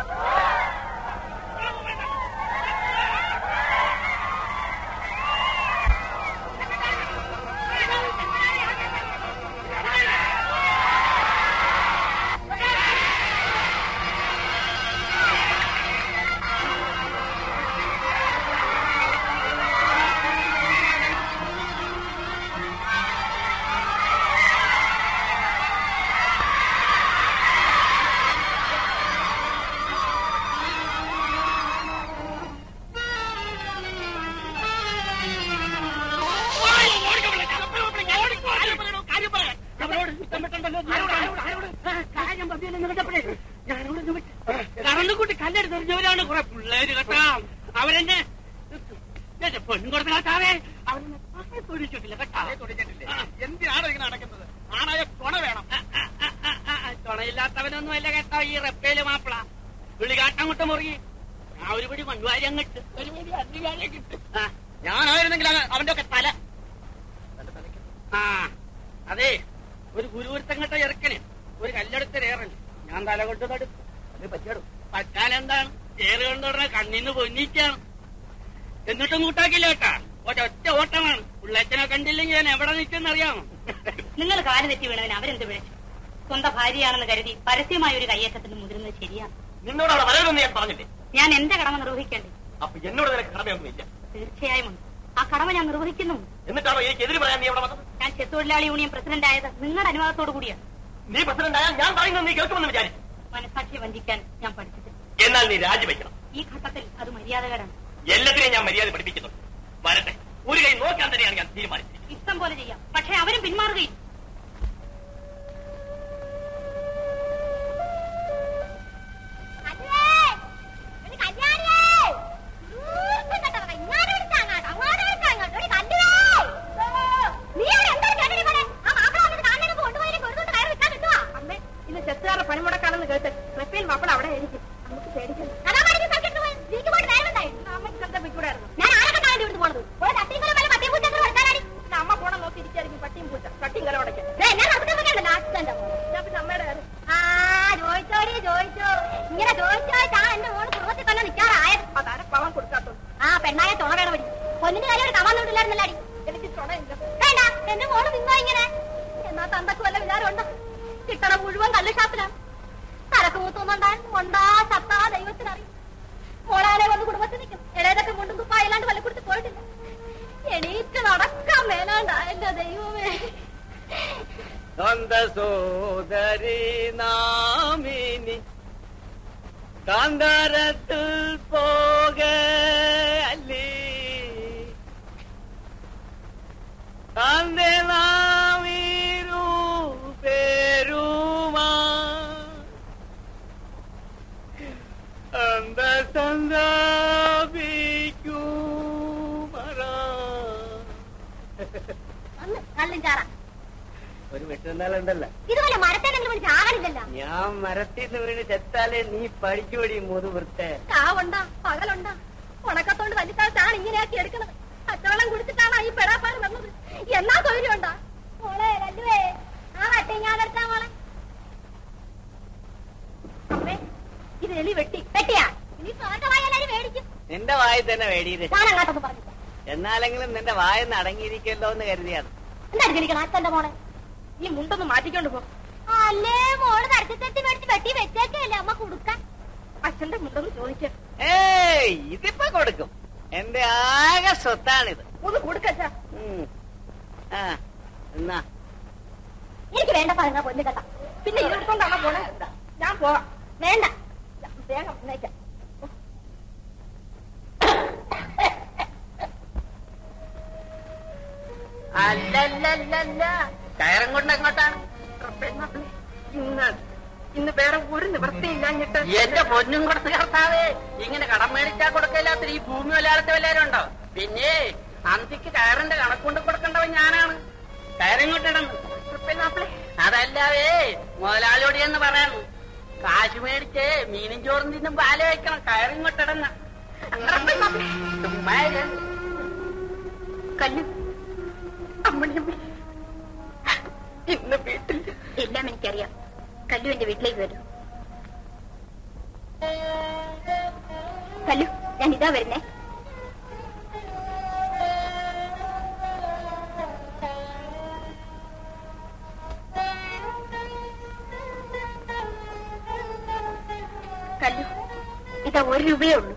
കറന്നുകൂട്ടി കല്ലെടുത്തെറിഞ്ഞവരാണ് കുറെ പിള്ളേര് കേട്ടാ അവരെന്നെ എന്റെ പെണ്ണും കൊടുത്ത കേട്ടാവേ അവരെന്നെ തലേ തൊടിച്ചിട്ടില്ല കേട്ടാ എന്തിനാണ് ഇങ്ങനെ നടക്കുന്നത് ആണായ തുണ വേണം തുണയില്ലാത്തവനൊന്നും അല്ല കേട്ടോ ഈ റപ്പേല് മാപ്പിള വിളികാട്ടം കൊണ്ട് മുറുകി ആ ഒരു പിടി മൺവാരി അങ്ങട്ട് ഒരു പിടി അധികാരം കിട്ടും ഞാനായിരുന്നെങ്കിൽ അവന്റെ ഒക്കെ തല ആ അതെ ഒരു ഗുരുവരുത്തങ്ങട്ട ചെറുക്കന് ഒരു കല്ലെടുത്ത് ഏറല്ലേ ഞാൻ തല കൊണ്ട് തടുക്കും അത് പറ്റാടും പറ്റാലെന്താണ് ഏറ് കൊണ്ടുടനെ കണ്ണിന്ന് പൊന്നിച്ചാണ് എന്നിട്ടും കൂട്ടാക്കില്ല കേട്ടാ ഒരൊറ്റ ഓട്ടമാണ് പിള്ളേച്ചനെ കണ്ടില്ലെങ്കിൽ ഞാൻ എവിടെ നിൽക്കുന്ന അറിയാമോ നിങ്ങൾ കാല് തെറ്റി വീണവന് അവരെന്ത് വിളിച്ചു സ്വന്തം ഭാര്യയാണെന്ന് കരുതി പരസ്യമായ ഒരു കയ്യേറ്റത്തിന് മുതിരുന്നത് ശരിയാണ് നിന്നോട് അവിടെ വരരുതെന്ന് ഞാൻ പറഞ്ഞില്ലേ ഞാൻ എന്റെ കടമ നിർവഹിക്കേണ്ടേ അപ്പൊ എന്നോട് നിനക്ക് കടമയൊന്നുമില്ല തീർച്ചയായും ഉണ്ട് ആ കടമ ഞാൻ നിർവഹിക്കുന്നു എന്നിട്ടാണോ എനിക്ക് എതിര് പറയാൻ നീ അവിടെ വന്നത് ഞാൻ ചെത്തൊഴിലാളി യൂണിയൻ പ്രസിഡന്റ് ആയത് നിങ്ങളുടെ അനുവാദത്തോടു കൂടിയാണ് നീ പ്രസിഡന്റ് ആയാൽ ഞാൻ പറയുന്നത് നീ കേൾക്കുമെന്ന് വിചാരിച്ചു മനസാക്ഷി വഞ്ചിക്കാൻ ഞാൻ പഠിച്ചിട്ടില്ല എന്നാൽ നീ രാജിവെക്കണം ഈ ഘട്ടത്തിൽ അത് മര്യാദകരാണ് എല്ലാത്തിനെയും ഞാൻ മര്യാദ പഠിപ്പിക്കുന്നുണ്ട് വരട്ടെ ഒരു കൈ നോക്കാൻ തന്നെയാണ് ഞാൻ തീരുമാനിച്ചത് ഇഷ്ടം പോലെ ചെയ്യാം പക്ഷെ അവരും പിന്മാറുകയും ഇന്ന് ചെത്തുകാരുടെ പണിമുടക്കാണെന്ന് കേട്ട് റഫേൽ മാപ്പിള അവിടെ ആയിരിക്കും നമുക്ക് പേടിക്കണ്ട അമ്മയ്ക്ക് എന്താ വിൽക്കൂടായിരുന്നു അമ്മ പോണം നോക്കി ഇരിക്കായിരിക്കും പട്ടിയും പൂച്ച പട്ടിയും കല ഉടയ്ക്കാൻ ഞാൻ പിന്നെ അമ്മയുടെ കാര്യം ചോദിച്ചോടി ചോദിച്ചോ ഇങ്ങനെ ചോദിച്ചോട്ടാണ് എന്റെ മോള് കുടുംബത്തിൽ തന്നെ നിൽക്കാറായത് അതാണ് പവൻ കൊടുക്കാത്തത് ആ പെണ്ണായ തുണ വേണമടി പൊന്നിന്റെ കാര്യം ഒരു കമാന്നോട്ടില്ലായിരുന്നല്ലാടി എനിക്ക് തുണയില്ല വേണ്ട എന്റെ മോള് നിന്നോ ഇങ്ങനെ എന്നാ തന്തക്ക് വല്ല വിചാരമുണ്ടോ കിട്ടണ മുഴുവൻ കള്ള് ഷാപ്പിലാണ് തലക്ക് മൂത്തൊന്നുണ്ടാൻ കൊണ്ടാ ചത്താ ദൈവത്തിനറിയും മോളാലെ വന്ന് കുടുംബത്തിൽ നിൽക്കും ഇളയതൊക്കെ കൊണ്ടും കുപ്പായില്ലാണ്ട് വല്ല കൊടുത്ത് പോയിട്ടില്ല എണീറ്റ് നടക്കാൻ മേലാണ്ടായല്ലോ ദൈവമേ സ്വന്ത സോദരി നാമിനി കാന്താരത്തിൽ പോക അല്ലേ കാന്തേ നാമീരു പേരുമാ അന്ത അന്ന് കള്ളും ചാറ ഒരു വെട്ടുന്നാളുണ്ടല്ലോ ഇതുപോലെ മരത്തേനെങ്കിലും വിളിച്ച് ആകണില്ലല്ലോ ഞാൻ മരത്തിൽ നിന്ന് വീണ് ചെത്താലേ നീ പഠിച്ചുപടി മുതു വൃത്തേ കാവുണ്ടാ പകലുണ്ടാ ഉണക്കത്തോണ്ട് വലിക്കാത്താണ് ഇങ്ങനെയാക്കി എടുക്കണത് പച്ചവെള്ളം കുടിച്ചിട്ടാണ് ഈ പെടാപ്പാട് വന്നത് എന്നാ തൊഴിലും ഉണ്ടാ മോളെ രണ്ടുവേ ആ വട്ടി ഞാൻ എടുത്താ മോളെ അമ്മേ ഇത് എലി വെട്ടി വെട്ടിയാ ഇനി തോട്ടമായി എല്ലാരും മേടിക്കും നിന്റെ വായി തന്നെ വേടിയത് ഞാൻ അങ്ങോട്ടൊന്ന് പറഞ്ഞു എന്നാലെങ്കിലും നിന്റെ വായെന്ന് അടങ്ങിയിരിക്കല്ലോ എന്ന് കരുതിയാണ് എന്താ കളിക്കണം അച്ഛന്റെ മോളെ ഈ മുണ്ടൊന്ന് മാറ്റിക്കൊണ്ട് പോ അല്ലേ മോള് തരത്തി തട്ടി മേടിച്ച് വെട്ടി വെച്ചേക്കല്ലേ അമ്മ കൊടുക്കാൻ അച്ഛന്റെ മുണ്ടൊന്ന് ചോദിക്കാം ഏയ് ഇതിപ്പോ കൊടുക്കും എന്റെ ആകെ സ്വത്താണിത് ഒന്ന് കൊടുക്കച്ചാ ഉം. ആ എന്നാ എനിക്ക് വേണ്ട പറഞ്ഞ പൊന്നു കേട്ടാ പിന്നെ ഇതെടുത്തോണ്ടാണോ പോണേ ഞാൻ പോവാം വേണ്ട വേഗം വന്നേക്കാം അല്ലല്ലല്ല കയറും കൊണ്ട് എങ്ങോട്ടാണ് ഇന്ന് ഇന്ന് വേറെ ഒരു നിവൃത്തിയില്ലാഞ്ഞിട്ട് എന്റെ പൊന്നും കൊടുത്ത് കർത്താവേ ഇങ്ങനെ കടം മേടിച്ചാ കൊടുക്കില്ലാത്ത ഈ ഭൂമി വല്ലാത്ത വല്ലവരും ഉണ്ടോ പിന്നെ അന്തിക്ക് കയറിന്റെ കണക്കൊണ്ട് കൊടുക്കേണ്ടവൻ ഞാനാണ് കയറിങ്ങോട്ടിടന്ന് അതല്ലാവേ മുതലാളിയോട് എന്ന് പറയണം കാശ് മേടിച്ച് മീനും ചോറും തിന്നും പാല് വയ്ക്കണം കയറിങ്ങോട്ടിടന്ന് ചുമ്മാ ഇരി. കല്ലു അമ്മണിയമ്മ ഇന്ന് വീട്ടിൽ എല്ലാം എനിക്കറിയാം കല്ലു എന്റെ വീട്ടിലേക്ക് വരും കല്ലു ഞാൻ ഇതാ വരുന്നേ കല്ലു ഇതാ ഒരു രൂപയേ ഉള്ളൂ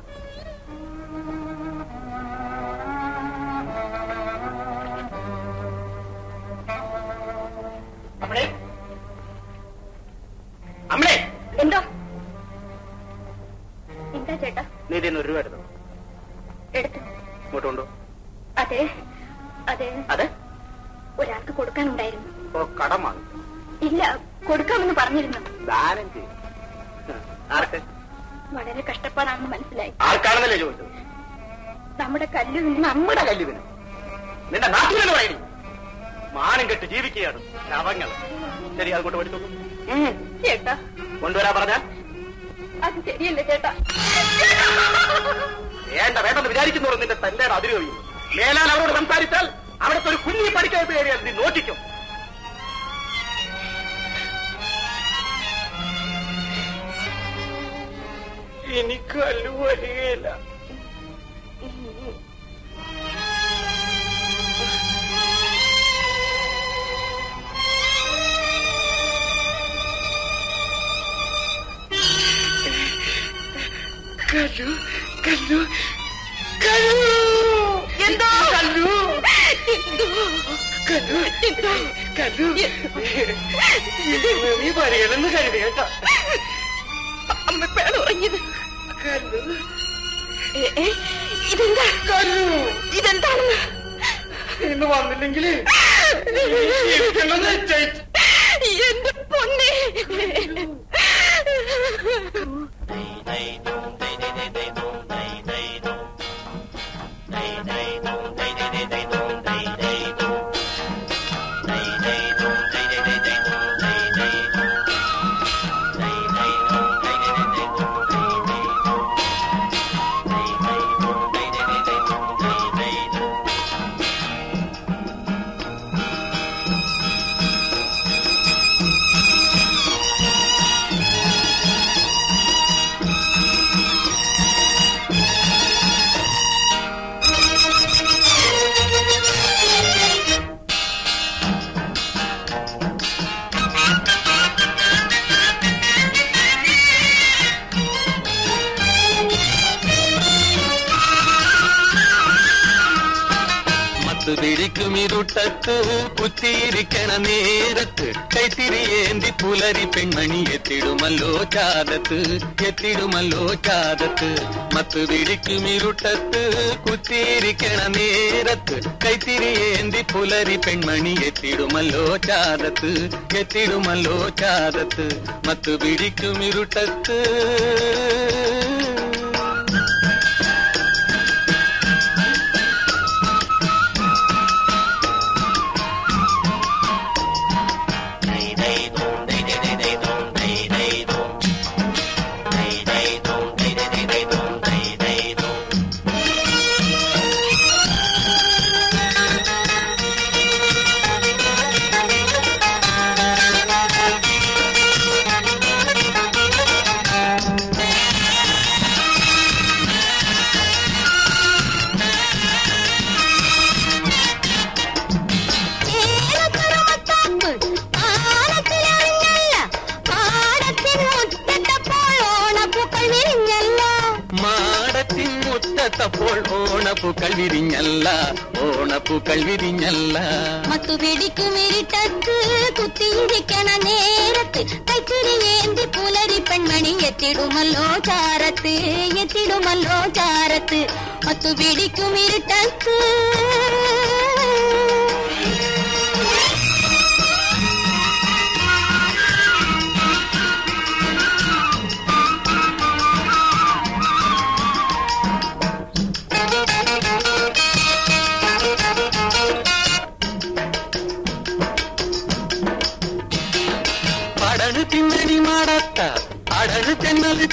അമ്മേ അമ്മേ എന്തോ എന്താ ചേട്ടാ നീ ഇതിന്ന് ഒരു രൂപ എടുത്തു എടുത്തു ഇങ്ങോട്ടുണ്ടോ അതെ അതെ അതെ ഒരാൾക്ക് കൊടുക്കാനുണ്ടായിരുന്നു ഓ കടം വാങ്ങി ഇല്ല കൊടുക്കാമെന്ന് പറഞ്ഞിരുന്നു ദാനം ചെയ്യും ആർക്ക് വളരെ കഷ്ടപ്പാടാണെന്ന് മനസ്സിലായി ആർക്കാണെന്നല്ലേ ചോദിച്ചത് നമ്മുടെ കല്ലുവിന് നമ്മുടെ കല്ലുവിന് നിന്റെ നാട്ടിലെന്ന് പറയുന്നു മാനം കെട്ട് ജീവിക്കുകയാണ് ശവങ്ങൾ ശരി അത് കൊണ്ട് പഠിച്ചു ചേട്ടാ കൊണ്ടുവരാ പറഞ്ഞ അത് ശരിയല്ല ചേട്ടാ വേണ്ട വേണ്ടെന്ന് വിചാരിക്കുന്നവർ നിന്റെ തന്റെ അതിര് കഴിയും മേലാൽ അവരോട് സംസാരിച്ചാൽ അവിടുത്തെ ഒരു കുഞ്ഞി പഠിക്കാത്ത കയറിയാൽ നീ നോക്കിക്കും എനിക്ക് അല്ലു വരികയില്ല കല്ലു കല്ലു കല്ലു എന്തോ കല്ലു കല്ലു എന്തോ കല്ലു ഇന്ന് നീ വരികയില്ലെന്ന് കരുതി കേട്ടോ അമ്മ പേളുറങ്ങിയത് കല്ലു ഇതെന്താ കല്ലു ഇതെന്താണെന്ന് ഇന്ന് വന്നില്ലെങ്കിൽ എന്റെ പൊന്നെ മത്തു പിടിക്കും ഇരുട്ടത്ത് കുത്തിയിരിക്കണ നേരത്ത് കൈത്തിരിയേന്തി പുലരി പെൺമണി എത്തിടുമല്ലോ ചാതത്ത് എത്തിടുമല്ലോ ചാതത്ത് മത്തു പിടിക്കും ഇരുട്ടത്ത് കുത്തിയിരിക്കണ നേരത്ത് കൈത്തിരിയേന്തി പുലരി പെൺമണി എത്തിടുമല്ലോ ചാതത്ത് എത്തിടുമല്ലോ ചാതത്ത് മത്തു പിടിക്കും ഇരുട്ടത്ത് മാടത്തിൻ മുറ്റത്തപ്പോൾ ഓണപ്പൂക്കൾ വിരിഞ്ഞല്ല ഓണപ്പൂക്കൾ വിരിഞ്ഞല്ല മത്തു പിടിക്കും ഇരുട്ടത്ത് കുത്തിയിരിക്കണ നേരത്ത് കൈത്തിരി ഏന്തി പുലരി പെൺമണി എത്തിടുമല്ലോ ചാരത്ത് എത്തിടുമല്ലോ ചാരത്ത് മത്തു പിടിക്കും ഇരുട്ടത്ത്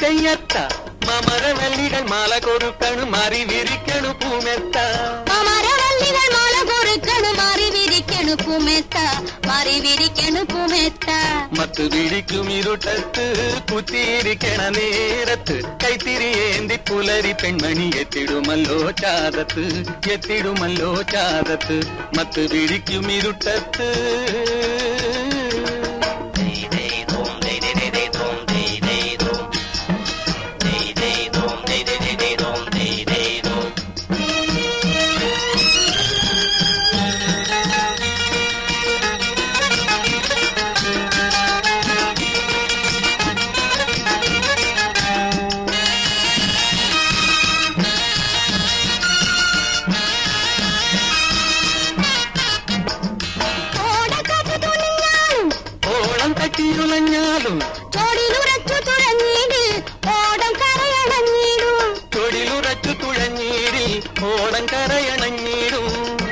കയ്യത്ത മമരവല്ലികൾ മാല കൊടുക്കണു മറി വിരിക്കണു പൂമെത്ത മരവല്ലികൾ മാല കൊറുക്കണു മാറി വിരിക്കണു പൂമെത്ത മാറി വിരിക്കണു പൂമെത്ത മത്തു പിടിക്കും ഇരുട്ടത്ത് കുത്തിയിരിക്കണ നേരത്ത് കൈത്തിരിയേന്തി പുലരി പെൺമണി എത്തിടുമല്ലോ ചാതത്ത് എത്തിടുമല്ലോ ചാതത്ത് മത്തു പിടിക്കും ഇരുട്ടത്ത് ഓടക്കാറ്റ് തുണിഞ്ഞാലും ഓളം തട്ടിയുളഞ്ഞാലും ചോടിലുറച്ചു തുറഞ്ഞീട് ഓടം കരയടഞ്ഞിടും തൊഴിലുറച്ചു തുഴഞ്ഞീരിൽ ഓടം കരയണഞ്ഞീടും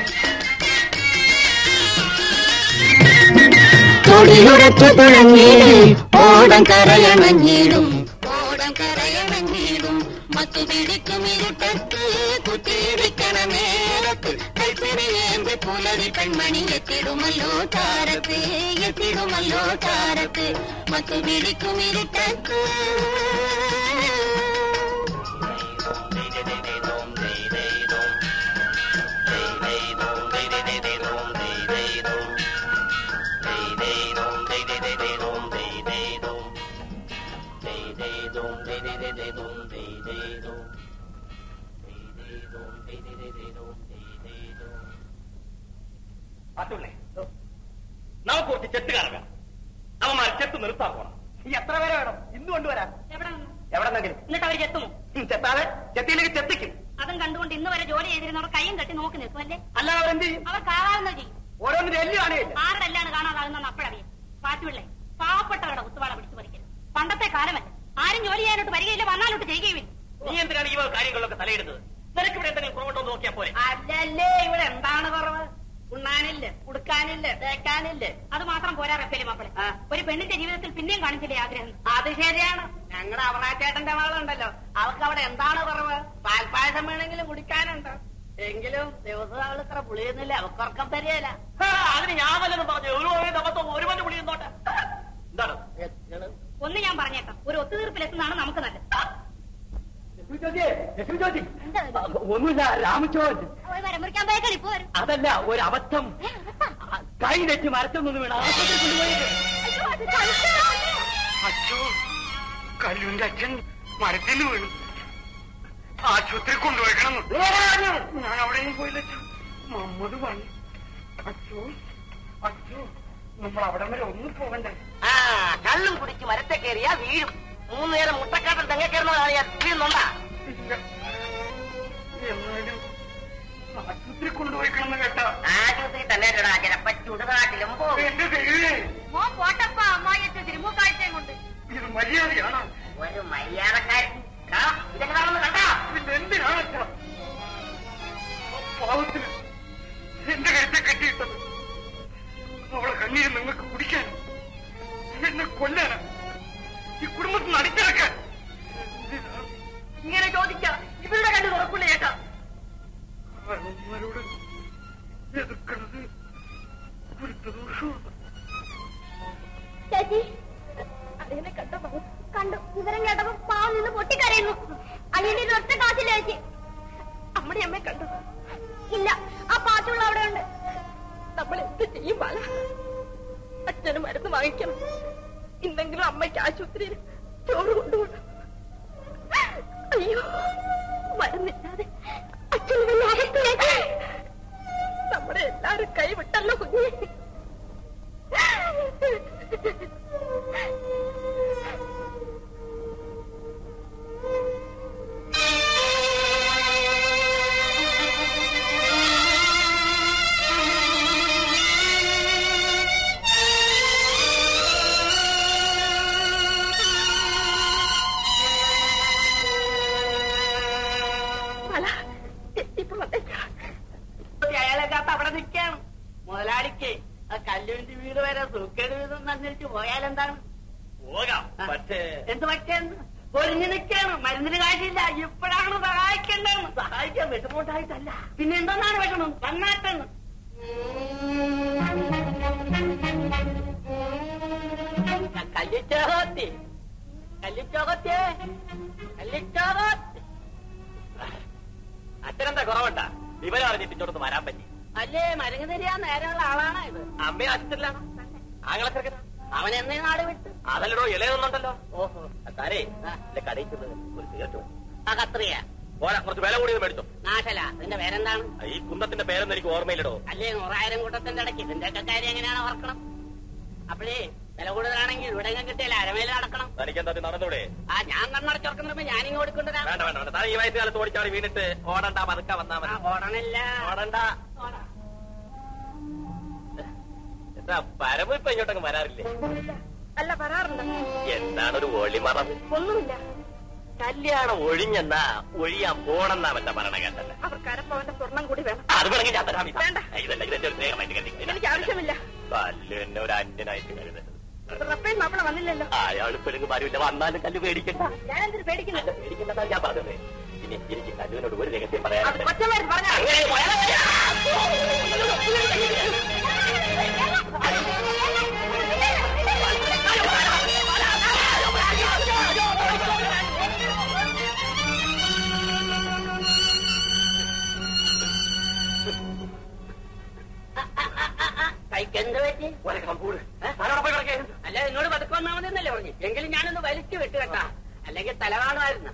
തൊടിലുറച്ചു തുഴഞ്ഞീട് ഓടം കരയണഞ്ഞിടും ഓടം കരയണഞ്ഞിടും മത്തു പിടിക്കും ഇരുട്ടത്ത് കുത്തിയിരിക്കണ നേരത്ത് കൈത്തിരിയേന്തി പുലരി പെൺമണി എത്തിടുമല്ലോ ചാരത്ത് എത്തിടുമല്ലോ ചാരത്ത് മത്തു പിടിക്കും ഇരുട്ടത്ത് പാട്ടുള്ളേ നമുക്ക് കുറച്ച് ചെത്ത് കറങ്ങാം അവന്മാർ ചെത്ത് നിർത്താൻ പോണം ഈ എത്ര പേരെ വേണം ഇന്ന് കൊണ്ടുവരാം എവിടെ എവിടെന്നെങ്കിലും എന്നിട്ട് അവർ ചെത്തുമോ ഉം, ചെത്താതെ ചെത്തിയിലേക്ക് ചെത്തിക്കും അതും കണ്ടുകൊണ്ട് ഇന്ന് വരെ ജോലി ചെയ്തിരുന്നവർ കൈയും കെട്ടി നോക്കി നിൽക്കുമല്ലേ അല്ലാതെ അവരെന്ത് ചെയ്യും അവർ കാണാവുന്നത് ചെയ്യും ഓരോന്നിനും എല്ലു കാണുകയില്ല ആരുടെ എല്ലാം കാണാതാകുന്ന അപ്പോഴറിയാം പാറ്റുപിള്ളേ പാവപ്പെട്ടവരുടെ കുത്തുവാള പിടിച്ചു പറിക്കരുത് പണ്ടത്തെ കാലമല്ല ആരും ജോലി ചെയ്യാനോട്ട് വരികയില്ല വന്നാലോട്ട് ചെയ്യുകയുമില്ല നീ എന്തിനാണ് ഈ വക കാര്യങ്ങളിലൊക്കെ തലയിടുന്നത് നിനക്ക് ഇവിടെ എന്തെങ്കിലും കുറവുണ്ടോ എന്ന് നോക്കിയാ പോരെ അല്ലല്ലേ ഇവിടെ എന്താണ് കുറവ് ഉണ്ണാനില്ല ഉടുക്കാനില്ല തേക്കാനില്ല അത് മാത്രം പോരാ റഫേലി മാപ്പിളെ ഒരു പെണ്ണിന്റെ ജീവിതത്തിൽ പിന്നെയും കാണിച്ചില്ലേ ആഗ്രഹം അത് ശരിയാണ് ഞങ്ങളുടെ അവറാച്ചേട്ടന്റെ മകളുണ്ടല്ലോ അവൾക്ക് അവിടെ എന്താണ് കുറവ് പാൽപ്പായസം വേണമെങ്കിലും കുടിക്കാനുണ്ട് എങ്കിലും ദിവസം അവൾ ഇത്ര പുളിയുന്നില്ല അവൾക്ക് ഉറക്കം തരികയില്ല ആ, അതിന് ഞാൻ വല്ലതും പറഞ്ഞു ഒരു ദിവസം ഒരു മണി പുളി നിന്നോട്ടെ എന്താണ് ഒന്ന് ഞാൻ പറഞ്ഞേക്കാം ഒരു ഒത്തുതീർപ്പിലെത്തുന്നതാണ് നമുക്ക് നല്ലത് ലക്ഷ്മി ചോദി ലക്ഷ്മി ചോദി ഒന്നുമില്ല രാമചോദ് മരമുറിക്കാൻ പോയ കളിപ്പ് വരും അതല്ല ഒരു അബദ്ധം ആ, കൈ തെറ്റി മരത്തൊന്നും വീണ ആശുപത്രി കൊണ്ടുപോയിട്ട് അച്ഛോ കല്ലുവിന്റെ അച്ഛൻ മരത്തിൽ വീണു ആശുപത്രി കൊണ്ടുപോയിക്കണം ഞാൻ അവിടെയും പോയില്ല അച്ഛോ മമ്മത് പറഞ്ഞു അച്ഛോ അച്ഛോ നമ്മൾ അവിടെ വരെ ഒന്നും പോകണ്ടേ ആ കള്ളും കുടിച്ച് മരത്തെ കയറിയാ വീഴും മൂന്ന് നേരം മുട്ടക്കാട്ടൻ തെങ്ങ കയറുന്നതാണ് ഞാൻ വീഴുന്നുണ്ടാ ഇല്ല എന്നാലും ആശുപത്രി കൊണ്ടുപോയിക്കണമെന്ന് കേട്ടാ ആശുപത്രി തന്നെ ചിലപ്പോ ചുടുകാട്ടിലും പോകും എന്റെ ദൈവേ മോൻ പോട്ടപ്പ അമ്മായിയത്തെ തിരുമുക്കാഴ്ചയും കൊണ്ട് ഇത് മര്യാദയാണോ ഒരു മര്യാദക്കാരൻ ദാ, ഇതെങ്ങനെയാണെന്ന് കണ്ടാ പിന്നെ എന്തിനാണ് അച്ഛാ പാവത്തിന് എന്റെ കഴുത്തെ കെട്ടിയിട്ടത് അവളെ കണ്ണീര് നിങ്ങൾക്ക് കുടിക്കാൻ എന്നെ കൊല്ലാനാ ഈ കുടുംബത്തിൽ നിന്ന് അടിച്ചിറക്കാൻ എന്തിനാ ഇങ്ങനെ ചോദിക്കാം ഇവരുടെ കണ്ണ് തുറക്കില്ല ചേട്ടാ അവന്മാരോട് എതിർക്കണത് ഒരു ദോഷമാണ് ചേച്ചി അതിനെ കണ്ടോ കണ്ടു വിവരം കേട്ടപ്പോ പാവം നിന്ന് പൊട്ടിക്കരയുന്നു അനിയന്റെ ഒറ്റ കാശില്ല ചേച്ചി അമ്മടെ അമ്മയെ കണ്ടു ഇല്ല ആ പാട്ടുള്ള അവിടെ ഉണ്ട് നമ്മൾ എന്ത് ചെയ്യും ബാല അച്ഛന് മരുന്ന് വാങ്ങിക്കണം ഇന്നെങ്കിലും അമ്മയ്ക്ക് ആശുപത്രിയിൽ ചോറ് കൊണ്ടുപോകണം അയ്യോ മരുന്നില്ലാതെ അച്ഛന് വല്ല അവസ്ഥയായി. നമ്മുടെ എല്ലാരും കൈവിട്ടല്ലോ കുഞ്ഞെ ബാല ഇപ്പൊ വന്നേക്കാം അയാളെക്കാത്ത അവിടെ നിൽക്കാണ് മുതലാളിക്ക് ആ കല്ലുവിന്റെ വീട് വരെ സൂക്കേട് വീതം അന്വേഷിച്ച് പോയാലെന്താണ് പോകാം പക്ഷേ എന്ത് പറ്റേന്ന് പൊരിഞ്ഞു നിൽക്കാണ് മരുന്നിന് കാശില്ല ഇപ്പോഴാണ് സഹായിക്കേണ്ടതെന്ന് സഹായിക്കാൻ വിഷമമുണ്ടായിട്ടല്ല പിന്നെ എന്തെന്നാണ് വിഷമം വന്നാട്ടെന്ന് കല്ലിച്ചോകത്തി കല്ലിച്ചോകത്തിയേ കല്ലിച്ചോകത്തി അച്ഛനെന്താ കുറവുണ്ടാ വിവരം അറിഞ്ഞിട്ട് ഇങ്ങോട്ടൊന്ന് വരാൻ പറ്റി അല്ലേ മരുന്ന് തരിയാൻ നേരമുള്ള ആളാണ് ഇത് അമ്മയെ അച്ഛനിലാണ് ആങ്ങളെ ചെറുക്കനാ അവൻ എന്നേ നാട് വിട്ട് അതല്ലടോ ഇലയൊന്നുണ്ടല്ലോ ഓഹോ സാരേ എന്റെ കടയിൽ ചെന്ന് ഒരു സിഗരറ്റ് വേണം. ആ കത്രിയ പോരാ കുറച്ച് വില കൂടിയത് മേടിച്ചോ നാശല അതിന്റെ പേരെന്താണ് ഈ കുന്തത്തിന്റെ പേരൊന്നും എനിക്ക് ഓർമ്മയില്ലടോ അല്ലേ നൂറായിരം കൂട്ടത്തിന്റെ ഇടയ്ക്ക് ഇതിന്റെ ഒക്കെ കാര്യം എങ്ങനെയാണ് ഓർക്കണം അപ്പോഴേ വില കൂടുതലാണെങ്കിൽ ഇവിടെ എങ്ങനെ കിട്ടിയാൽ അരമേല നടക്കണം തനിക്കെന്താ ഇത് നടന്നൂടെ ആ ഞാൻ കണ്ണടച്ചുറക്കുമ്പോ ഞാനിങ്ങ് കൊടുക്കണ്ടതാ വേണ്ട വേണ്ട വേണ്ട താൻ ഈ വയസ്സുകാലത്ത് ഓടിച്ചാടി വീണിട്ട് ഓടണ്ട പതുക്കെ വന്നാ മതി ഓടണില്ല ഓടണ്ട എന്താ പരമ ഇപ്പൊ ഇങ്ങോട്ടങ്ങ് വരാറില്ലേ അല്ല വരാറുണ്ട് എന്താണ് ഒരു ഒളിമറവ് ഒന്നുമില്ല കല്യാണം ഒഴിഞ്ഞെന്നാ ഒഴിയാൻ പോണെന്നാ മറ്റേ പറയണ കേട്ടല്ലേ അവർക്ക് അരപ്പവന്റെ സ്വർണം കൂടി വേണം അത് വേണമെങ്കിൽ ഞാൻ തരാം ഇതാ. വേണ്ട. ഇതല്ല ഇതെന്റെ ഒരു സ്നേഹമായിട്ട് കരുതി എനിക്ക് ആവശ്യമില്ല കല്ല് എന്നെ ഒരു അന്യനായിട്ട് കരുതരുത് റപ്പയും മാപ്പിള വന്നില്ലല്ലോ അയാൾ പെരുങ്ങ് വരില്ല വന്നാലും കല്ല് പേടിക്കണ്ട ഞാൻ എന്തിനു പേടിക്കുന്നു അല്ല, പേടിക്കണ്ടെന്നാ ഞാൻ പറഞ്ഞത് ഇനി എനിക്ക് കല്ലുവിനോട് ഒരു രഹസ്യം അത് പറയാനുണ്ട് കൊച്ചമാര് പറഞ്ഞ അങ്ങനെ പോയാലോ? കൈക്കെന്ത് പറ്റി ഒരക്കണം കൂട്. ഏ? ആരോടെ പോയി കിടക്കേ? അല്ല എന്നോട് പതുക്കെ വന്നാ മതി എന്നല്ലേ പറഞ്ഞു എങ്കിലും ഞാനൊന്ന് വലിച്ചു വിട്ടു കേട്ടാ അല്ലെങ്കിൽ തല കാണുമായിരുന്നു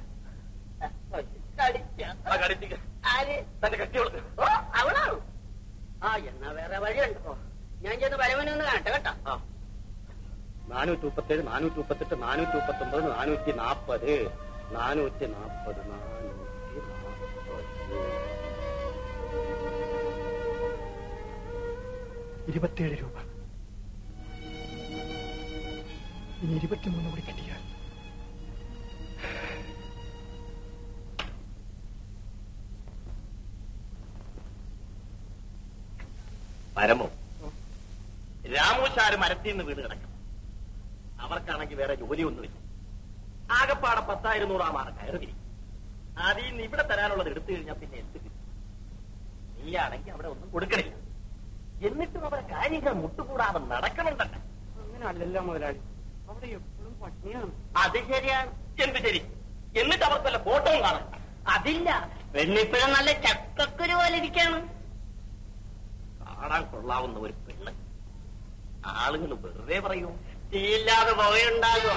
ആ കടിച്ചിക്ക്. ആര് തന്റെ കെട്ടിയോള്. ഓ അവളാണോ ആ എന്നാ വേറെ വഴിയുണ്ടോ ഞാൻ ചെന്ന് പരമനൊന്ന് കാണട്ടെ കേട്ടോ ആ. നാനൂറ്റി മുപ്പത്തേഴ് നാനൂറ്റി മുപ്പത്തെട്ട് നാനൂറ്റി മുപ്പത്തി ഒമ്പത് നാനൂറ്റി നാപ്പത് നാനൂറ്റി നാപ്പത് നാനൂറ്റി നാപ്പത് ഇരുപത്തിയേഴ് രൂപ ഇനി ഇരുപത്തിമൂന്ന് കൂടി കിട്ടിയാൽ പരമോ രാമൂശാര് മരത്തിൽ നിന്ന് വീട് കിടക്കും അവർക്കാണെങ്കിൽ വേറെ ജോലിയൊന്നുമില്ല ആകപ്പാടെ പത്തായിരന്നൂറാമാണ് കയറി തിരിക്കും അതിൽ നിന്ന് ഇവിടെ തരാനുള്ളത് എടുത്തു കഴിഞ്ഞാൽ പിന്നെ എന്ത് കിട്ടും നീയാണെങ്കിൽ അവിടെ ഒന്നും കൊടുക്കണില്ല എന്നിട്ടും അവരെ കാര്യങ്ങൾ മുട്ടുകൂടാതെ നടക്കണം തന്നെ അങ്ങനെ അല്ലല്ലോ മുതലാളി അവിടെ എപ്പോഴും പട്ടിണിയാണ് അത് ശരിയാണ് എന്ത് ശരി എന്നിട്ട് അവർക്ക് വല്ല ഫോട്ടോയും കാണാം അതില്ല പെണ്ണിപ്പോഴും നല്ല ചക്കക്കുരു പോലെ ഇരിക്കാണ് കാണാൻ കൊള്ളാവുന്ന ഒരു പെണ്ണ് ആളുകൾ വെറുതെ പറയൂ തീയില്ലാതെ പുകയുണ്ടാകുക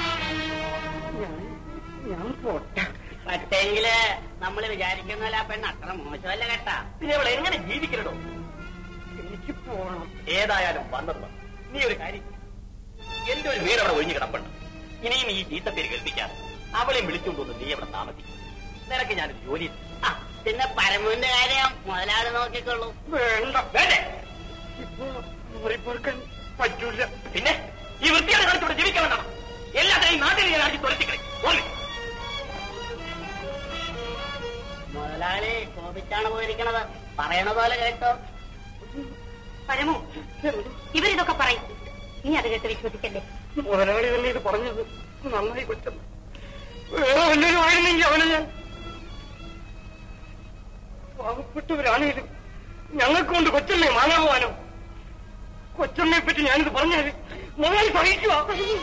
ഞാൻ പോട്ടെ പറ്റെങ്കില് നമ്മൾ വിചാരിക്കുന്ന പോലെ ആ പെണ്ണ് അത്ര മോശമല്ല കേട്ടാ പിന്നെ അവൾ എങ്ങനെ ജീവിക്കണോ എനിക്ക് പോണം ഏതായാലും വന്നത് വന്നു. നീ ഒരു കാര്യം ചെയ്യ്. എന്റെ ഒരു വീട് അവിടെ ഒഴിഞ്ഞു കിടപ്പുണ്ട് ഇനിയും ഈ ചീത്തപ്പേര് കേൾപ്പിക്കാതെ അവളെ വിളിച്ചുകൊണ്ടൊന്ന് നീ അവിടെ താമസിക്കും നിനക്ക് ഞാനൊരു ജോലി തരും. ആ, പിന്നെ പരമുവിന്റെ കാര്യം മുതലാളി നോക്കിക്കോളൂ വേണ്ട വേണ്ടേ ഇപ്പൊ മുറിപ്പോർക്കാൻ പറ്റൂല പിന്നെ ഈ വൃത്തിയാണ് കളിച്ചോടെ ജീവിക്കാൻ വേണ്ടണം എല്ലാത്തിനെയും നാട്ടിൽ ഞാൻ ആക്കി തുരത്തിക്കളെ മുതലാളി കോപിച്ചാണ് പോയിരിക്കണത് പറയണ പോലെ കേട്ടോ പരമു ഇവരിതൊക്കെ പറയും നീ അത് കേട്ട് വിശ്വസിക്കല്ലേ മുതലാളി തന്നെ ഇത് പറഞ്ഞത് നന്നായി പറ്റുന്നു വേറെ വല്ലവരും ആയിരുന്നെങ്കിൽ അവനെ ഞാൻ പാവപ്പെട്ടവരാണേലും ഞങ്ങൾക്ക് കൊണ്ട് കൊച്ചമ്മയെ മാനാകുവാനോ കൊച്ചമ്മയെ പറ്റി ഞാനിത് പറഞ്ഞാൽ മുതലാളി സഹിക്കുക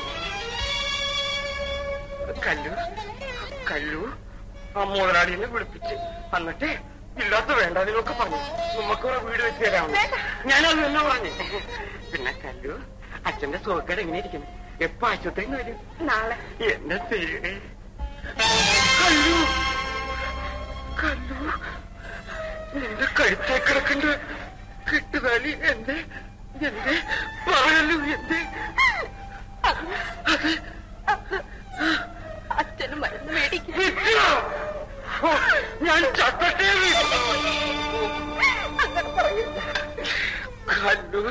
കല്ലു കല്ലു ആ മുതലാളിനെ വിളിപ്പിച്ച് എന്നിട്ട് ഇല്ലാത്ത വേണ്ടതിനൊക്കെ പറഞ്ഞു നമുക്ക് ഒരു വീട് വെച്ച് തരാമെന്ന് ഞാനത് തന്നെ പറഞ്ഞു പിന്നെ കല്ലു അച്ഛന്റെ സുഖക്കേട് എങ്ങനെ ഇരിക്കുന്നു എപ്പോ ആശുപത്രിയിൽ നിന്ന് വരും നാളെ എന്നെ തീരെ കല്ലു കല്ലു നിന്റെ കഴുത്തേ കിടക്കണ്ട കിട്ടുതാലി എന്റെ എന്റെ പറയല്ലു എന്റെ അച്ഛനും മരുന്ന് മേടിക്കും വിട്ടോ? ഓ, ഞാൻ ചത്തട്ടേ കല്ലു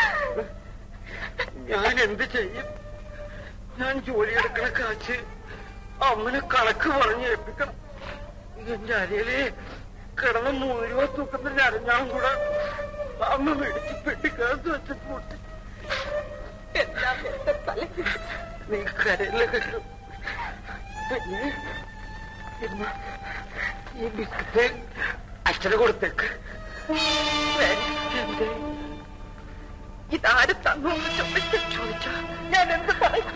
ഞാൻ എന്ത് ചെയ്യും ഞാൻ ജോലിയെടുക്കണ കാശ് അമ്മനെ കണക്ക് പറഞ്ഞ് ഏൽപ്പിക്കണം എന്റെ അരയിലെ കിടന്ന മൂന്ന് രൂപ തൂക്കുന്ന അരഞ്ഞാളും കൂടെ അമ്മ മേടിച്ച് പെട്ടിക്കകത്ത് വെച്ച് പൂട്ടി എല്ലാം എന്റെ തലയ്ക്ക് നീ കരയില്ല കല്ലു എന്നാ, ഈ ബിസ്ക്കറ്റ് അച്ഛന് കൊടുത്തേക്ക് എന്തേ? ഇതാര് തന്നു എന്ന് ചോദിച്ച ചോദിച്ച ഞാൻ എന്ത് പറയും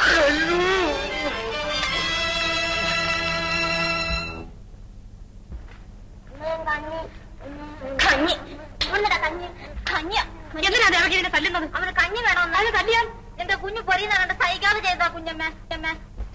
കഞ്ഞി ഒന്നടാ കഞ്ഞി കഞ്ഞിയാ എന്തിനാ അത് ഇറക്കി ഇതിനെ തല്ലുന്നത് അവന് കഞ്ഞി വേണമെന്ന് അത് തല്ലിയാൽ എന്റെ കുഞ്ഞു പൊരിയുന്ന കണ്ട് സഹിക്കാതെ ചെയ്താ കുഞ്ഞമ്മ കുഞ്ഞമ്മ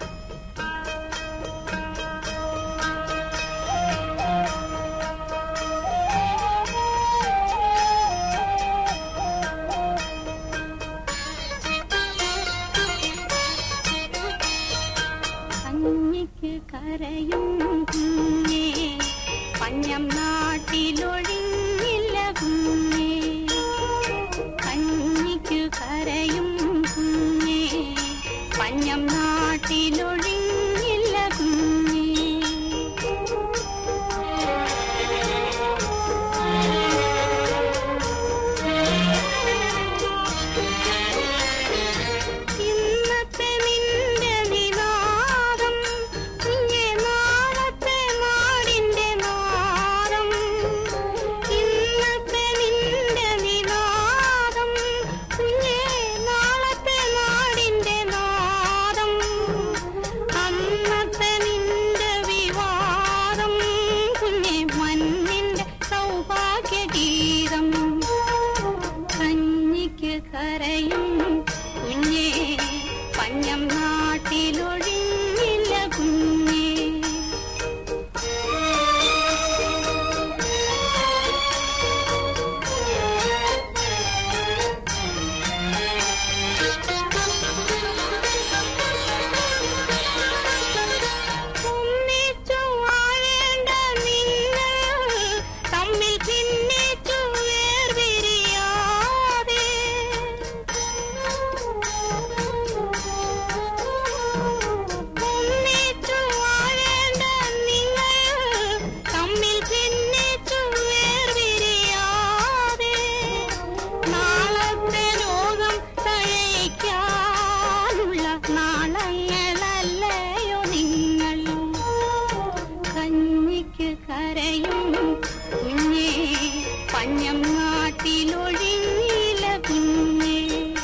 കഞ്ഞിക്ക് കരയും കുഞ്ഞേ പഞ്ഞം നാട്ടിലൊഴിഞ്ഞില്ല കുഞ്ഞേ കഞ്ഞിക്ക് കരയും കുഞ്ഞേ പഞ്ഞം നാട്ടിലൊഴിഞ്ഞില്ല കുഞ്ഞേ ഇന്നത്തെ നിന്റെ നിനാദം കുഞ്ഞെ നാളത്തെ നാടിന്റെ നാദം ഇന്നത്തെ നിന്റെ നിനാദം കുഞ്ഞെ നാളത്തെ നാടിന്റെ നാദം അന്നത്തെ നിന്റെ വിവാദം കുഞ്ഞെ മണ്ണിന്റെ സൗഭാഗ്യഗീതം കഞ്ഞിക്ക് കരയും കുഞ്ഞേ പഞ്ഞം നാട്ടിലൊഴിഞ്ഞില്ല കുഞ്ഞേ ഒന്നിച്ചു വാഴേണ്ട നിങ്ങൾ തമ്മിൽ ഭിന്നിച്ചു വേർപിരിയാതെ ഒന്നിച്ചു വാഴേണ്ട നിങ്ങൾ തമ്മിൽ ഭിന്നിച്ചു വേർപിരിയാതെ നാളത്തെ ലോകം തഴയ്ക്കാനുള്ള നാളങ്ങളല്ലയോ നിങ്ങൾ കഞ്ഞിക്ക് കരയും കുഞ്ഞേ പഞ്ഞം നാട്ടിലൊഴിഞ്ഞില്ല കുഞ്ഞേ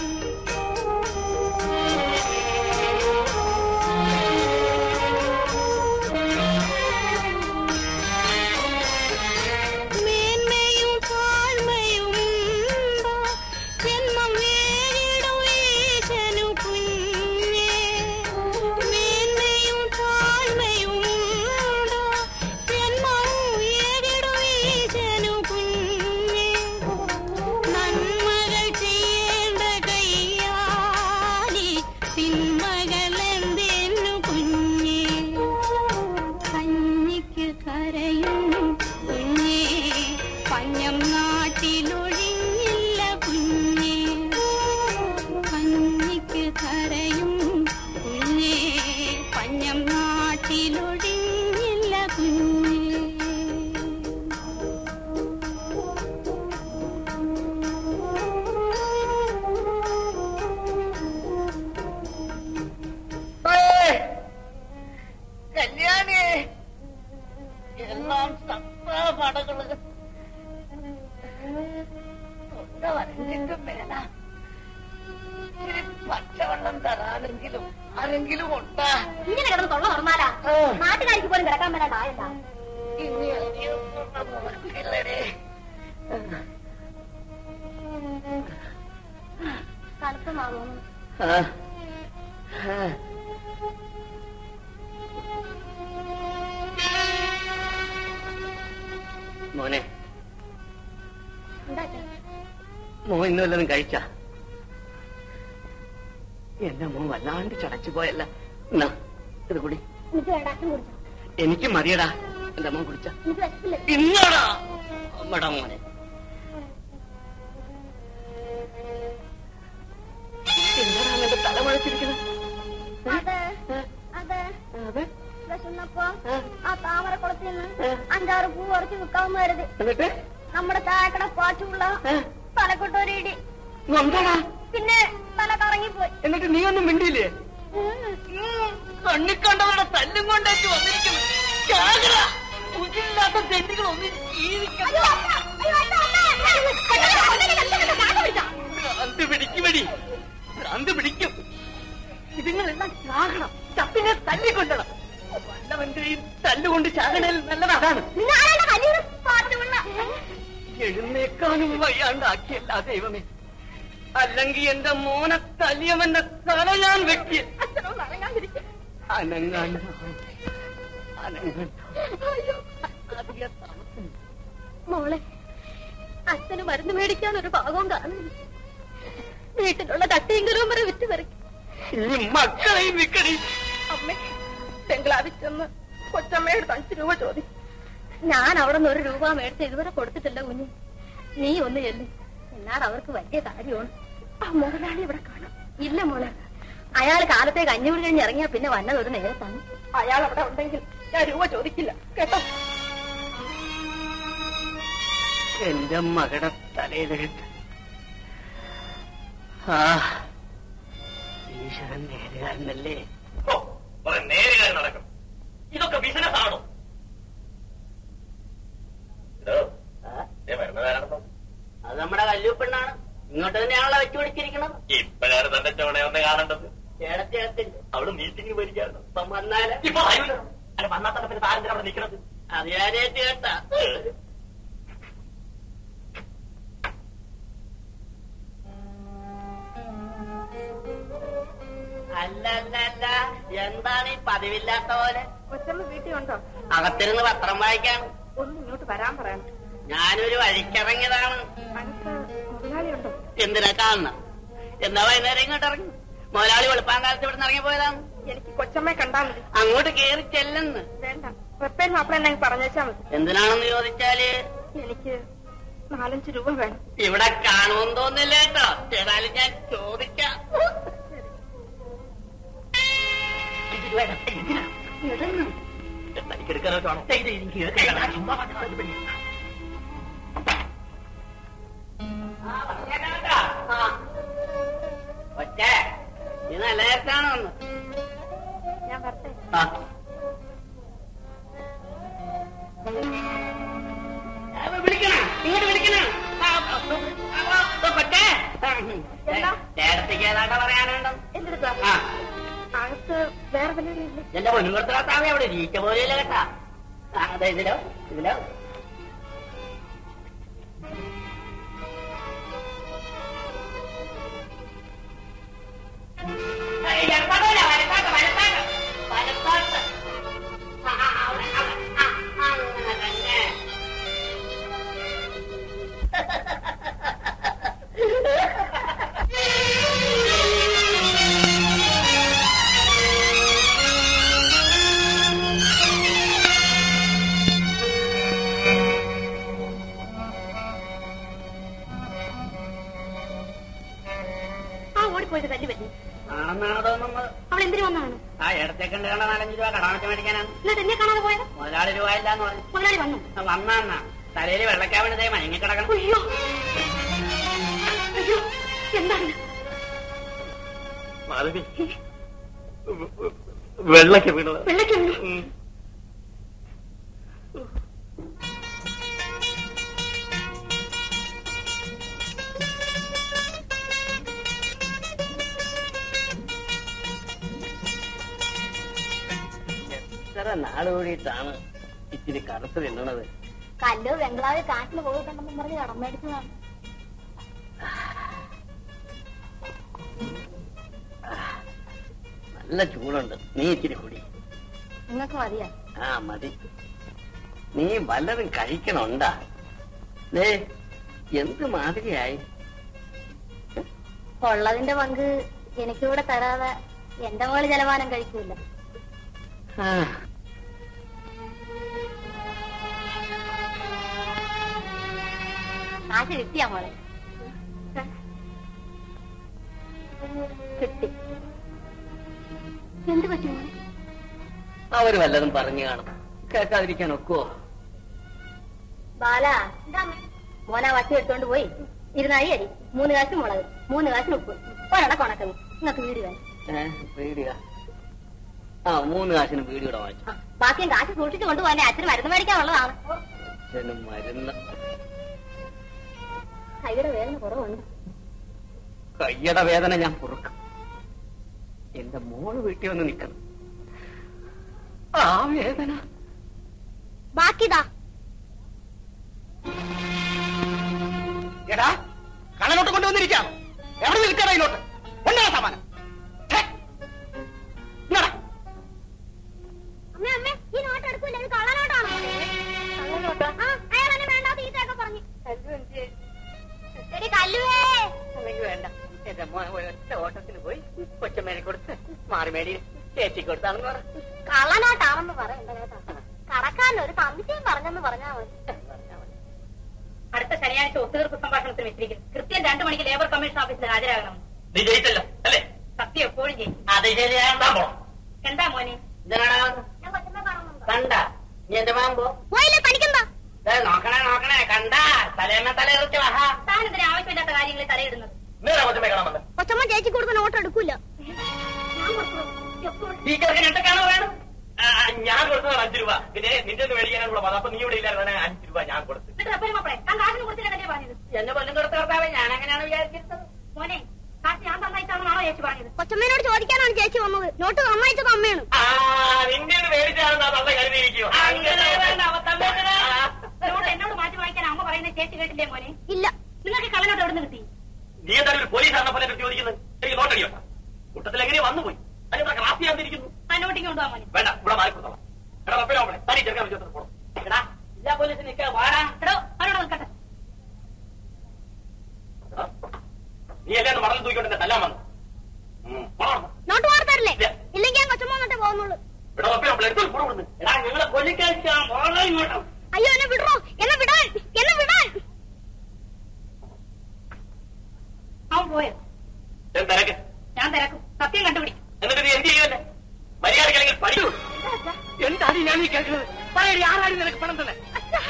മേന്മയും താഴ്മയും ഉണ്ടോ? ജന്മം നേരിടും ഈശനു കുഞ്ഞേ മേന്മയും താഴ്മയും ഉണ്ടോ? ജന്മം നേരിടും ഈശനു കുഞ്ഞേ നന്മകൾ ചെയ്യേണ്ട കയ്യാലി തിന്മകൾ എന്തെന്നു കുഞ്ഞേ കഞ്ഞിക്ക് കരയും കുഞ്ഞേ പഞ്ഞം നാട്ടിലൊഴിഞ്ഞില്ല കുഞ്ഞേ കഞ്ഞിക്ക് കരയും കുഞ്ഞേ പഞ്ഞം നാട്ടിലൊഴിഞ്ഞില്ല കുഞ്ഞേ കല്യാണി എല്ലാം സത്താ പടകള് തൊണ്ട വരഞ്ഞിട്ടും വേണ ഇച്ചിരി പച്ചവെള്ളം തരാനെങ്കിലും ആരെങ്കിലും ഉണ്ടാ ഇങ്ങനെ കിടന്ന് തൊള്ള തുറന്നാലാ നാട്ടുകാർക്ക് പോലും കിടക്കാൻ മേലാണ്ടായല്ല ഇനി അറിയൊന്നുള്ള മോർക്കില്ലടേ തണുപ്പമാകും മോനെ എന്താ മോൻ ഇന്ന് വല്ലതും കഴിച്ച എന്റെ മോൻ വല്ലാണ്ട് ചടച്ചു പോയല്ല എന്നാ ഇത് കൂടി എനിക്ക് വേണ്ട അച്ഛൻ കുടിച്ചു എനിക്ക് മതിയടാ എന്റെ മോൻ കുടിച്ച എനിക്ക് വിശപ്പില്ല ഇന്നോടാ അമ്മടാ മോനെ എന്താടാ നിന്റെ തല മുഴച്ചിരിക്കുന്നത് അതെ അതെ വിശന്നപ്പോ ആ താമര കുളത്തിൽ നിന്ന് അഞ്ചാറ് പൂ കുറച്ച് വിൽക്കാമെന്ന് കരുതി എന്നിട്ട് നമ്മുടെ ചായക്കട പാച്ചുള്ള തലക്കൊട്ടൊരു ഇടി എന്താടാ പിന്നെ തല കറങ്ങിപ്പോയി എന്നിട്ട് നീ ഒന്നും മിണ്ടിയില്ലേ കണ്ണിക്കണ്ടവരുടെ തല്ലും കൊണ്ടേക്ക് വന്നിരിക്കുന്നു ചാകര ഉചില്ലാത്ത തെറ്റുകളൊന്നും ജീവിക്കണം ഭ്രാന്ത് പിടിക്കുമടി ഭ്രാന്ത് പിടിക്കും ഇതുങ്ങളെല്ലാം ചാകണം ചപ്പിനെ തല്ലിക്കൊല്ലണം വല്ലവന്റെയും തല്ലുകൊണ്ട് ചാകണയിൽ നല്ലത് അതാണ് എഴുന്നേക്കാനും വയ്യാണ്ടാക്കിയല്ല ദൈവമേ അല്ലെങ്കിൽ എന്റെ മോനെ തല്ലിയവന്റെ തല ഞാൻ വെട്ടി അനങ്ങാൻ അനങ്ങാൻ അധികം താമസം മോളെ അച്ഛന് മരുന്ന് മേടിക്കാൻ ഒരു ഭാഗവും കാണുന്നില്ല വീട്ടിലുള്ള തട്ടിയെങ്കിലും വരെ വിറ്റ് പെറുക്കി ഈ മക്കളെയും വിക്കടി അമ്മേ ബംഗ്ലാവിൽ ചെന്ന് കൊച്ചമ്മയുടെ അഞ്ചു രൂപ ചോദിച്ചു ഞാൻ അവിടെ നിന്ന് ഒരു രൂപ മേടിച്ച് ഇതുവരെ കൊടുത്തിട്ടില്ല കുഞ്ഞ് നീ ഒന്ന് ചെല്ലു എന്നാൽ അവർക്ക് വലിയ കാര്യമാണ് ആ മുതലാളി ഇവിടെ കാണാം ഇല്ല മോളെ അയാൾ കാലത്തെ കഞ്ഞൂടി കഴിഞ്ഞ് ഇറങ്ങിയാ പിന്നെ വന്നത് ഒരു നേരത്താണ് അയാൾ അവിടെ ഉണ്ടെങ്കിൽ ഞാൻ രൂപ ചോദിക്കില്ല കേട്ടോ എന്റെ മകളുടെ തലയിലെഴുത്ത് ആ ഈശ്വരൻ നേരുകാരനല്ലേ നേരെ നടക്കും ഇതൊക്കെ ബിസിനസ് ആണോ വരുന്നതാരാണെന്നോ അത് നമ്മുടെ കല്ലൂപ്പെണ്ണാണ് ഇങ്ങോട്ട് തന്നെയാണല്ലോ വെച്ചു പിടിച്ചിരിക്കുന്നത് ഇപ്പോഴാണ് തന്റെ ചോണയൊന്ന് കാണേണ്ടത് ചേടത്തേടത്തില്ല അവിടെ മീറ്റിംഗ് വരികയാണ് ഇപ്പം വന്നാല് ഇപ്പൊ അറിയില്ല അല്ല വന്നാൽ തന്നെ പിന്നെ താരത്തിന് അവിടെ നിൽക്കുന്നത് അത് ഞാനേറ്റ് കേട്ടാ അല്ല അല്ല അല്ല എന്താണ് ഈ പതിവില്ലാത്ത പോലെ കൊച്ചമ്മ വീട്ടിൽ ഉണ്ടോ അകത്തിരുന്ന് പത്രം വായിക്കാണ് ഒന്ന് ഇങ്ങോട്ട് വരാൻ പറയണം ഞാനൊരു വഴിക്കിറങ്ങിയതാണ് അടുത്ത് മുതലാളി ഉണ്ടോ എന്തിനാ കാണണം എന്നാ വൈകുന്നേരം ഇങ്ങോട്ട് ഇറങ്ങി മുതലാളി വെളുപ്പാൻ കാലത്ത് ഇവിടെ ഇറങ്ങി പോയതാണ് എനിക്ക് കൊച്ചമ്മയെ കണ്ടാ മതി അങ്ങോട്ട് കേറി ചെല്ലുന്നു വേണ്ട വെപ്പേൻ മാപ്പിള എന്നെ പറഞ്ഞേച്ചാ മതി എന്തിനാണെന്ന് ചോദിച്ചാല് എനിക്ക് നാലഞ്ച് രൂപ വേണം ഇവിടെ കാണുമെന്ന് തോന്നില്ല കേട്ടോ ഏതായാലും ഞാൻ ചോദിക്കാം ഇത് വേണം. എന്തിനാ? ഇടുന്നു. തനിക്ക് എടുക്കാനൊക്കെ ആണോ ഇത് എനിക്ക് എടുക്കണം. ചുമ്മാ വന്ന് ഇത് പിടി. ആ, പറഞ്ഞേക്കാം കേട്ടോ. ആ. ഒറ്റ ഇത് നല്ല നേരത്താണോ ഒന്ന് ഞാൻ വരട്ടെ ആ. ആ, വിളിക്കണം ഇങ്ങോട്ട് വിളിക്കണം ആ, ആ, ആ, ആ, കൊച്ചേ. ആ, ഉം. എന്താ? ചേട്ടത്തിക്ക് ഏതാണ്ട് പറയാനുണ്ടോ എന്തെടുക്കാ ആ അകത്ത് വേറെ വല്ലതും ഇല്ലേ എന്റെ പൊന്നും കൊടുത്താവേ അവിടെ ജീച്ച പോലെയല്ല കേട്ടാ ആ, അതെ ഇതിലോ ഇതിലോ ഏയ്, ഇടത്തോട്ടല്ല, വലത്തോട്ട്, വലത്തോട്ട്, വലത്തോട്ട്. ആ, ആ, അവിടെ, അവിടെ, ആ, അങ്ങനെ തന്നെ. ആ ഓടിപ്പോയത് കല്ല് പറ്റി ആണെന്നാണ് തോന്നുന്നത് അവൾ എന്തിനു വന്നാണ് ആ ഇടത്തേക്കുണ്ട് കണ്ട നാലഞ്ച് രൂപ കടമച്ച മേടിക്കാനാണ് എന്നിട്ട് എന്നെ കാണാതെ പോയത് മുതലാളി രൂപ ഇല്ലാന്ന് പറഞ്ഞു മുതലാളി വന്നു ആ, വന്നാ തലയിൽ വെള്ളക്കാവിനതേ മയങ്ങി കിടക്കണം അയ്യോ അയ്യോ എന്താണ് മാധവി വെള്ളക്ക് വീണത് വെള്ളയ്ക്ക് വീണു ഉം. എത്ര നാള് കൂടിയിട്ടാണ് ഇച്ചിരി കറുത്ത് തിന്നണത് കല്ലോ ബംഗ്ലാവിൽ കാട്ടിന് പോയിട്ടുണ്ടെന്ന് പറഞ്ഞ് കടം മേടിച്ചതാണ് നല്ല ചൂടുണ്ട് നീ ഇച്ചിരി കൂടി നിങ്ങൾക്ക് മതിയാ ആ മതി നീ വല്ലതും കഴിക്കണുണ്ടാ ദേ എന്ത് മാതിരിയായി ഉള്ളതിന്റെ പങ്ക് എനിക്കിവിടെ തരാതെ എന്റെ മോള് ജലപാനം കഴിക്കൂല ആ, കാശ് കിട്ടിയാ മോളെ കിട്ടി എന്ത് പറ്റി മോളെ അവര് വല്ലതും പറഞ്ഞു കാണും കേൾക്കാതിരിക്കാൻ ഒക്കുവോ ബാല മോനാ വട്ടി എടുത്തോണ്ട് പോയി ഇരുന്നാഴി അരി മൂന്ന് കാശ് മുളക് മൂന്ന് കാശിന് ഉപ്പ് ഒരെണ്ണ കൊണക്കുന്നു നിങ്ങൾക്ക് വീട് വേണം വീടിക ആ മൂന്ന് കാശിന് വീടിയുടെ വാങ്ങിച്ചു ബാക്കിയും കാശ് സൂക്ഷിച്ചു കൊണ്ടുപോകാൻ അച്ഛന് മരുന്ന് മേടിക്കാനുള്ളതാണ് അച്ഛനും മരുന്ന് കൈയുടെ വേദന കുറവുണ്ട് കയ്യട വേദന ഞാൻ പൊറുക്കും എന്റെ മോള് വീട്ടിൽ വന്ന് നിൽക്കണം ആ വേദന ബാക്കിതാ എടാ കള്ളനോട്ട് കൊണ്ടുവന്നിരിക്കാമോ എവിടെ നിന്ന് കിട്ടിയടാ ഈ നോട്ട് കൊണ്ടുവരാ സമാനം ഛെ. ഇങ്ങടാ. അമ്മേ അമ്മേ ഈ നോട്ട് എടുക്കൂല ഇത് കള്ളനോട്ടാണോ ആ അയാൾ എന്നെ വേണ്ടാത്ത ഈറ്റയൊക്കെ പറഞ്ഞു എടി കല്ലുവേ അല്ലെങ്കിൽ വേണ്ട എന്റെ മോൻ ഒറ്റ ഓട്ടത്തിന് പോയി കൊച്ചമ്മേനെ കൊടുത്ത് മാറിമേടി ചേച്ചി കൊടുത്താണെന്ന് പറ കള്ളനോട്ടാണെന്ന് പറയണ്ട കേട്ടോ കടക്കാരൻ ഒരു സംശയം പറഞ്ഞെന്ന് പറഞ്ഞാ മതി അടുത്ത ശനിയാഴ്ച ഒത്തുതീർപ്പ് സംഭാഷണത്തിന് വെച്ചിരിക്കുന്നു കൃത്യം രണ്ടു മണിക്ക് ലേബർ കമ്മീഷൻ ഓഫീസിൽ ഹാജരാകണം നീ ജയിച്ചല്ലോ അല്ലേ സത്യം എപ്പോഴും ചെയ്യും അത് ശരിയാണ്ടാ പോണം എന്താ മോനെ ഞാൻ കൊച്ചമ്മ പറഞ്ഞു കണ്ട നീ എന്റെ മാമ്പോ പോയില്ലേ പഠിക്കണ്ട നോക്കണേ നോക്കണേ കണ്ട തലേമ തലയിറക്കി വഹാ താൻ എന്തിനാ ആവശ്യമില്ലാത്ത കാര്യങ്ങളിൽ തലയിടുന്നത് നേരെ കൊച്ചമ്മ കാണാൻ വന്നത് കൊച്ചമ്മ ചേച്ചി കൊടുത്ത നോട്ട് എടുക്കൂല ഈ ചെറുക്കൻ എന്തൊക്കെയാണോ വേണം ആ, ഞാൻ കൊടുത്തതാണ് അഞ്ചു രൂപ പിന്നെ നിന്റെ ഒന്ന് മേടിക്കാനാണ് കൂടെ വന്നത് അപ്പൊ നീ ഇവിടെ ഇല്ലാതെ അഞ്ചു രൂപ ഞാൻ കൊടുത്തു എന്നിട്ട് റബ്ബർ മാപ്പിളെ താൻ കാശിന് കൊടുത്തില്ലെന്നല്ലേ പറഞ്ഞത് എന്നെ കൊല്ലം കൊടുത്ത കർത്താവേ ഞാൻ അങ്ങനെയാണ് വിചാരിച്ചിരുന്നത് മോനെ കാശ് ഞാൻ തന്നയച്ചാണെന്നാണോ ചേച്ചി പറഞ്ഞത് കൊച്ചമ്മേനോട് ചോദിക്കാനാണ് ചേച്ചി വന്നത് നോട്ട് സമ്മതിച്ചത് അമ്മയാണ് ആ നിന്റെ ഒന്ന് മേടിച്ചാണെന്നാ തള്ള കരുതിയിരിക്കുവോ അങ്ങനെ വേണ്ട, അവ തന്നേക്കണേ. നോട്ട് എന്നോട് മാറ്റി വായിക്കാൻ അമ്മ പറയുന്നത് ചേച്ചി കേട്ടില്ലേ മോനെ ഇല്ല നിങ്ങൾക്ക് കള്ളനോട്ട് എവിടെ നിന്ന് കിട്ടി നീ എന്തായാലും ഒരു പോലീസാറിനെ പോലെ എടുത്ത് ചോദിക്കുന്നത് എനിക്ക് നോട്ടടിയോ കൂട്ടത്തിൽ എങ്ങനെ വന്നുപോയി അതിന് ക്ലാസ് ചെയ്യാതിരിക്കുന്നു ആ നോട്ടിങ് കൊണ്ടുപോകാൻ മോനെ വേണ്ട ഇവിടെ മാറി കൊടുത്തോളാം എടാ റബ്ബേ അവിടെ തനി ചെറുക്കാൻ വിളിച്ചോട്ട് പോണം എടാ ജില്ലാ പോലീസ് നിൽക്കുക വാടാ എടോ അവരോട് നിൽക്കട്ടെ നീ എല്ലാം മടൽ തൂക്കിക്കൊണ്ട് എന്നെ തല്ലാൻ വന്നു ഉം, പോണം. നോട്ട് വാർത്തരില്ലേ ഇല്ലെങ്കിൽ ഞാൻ കൊച്ചമ്മ വന്നിട്ടേ പോകുന്നുള്ളൂ എടാ റബ്ബേ അവിടെ എടുത്തു കൂടെ വിടുന്നു എടാ നിങ്ങളെ കൊല്ലിക്കാൻ വളരെ ഇങ്ങോട്ടും അയ്യോ എന്നെ വിടറോ എന്നെ വിടാൻ എന്നെ വിടാൻ അവൻ പോയോ തിരക്ക് ഞാൻ തിരക്കും സത്യം കണ്ടുപിടിക്കും എന്നിട്ട് നീ എന്ത് ചെയ്യുമല്ലേ മര്യാദയ്ക്കല്ലെങ്കിൽ പഠിക്കൂ എന്താണ് ഞാൻ ഈ കേൾക്കുന്നത് പറയടി ആരാടി നിനക്ക് പണം തന്നെ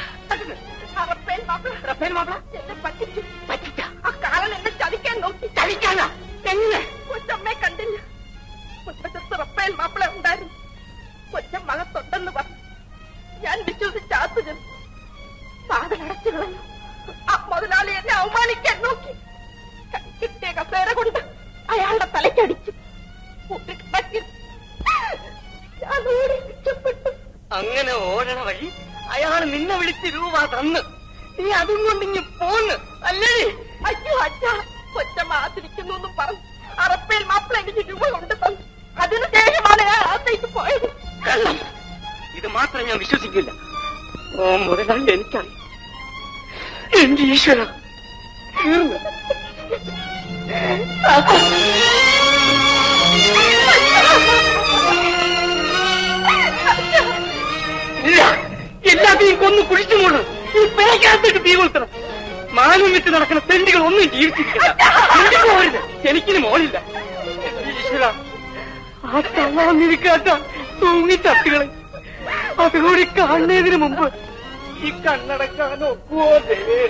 റഫേൽ മാപ്പിള എന്നെ പറ്റിച്ചു പറ്റിച്ച ആ കാലൻ എന്നെ ചതിക്കാൻ നോക്കി ചലിക്കാനാ എങ്ങനെ കൊച്ചമ്മയെ കണ്ടില്ല മുറ്റത്ത് റപ്പേൽ മാപ്പിള ഉണ്ടായിരുന്നു കൊച്ചമ്മ അകത്തുണ്ടെന്ന് പറഞ്ഞു ഞാൻ വിശ്വസിച്ച് അകത്ത് ചെന്നു വാതിലടച്ചു കളഞ്ഞു ആ മുതലാളി എന്നെ അവമാനിക്കാൻ നോക്കി കൈ കിട്ടിയ കസേര കൊണ്ട് അയാളുടെ തലയ്ക്കടിച്ചു കൂട്ടിക്കിടക്കി. ഞാൻ ഓടി രക്ഷപ്പെട്ടു അങ്ങനെ ഓടണ വഴി അയാൾ നിന്നെ വിളിച്ച് രൂപ തന്ന് നീ അതും കൊണ്ട് ഇങ്ങ് പോന്ന് അല്ലേ അയ്യോ അച്ഛാ കൊച്ചമ്മ ആദരിക്കുന്നു എന്നും പറഞ്ഞു അറപ്പേൽ മാപ്പിള എനിക്ക് രൂപ കൊണ്ട് തന്നു അതിനുശേഷമാണ് ഞാൻ അകത്തേക്ക് പോയത് കള്ളം ഇത് മാത്രം ഞാൻ വിശ്വസിക്കില്ല ഓ മുതലാളി എനിക്കറിയാം എന്റെ ഈശ്വര തീർന്നു ഇല്ല എല്ലാത്തിനെയും കൊന്നു കുഴിച്ചു മൂടും ഈ പേക്കകത്തേക്ക് തീ കൊളുത്തണം മാനം വിറ്റ് നടക്കുന്ന തെണ്ടികൾ ഒന്നും ജീവിച്ചിരിക്കില്ല എനിക്ക് പോരുത് എനിക്കിന് മോളില്ല എന്റെ ഈശ്വര ആ തള്ളാന്നിരിക്കാത്ത തൂങ്ങി തട്ടുകളെ അതുകൂടി കാണുന്നതിന് മുമ്പ് ഈ കണ്ണടക്കാൻ ഒക്കുവോ ദേവേ?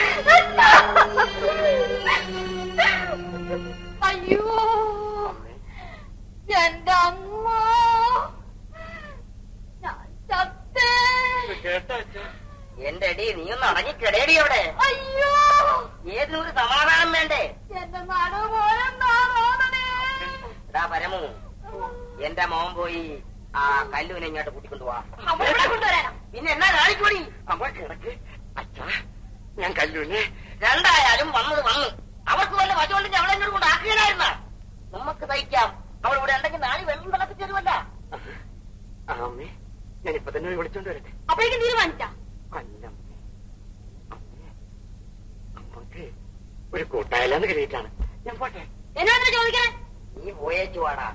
അയ്യോ എന്റെ അമ്മ ഞാൻ ചത്തേ എന്റെ അടി നീ ഒന്ന് അടങ്ങിക്കിടേടി അവിടെ അയ്യോ ഏതിനൊരു സമാധാനം വേണ്ടേ എന്റെ നടുപോലെന്താണോന്നേ എടാ പരമു എന്റെ മോൻ പോയി ആ കല്ലുവിനെ ഇങ്ങോട്ട് കൂട്ടിക്കൊണ്ടുപോവാ അവിടെ കൊണ്ടുവരാനാ പിന്നെ എന്നാ കാണിക്കൂടി അമ്മ കിടക്ക് അച്ഛാ ഞാൻ കല്ലുവിനെ രണ്ടായാലും വന്നത് വന്നു അവർക്ക് വല്ല വശമുണ്ടെങ്കിൽ അവളെ എന്നോട് കൊണ്ട് ആക്കുകയായിരുന്ന നമുക്ക് തയ്ക്കാം അവൾ ഇവിടെ ഉണ്ടെങ്കിൽ നാളെ വെള്ളം തിളക്കി തരുമല്ല ആ അമ്മേ ഞാൻ ഇപ്പൊ തന്നെ വിളിച്ചോണ്ട് വരട്ടെ അപ്പോഴേക്കും തീരുമാനിച്ചാ അല്ല അമ്മേ. അമ്മേ അമ്മക്ക് ഒരു കൂട്ടായാലെന്ന് കരുതിയിട്ടാണ് ഞാൻ പോട്ടെ എന്നോട് ചോദിക്കണേ നീ പോയേച്ചു വാടാ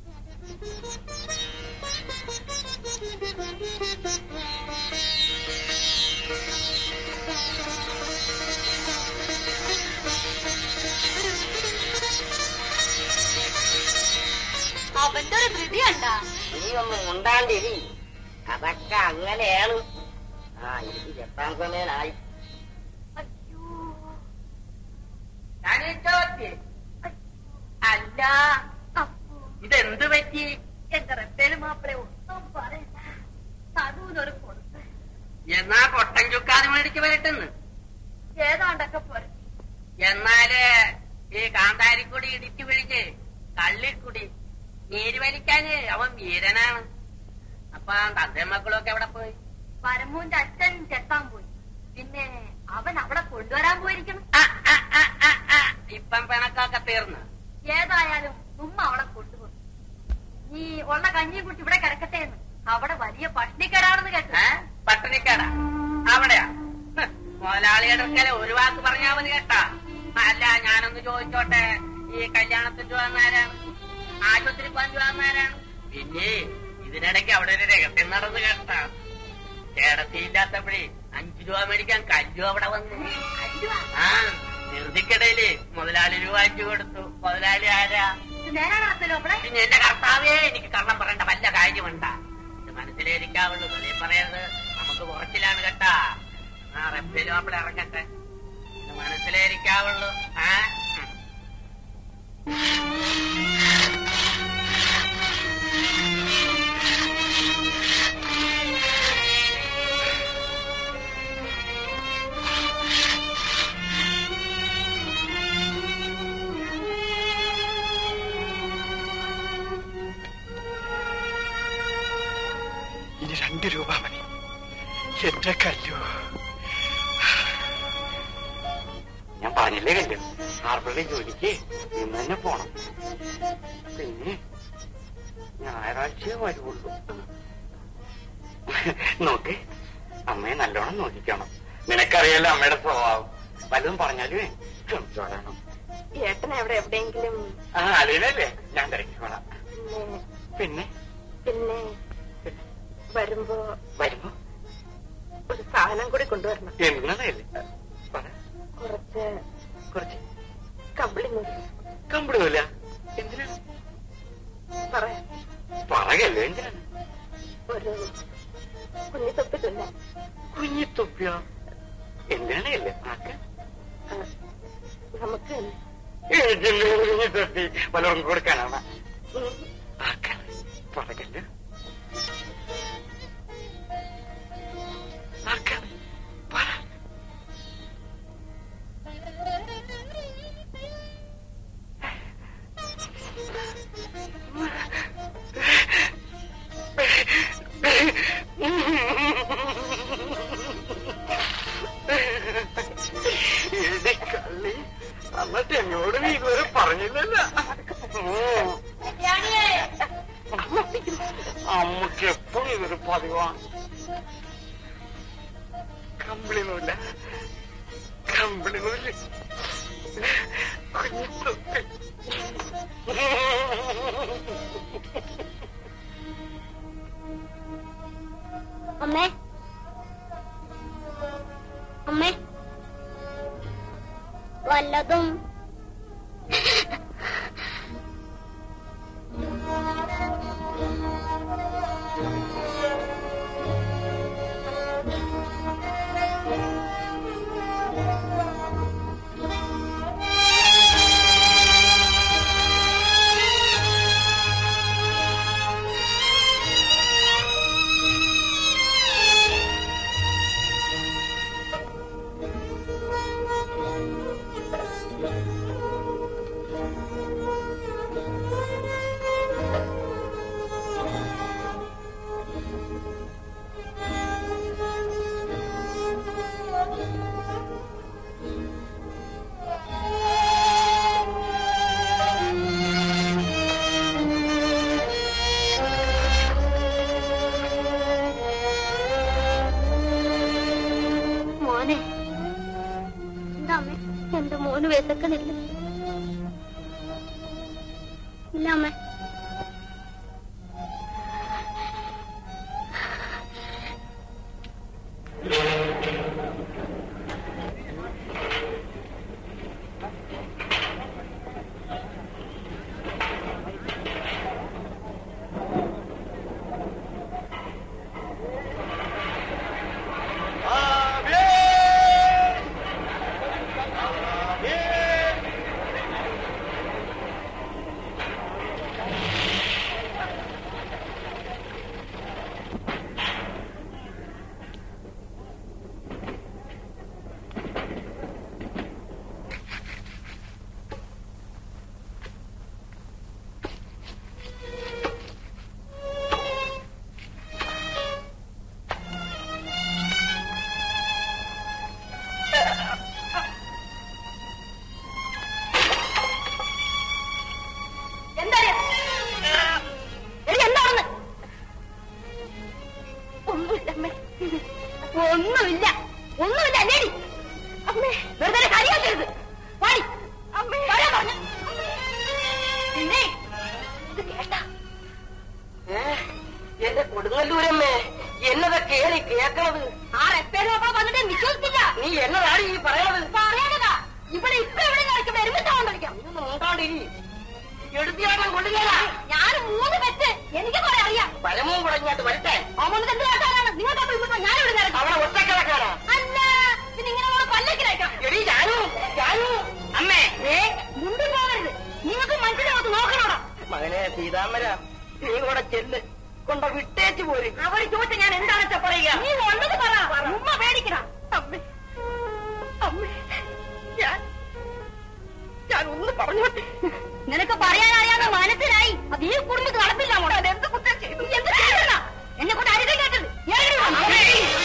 അവന്റെ ഒരു ധൃതി കണ്ടാ നീ ഒന്ന് ഉണ്ടാണ്ടിരി അതൊക്കെ അങ്ങനെയാണ് ആ എനിക്ക് ചെത്താൻ സമയനായി അല്ല ഇതെന്ത് പറ്റി എന്റെ റെപ്പേല് മാപ്പിളെ ഒന്നും പറയണ്ട അതുവിനൊരു കൊടുത്ത് എന്നാ പൊട്ടൻ ചുക്കാതി മേടിച്ച് വരട്ടെന്ന് ഏതാണ്ടൊക്കെ പോരെ എന്നാല് ഈ കാന്താരിക്കുടി ഇടിച്ചു പിടിച്ച് കള്ളിക്കുടി നീര് വലിക്കാന് അവൻ വീരനാണ് അപ്പൊ തന്റെ മക്കളൊക്കെ എവിടെ പോയി പരമൂന്റെ അച്ഛൻ ചെത്താൻ പോയി പിന്നെ അവൻ അവിടെ കൊണ്ടുവരാൻ പോയിരിക്കണം ഇപ്പം പിണക്കൊക്കെ തീർന്നു ഏതായാലും ഉമ്മ അവളെ കൊണ്ടുപോയി നീ ഉള്ള കഞ്ഞിയും കുട്ടി ഇവിടെ കിടക്കട്ടെ എന്ന് അവിടെ വലിയ പട്ടിണിക്കേടാണെന്ന് കേട്ടു പട്ടിണിക്കാടാ അവിടെയാ ഹ്, മുതലാളിയുടെ അടുക്കല് ഒരു വാക്ക് പറഞ്ഞാ മതി കേട്ടാ അല്ല ഞാനൊന്ന് ചോദിച്ചോട്ടെ ഈ കല്യാണത്തിന് വന്നാരാണ് ആശുപത്രി പോകാൻ വന്നാരാണ് പിന്നെ ഇതിനിടയ്ക്ക് അവിടെ ഒരു രഹസ്യം നടന്നു കേട്ടാ ചേടത്തിയില്ലാത്തപ്പോഴേ അഞ്ചു രൂപ മേടിക്കാൻ കല്ലു അവിടെ വന്നു ആ ധൃതിക്കിടയില് മുതലാളി രൂപ അഞ്ചു കൊടുത്തു മുതലാളി ആരാ നേരാണോ അവിടെ പിന്നെ എന്റെ കർത്താവേ എനിക്ക് കള്ളം പറയേണ്ട വല്ല കാര്യമുണ്ടാ ഇത് മനസ്സിലേരിക്കാവുള്ളൂ വെളിയെ പറയരുത് നമുക്ക് കുറച്ചിലാണ് കേട്ടാ ആ റെപ്പിലും അപ്പോൾ ഇറങ്ങട്ടെ ഇത് മനസ്സിലേരിക്കാവുള്ളൂ ആ ഉം. ഇനി രണ്ട് രൂപ മതി എന്റെ കല്ലു ഞാൻ പറഞ്ഞില്ലേ കല്ലു ഹാർബറിലെ ജോലിക്ക് ഇന്ന് തന്നെ പോണം പിന്നെ ഞായറാഴ്ച വരുള്ളൂ നോക്ക് അമ്മയെ നല്ലോണം നോക്കിക്കണം നിനക്കറിയാലോ അമ്മയുടെ സ്വഭാവം വല്ലതും പറഞ്ഞാലുമേ ക്ഷമിച്ചോളണം ഏട്ടൻ എവിടെ എവിടെയെങ്കിലും ആ അലീനല്ലേ ഞാൻ തിരക്കിക്കോളാം പിന്നെ പിന്നെ പിന്നെ വരുമ്പോ വരുമ്പോ ഒരു സാധനം കൂടി കൊണ്ടുവരണം എന്നതല്ലേ പറ കുറച്ച് കുറച്ച് കമ്പിളി നൂല് കമ്പിടുമില്ല എന്തിനാണ് പറയാം പറകല്ലേ എന്തിനാണ് ഒരു കുഞ്ഞിത്തൊപ്പി തുന്ന കുഞ്ഞിത്തൊപ്പിയോ എന്തിനാണ് അല്ലേ ആക്ക നമുക്ക് എനിക്കല്ലേ കുഞ്ഞിത്തൊപ്പി പലർക്കും കൊടുക്കാനാണ് ഉം, ആക്ക പറകല്ലേ ആക്ക പറ എടി കള്ളി എന്നിട്ട് എന്നോട് നീ ഇതുവരെ പറഞ്ഞില്ലല്ലോ ഉം. അമ്മക്ക് എപ്പോഴും ഇതൊരു പതിവാണ് കമ്പിളി നൂല കമ്പിളി നൂല് കുഞ്ഞിത്തൊക്കെ അമ്മേ അമ്മേ വല്ലതും മോനെ എന്താ അമ്മേ എന്റെ മോന് വിശക്കുന്നില്ല ഇല്ല അമ്മേ ആ പോകരുത് വാടി. വരാൻ പറഞ്ഞു. പിന്നെ ഇത് കേട്ടാ എന്റെ കൊടുങ്ങല്ലൂരമ്മേ എന്നതാ കേറി കേക്കണത് ആ റെപ്പേരൊക്കെ വന്നിട്ട് വിശ്വസിക്കില്ല നീ എന്നതാണ് ഈ പറയണത് പറയണതാ ഇവിടെ ഇപ്പൊ എവിടെ കളിക്കും വരുമ്പോണ്ടാണ്ടിരിക്കാം ഉണ്ടാണ്ടിരി എടുത്തിയാണം കൊള്ളുകയില്ല ഞാൻ മൂന്ന് പെറ്റ് എനിക്ക് കുറെ അറിയാം പരമവും കൂടെ ഇങ്ങോട്ട് വരട്ടെ അവനത് എന്ത് കാട്ടാനാണ് നിങ്ങൾക്ക് അപ്പോൾ ഇവിടെ ഞാൻ ഇവിടെ കിടക്കാം അവളെ ഒറ്റക്കിടക്കാനാ അല്ല പിന്നെ ഇങ്ങനെ നമ്മളെ പല്ലക്കിലേക്കാം എടി ജാനു ജാനു അമ്മേ ഏ മുണ്ടി പോകരുത് നിങ്ങൾക്ക് മനസ്സിലാവത്ത് നോക്കണോടാ മകനെ പീതാമര നീ കൂടെ ചെല്ല് കൊണ്ട വിട്ടേച്ച് പോരും അവർ ചോദിച്ച ഞാൻ എന്താണെന്ന് പറയുക നീ ഉള്ളത് പറ ഉമ്മ പേടിക്കണം അമ്മേ അമ്മേ ഞാൻ ഞാൻ ഒന്ന് പറഞ്ഞോട്ടെ നിനക്ക് പറയാൻ അറിയാവുന്ന മനസ്സിലായി അത് ഈ കുടുംബത്തിൽ നടപ്പില്ല മോളെ എന്ത് കുറ്റം ചെയ്തു എന്ത് ചെയ്യണ എന്നെ കൊണ്ട് അരുത് കേട്ടത് ഏഴ് വന്നു.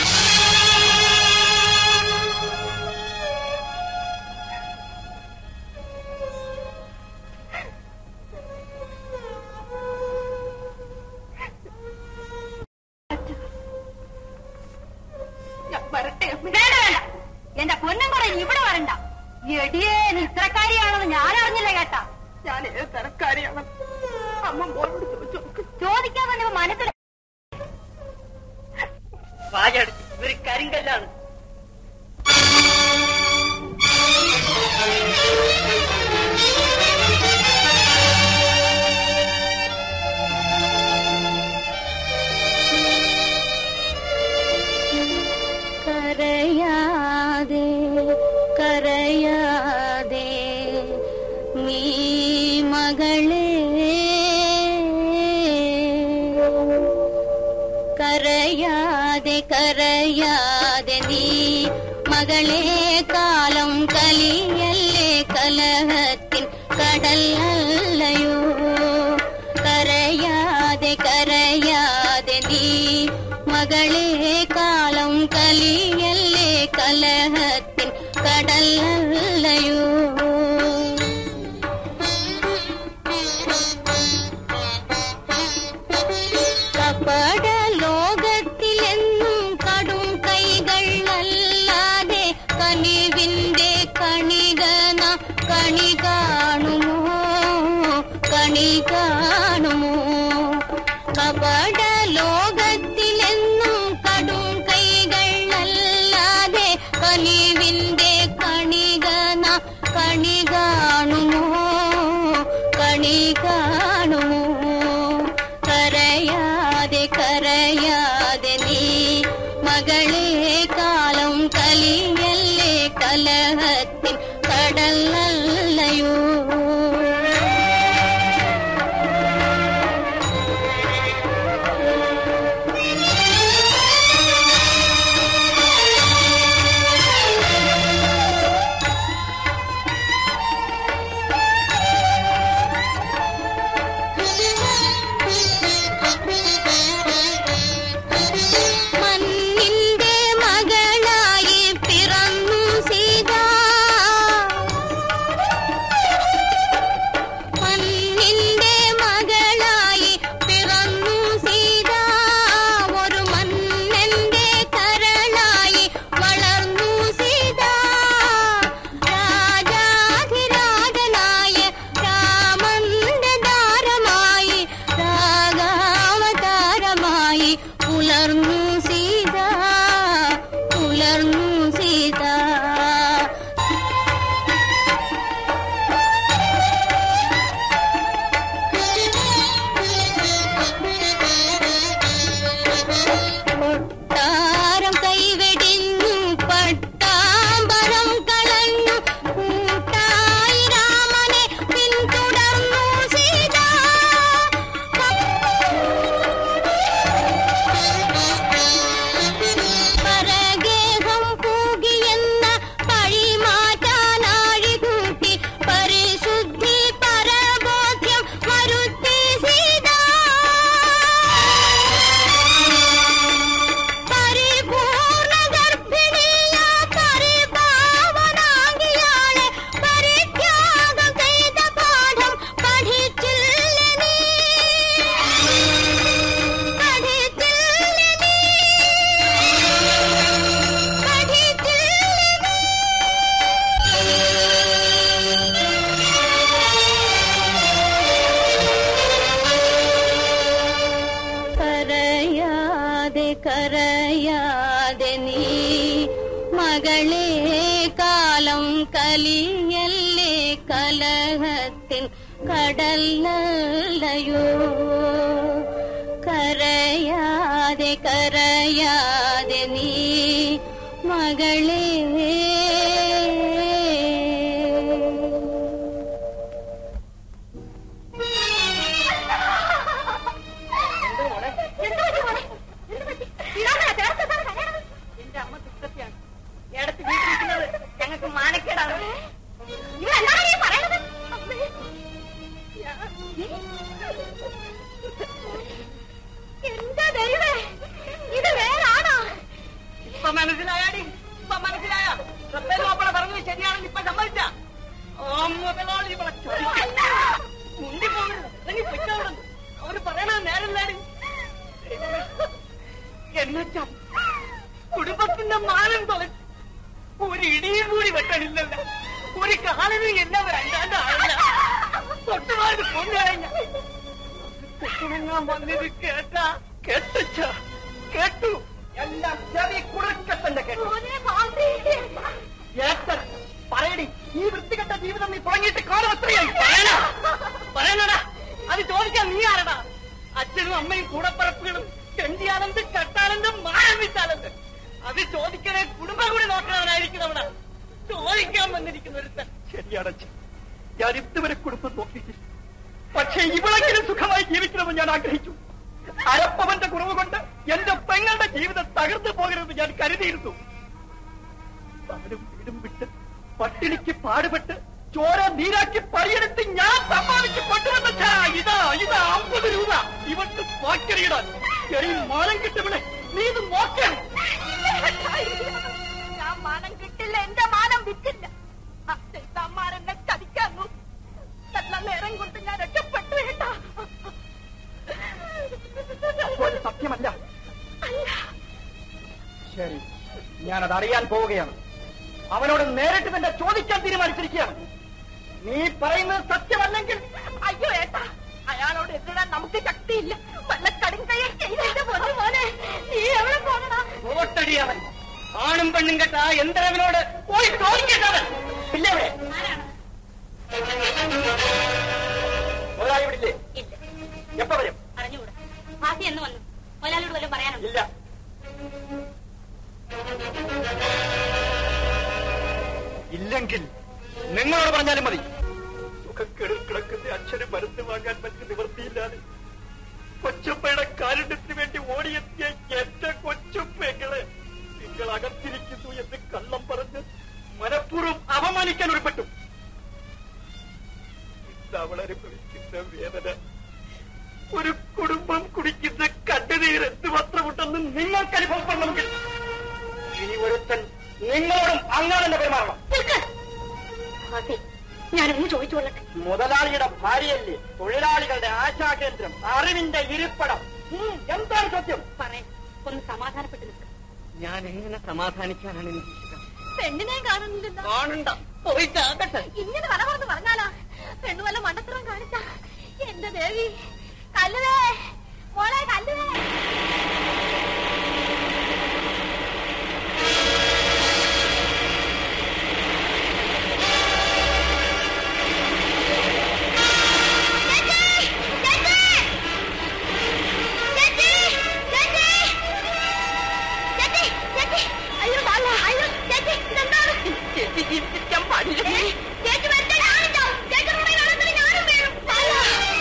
വരട്ടെ വേണ്ട വേണ്ട എന്റെ പൊന്നും കുറെ ഇവിടെ വരണ്ട എടിയേ നീ ഇത്രക്കാരിയാണെന്ന് ഞാൻ അറിഞ്ഞില്ല കേട്ടാ ഞാൻ ഏത് തരക്കാരിയാണ് അമ്മ മോളോട് ചോദിച്ചു ചോദിക്കാൻ തന്നെ മനസ്സിൽ വായടച്ച് ഇവര് കരിങ്കല്ലാണ് കരയാതെ കരയാതെ നീ മകളെ കരയാതെ കരയാതെ നീ മകളെ കാലം കലിയല്ലേ കലഹത്തിൻ കടലല്ലയോ കരയാതെ കരയാതെ നീ മകളെ കാലം കലിയല്ലേ കലഹത്തിൻ കടലല്ലയോ കപട ലോകത്തിലെന്നും കടും കൈകൾ അല്ലാതെ കനിവിന്റെ കണികന കണി കാണുമോ കണി കാണുമോ കപട ലോകത്തിലെന്നും കടും കൈകൾ അല്ലാതെ കനിവിന്റെ കണികന കണി കാണുമോ കണി കാണുമോ കരയാതെ കരയാതെ നീ മകളെ കാലം കലിയല്ലേ കലഹത്തിൻ കടലല്ലയോ മണ്ണിന്റെ മകളായി പിറന്നു സീത മകളെ കാലം കലിയല്ലേ കലഹത്തിൻ കടലല്ലയോ കരയാതെ കരയാതെ നീ മകളെ എന്റെ അമ്മ ദുഃഖത്തെയാണ് ഇടത്ത് വീട്ടിലിരിക്കുന്നത് ഞങ്ങൾക്ക് മാനക്കേടാണ് ഇവരെന്താണ് ഈ പറയണത് എന്താ ദൈവമേ ഇത് വേറാണോ ഇപ്പൊ മനസ്സിലായാടി ഇപ്പൊ മനസ്സിലായ മാപ്പിള പറഞ്ഞത് ശരിയാണെന്ന് ഇപ്പൊ സമ്മതിച്ച ആ മുതലാളി ഇവിടെ ചതിക്ക. മുണ്ടി പോകരുത് അല്ലെങ്കിൽ പൊയ്ക്കോളണം അവര് പറയണത് നേരല്ലാടി എന്നുവെച്ചാ കുടുംബത്തിന്റെ മാനം തുളച്ച് ഒരു ഇടിയും കൂടി വെട്ടണില്ലല്ല ഒരു കാലിന് എന്നെ വേണ്ടാണ്ട് ആയില്ല തൊട്ടുമാറി കൊണ്ടുകഴിഞ്ഞ വന്നത് കേട്ടാ കേട്ടച്ച കേട്ടു എല്ലാം ചെറിയ കുറുക്കത്തന്റെ കേട്ടു ഏട്ടൻ പറയടി ഈ വൃത്തികെട്ട ജീവിതം നീ തുടങ്ങിയിട്ട് കാലം എത്രയായി പറയണ പറയണടാ അത് ചോദിക്കാൻ നീ ആരടാ അച്ഛനും അമ്മയും കൂടപ്പറപ്പുകളും ചെണ്ടിയാനന്ത് കട്ടാനന്ത് മാനവിച്ചാനന്ത് അത് ചോദിക്കണേ കുടുംബം കൂടി നോക്കണവനായിരിക്കുന്നവനാ ചോദിക്കാൻ വന്നിരിക്കുന്ന ഒരുത്തൻ ശരിയാടച്ഛൻ ഞാൻ ഇതുവരെ കുടുംബം നോക്കിയിട്ടില്ല പക്ഷേ ഇവളെങ്കിലും സുഖമായി ജീവിക്കണമെന്ന് ഞാൻ ആഗ്രഹിച്ചു അരപ്പവന്റെ കുറവ് കൊണ്ട് എന്റെ പെങ്ങളുടെ ജീവിതം തകർന്നു പോകരുതെന്ന് ഞാൻ കരുതിയിരുന്നു നാടും വീടും വിട്ട് പട്ടിണിക്ക് പാടുപെട്ട് ചോര നീരാക്കി പണിയെടുത്ത് ഞാൻ സമ്പാദിച്ച് കൊണ്ടുവന്ന ചാ, ഇതാ ഇതാ അമ്പത് രൂപ ഇവർക്ക് പോക്കറിയിടാൻ എടി മാനം കിട്ടുവിടെ നീ ഇത് നോക്കണം ഞാൻ മാനം കിട്ടില്ല എന്റെ മാനം വിറ്റില്ല അമ്മമാരെന്നെ ചതിക്കാൻ നോക്കി നല്ല നേരം കൊണ്ട് ഞാൻ രക്ഷപ്പെട്ടു കേട്ടാ അപ്പോൾ ഇത് സത്യമല്ല ശരി ഞാനത് അറിയാൻ പോവുകയാണ് അവനോട് നേരിട്ട് തന്നെ ചോദിക്കാൻ തീരുമാനിച്ചിരിക്കുകയാണ് നീ പറയുന്നത് സത്യമല്ലെങ്കിൽ അയ്യോ ഏട്ടാ അയാളോട് എതിരാൻ നമുക്ക് ശക്തിയില്ല വല്ല കടുങ്കയെ ചെയ്തെന്റെ പൊന്നു മോനെ നീ എവിടെ പോകണ ഓട്ടടി അവൻ ആണും പെണ്ണും കെട്ട ആ യന്ത്രവനോട് പോയി ചോദിക്കേണ്ടവൻ ഇല്ലേ അവിടെ? മുതലാളി ഇവിടെ ഇല്ലേ എപ്പോ വരും അറിഞ്ഞുകൂടാ ഭാസി എന്ന് വന്നു മുതലാളിയോട് വല്ലതും പറയാനുണ്ട് ഇല്ല ഇല്ലെങ്കിൽ നിങ്ങളോട് പറഞ്ഞാലും മതി സുഖക്കെടിൽ കിടക്കുന്ന അച്ഛന് മരുന്ന് വാങ്ങാൻ പറ്റി നിവൃത്തിയില്ലാതെ കൊച്ചുപ്പയുടെ കാരുണ്യത്തിന് വേണ്ടി ഓടിയെത്തിയ എന്റെ കൊച്ചുപ്പകളെ നിങ്ങൾ അകത്തിരിക്കുന്നു എന്ന് കള്ളം പറഞ്ഞ് മനഃപൂർവ്വം അപമാനിക്കാൻ ഒരുപ്പെട്ടു ഇന്ന് അവളനുഭവിക്കുന്ന വേദന ഒരു കുടുംബം കുടിക്കുന്ന കണ്ണുനീർ എന്തുമാത്രമുണ്ടെന്ന് നിങ്ങൾക്ക് അനുഭവപ്പെടണമെങ്കിൽ ഇനി ഒരുത്തൻ നിങ്ങളോടും അങ്ങനെ തന്നെ പെരുമാറണം ഞാനൊന്ന് ചോദിച്ചു കൊള്ളട്ടെ മുതലാളിയുടെ ഭാര്യയല്ലേ തൊഴിലാളികളുടെ ആശാകേന്ദ്രം അറിവിന്റെ ഇരിപ്പടം ഉം, എന്താണ് സത്യം പറയാം ഒന്ന് സമാധാനപ്പെട്ട് നിൽക്കാം ഞാൻ എങ്ങനെ സമാധാനിക്കാനാണ് എനിക്ക് ഇഷ്ടം പെണ്ണിനെ കാണുന്നില്ലല്ലോ കാണണ്ട പോയിട്ടാകട്ടെ ഇങ്ങനെ വല പറഞ്ഞ് പറഞ്ഞാലാ പെണ്ണു വല്ല മണ്ടത്തരം കാണിച്ച എന്റെ ദേവി കല്ലുവേ മോളെ കല്ലുവേ അയ്യോ ബാല അയ്യോ ചേച്ചി ഇതെന്താണ് ചേച്ചി ജീവിക്കാൻ പാടില്ല ചേച്ചി വരട്ടെ ഞാനുണ്ടോ ചേച്ചി റൂമിൽ നടന്നിട്ട് ഞാനും വീഴും ബാല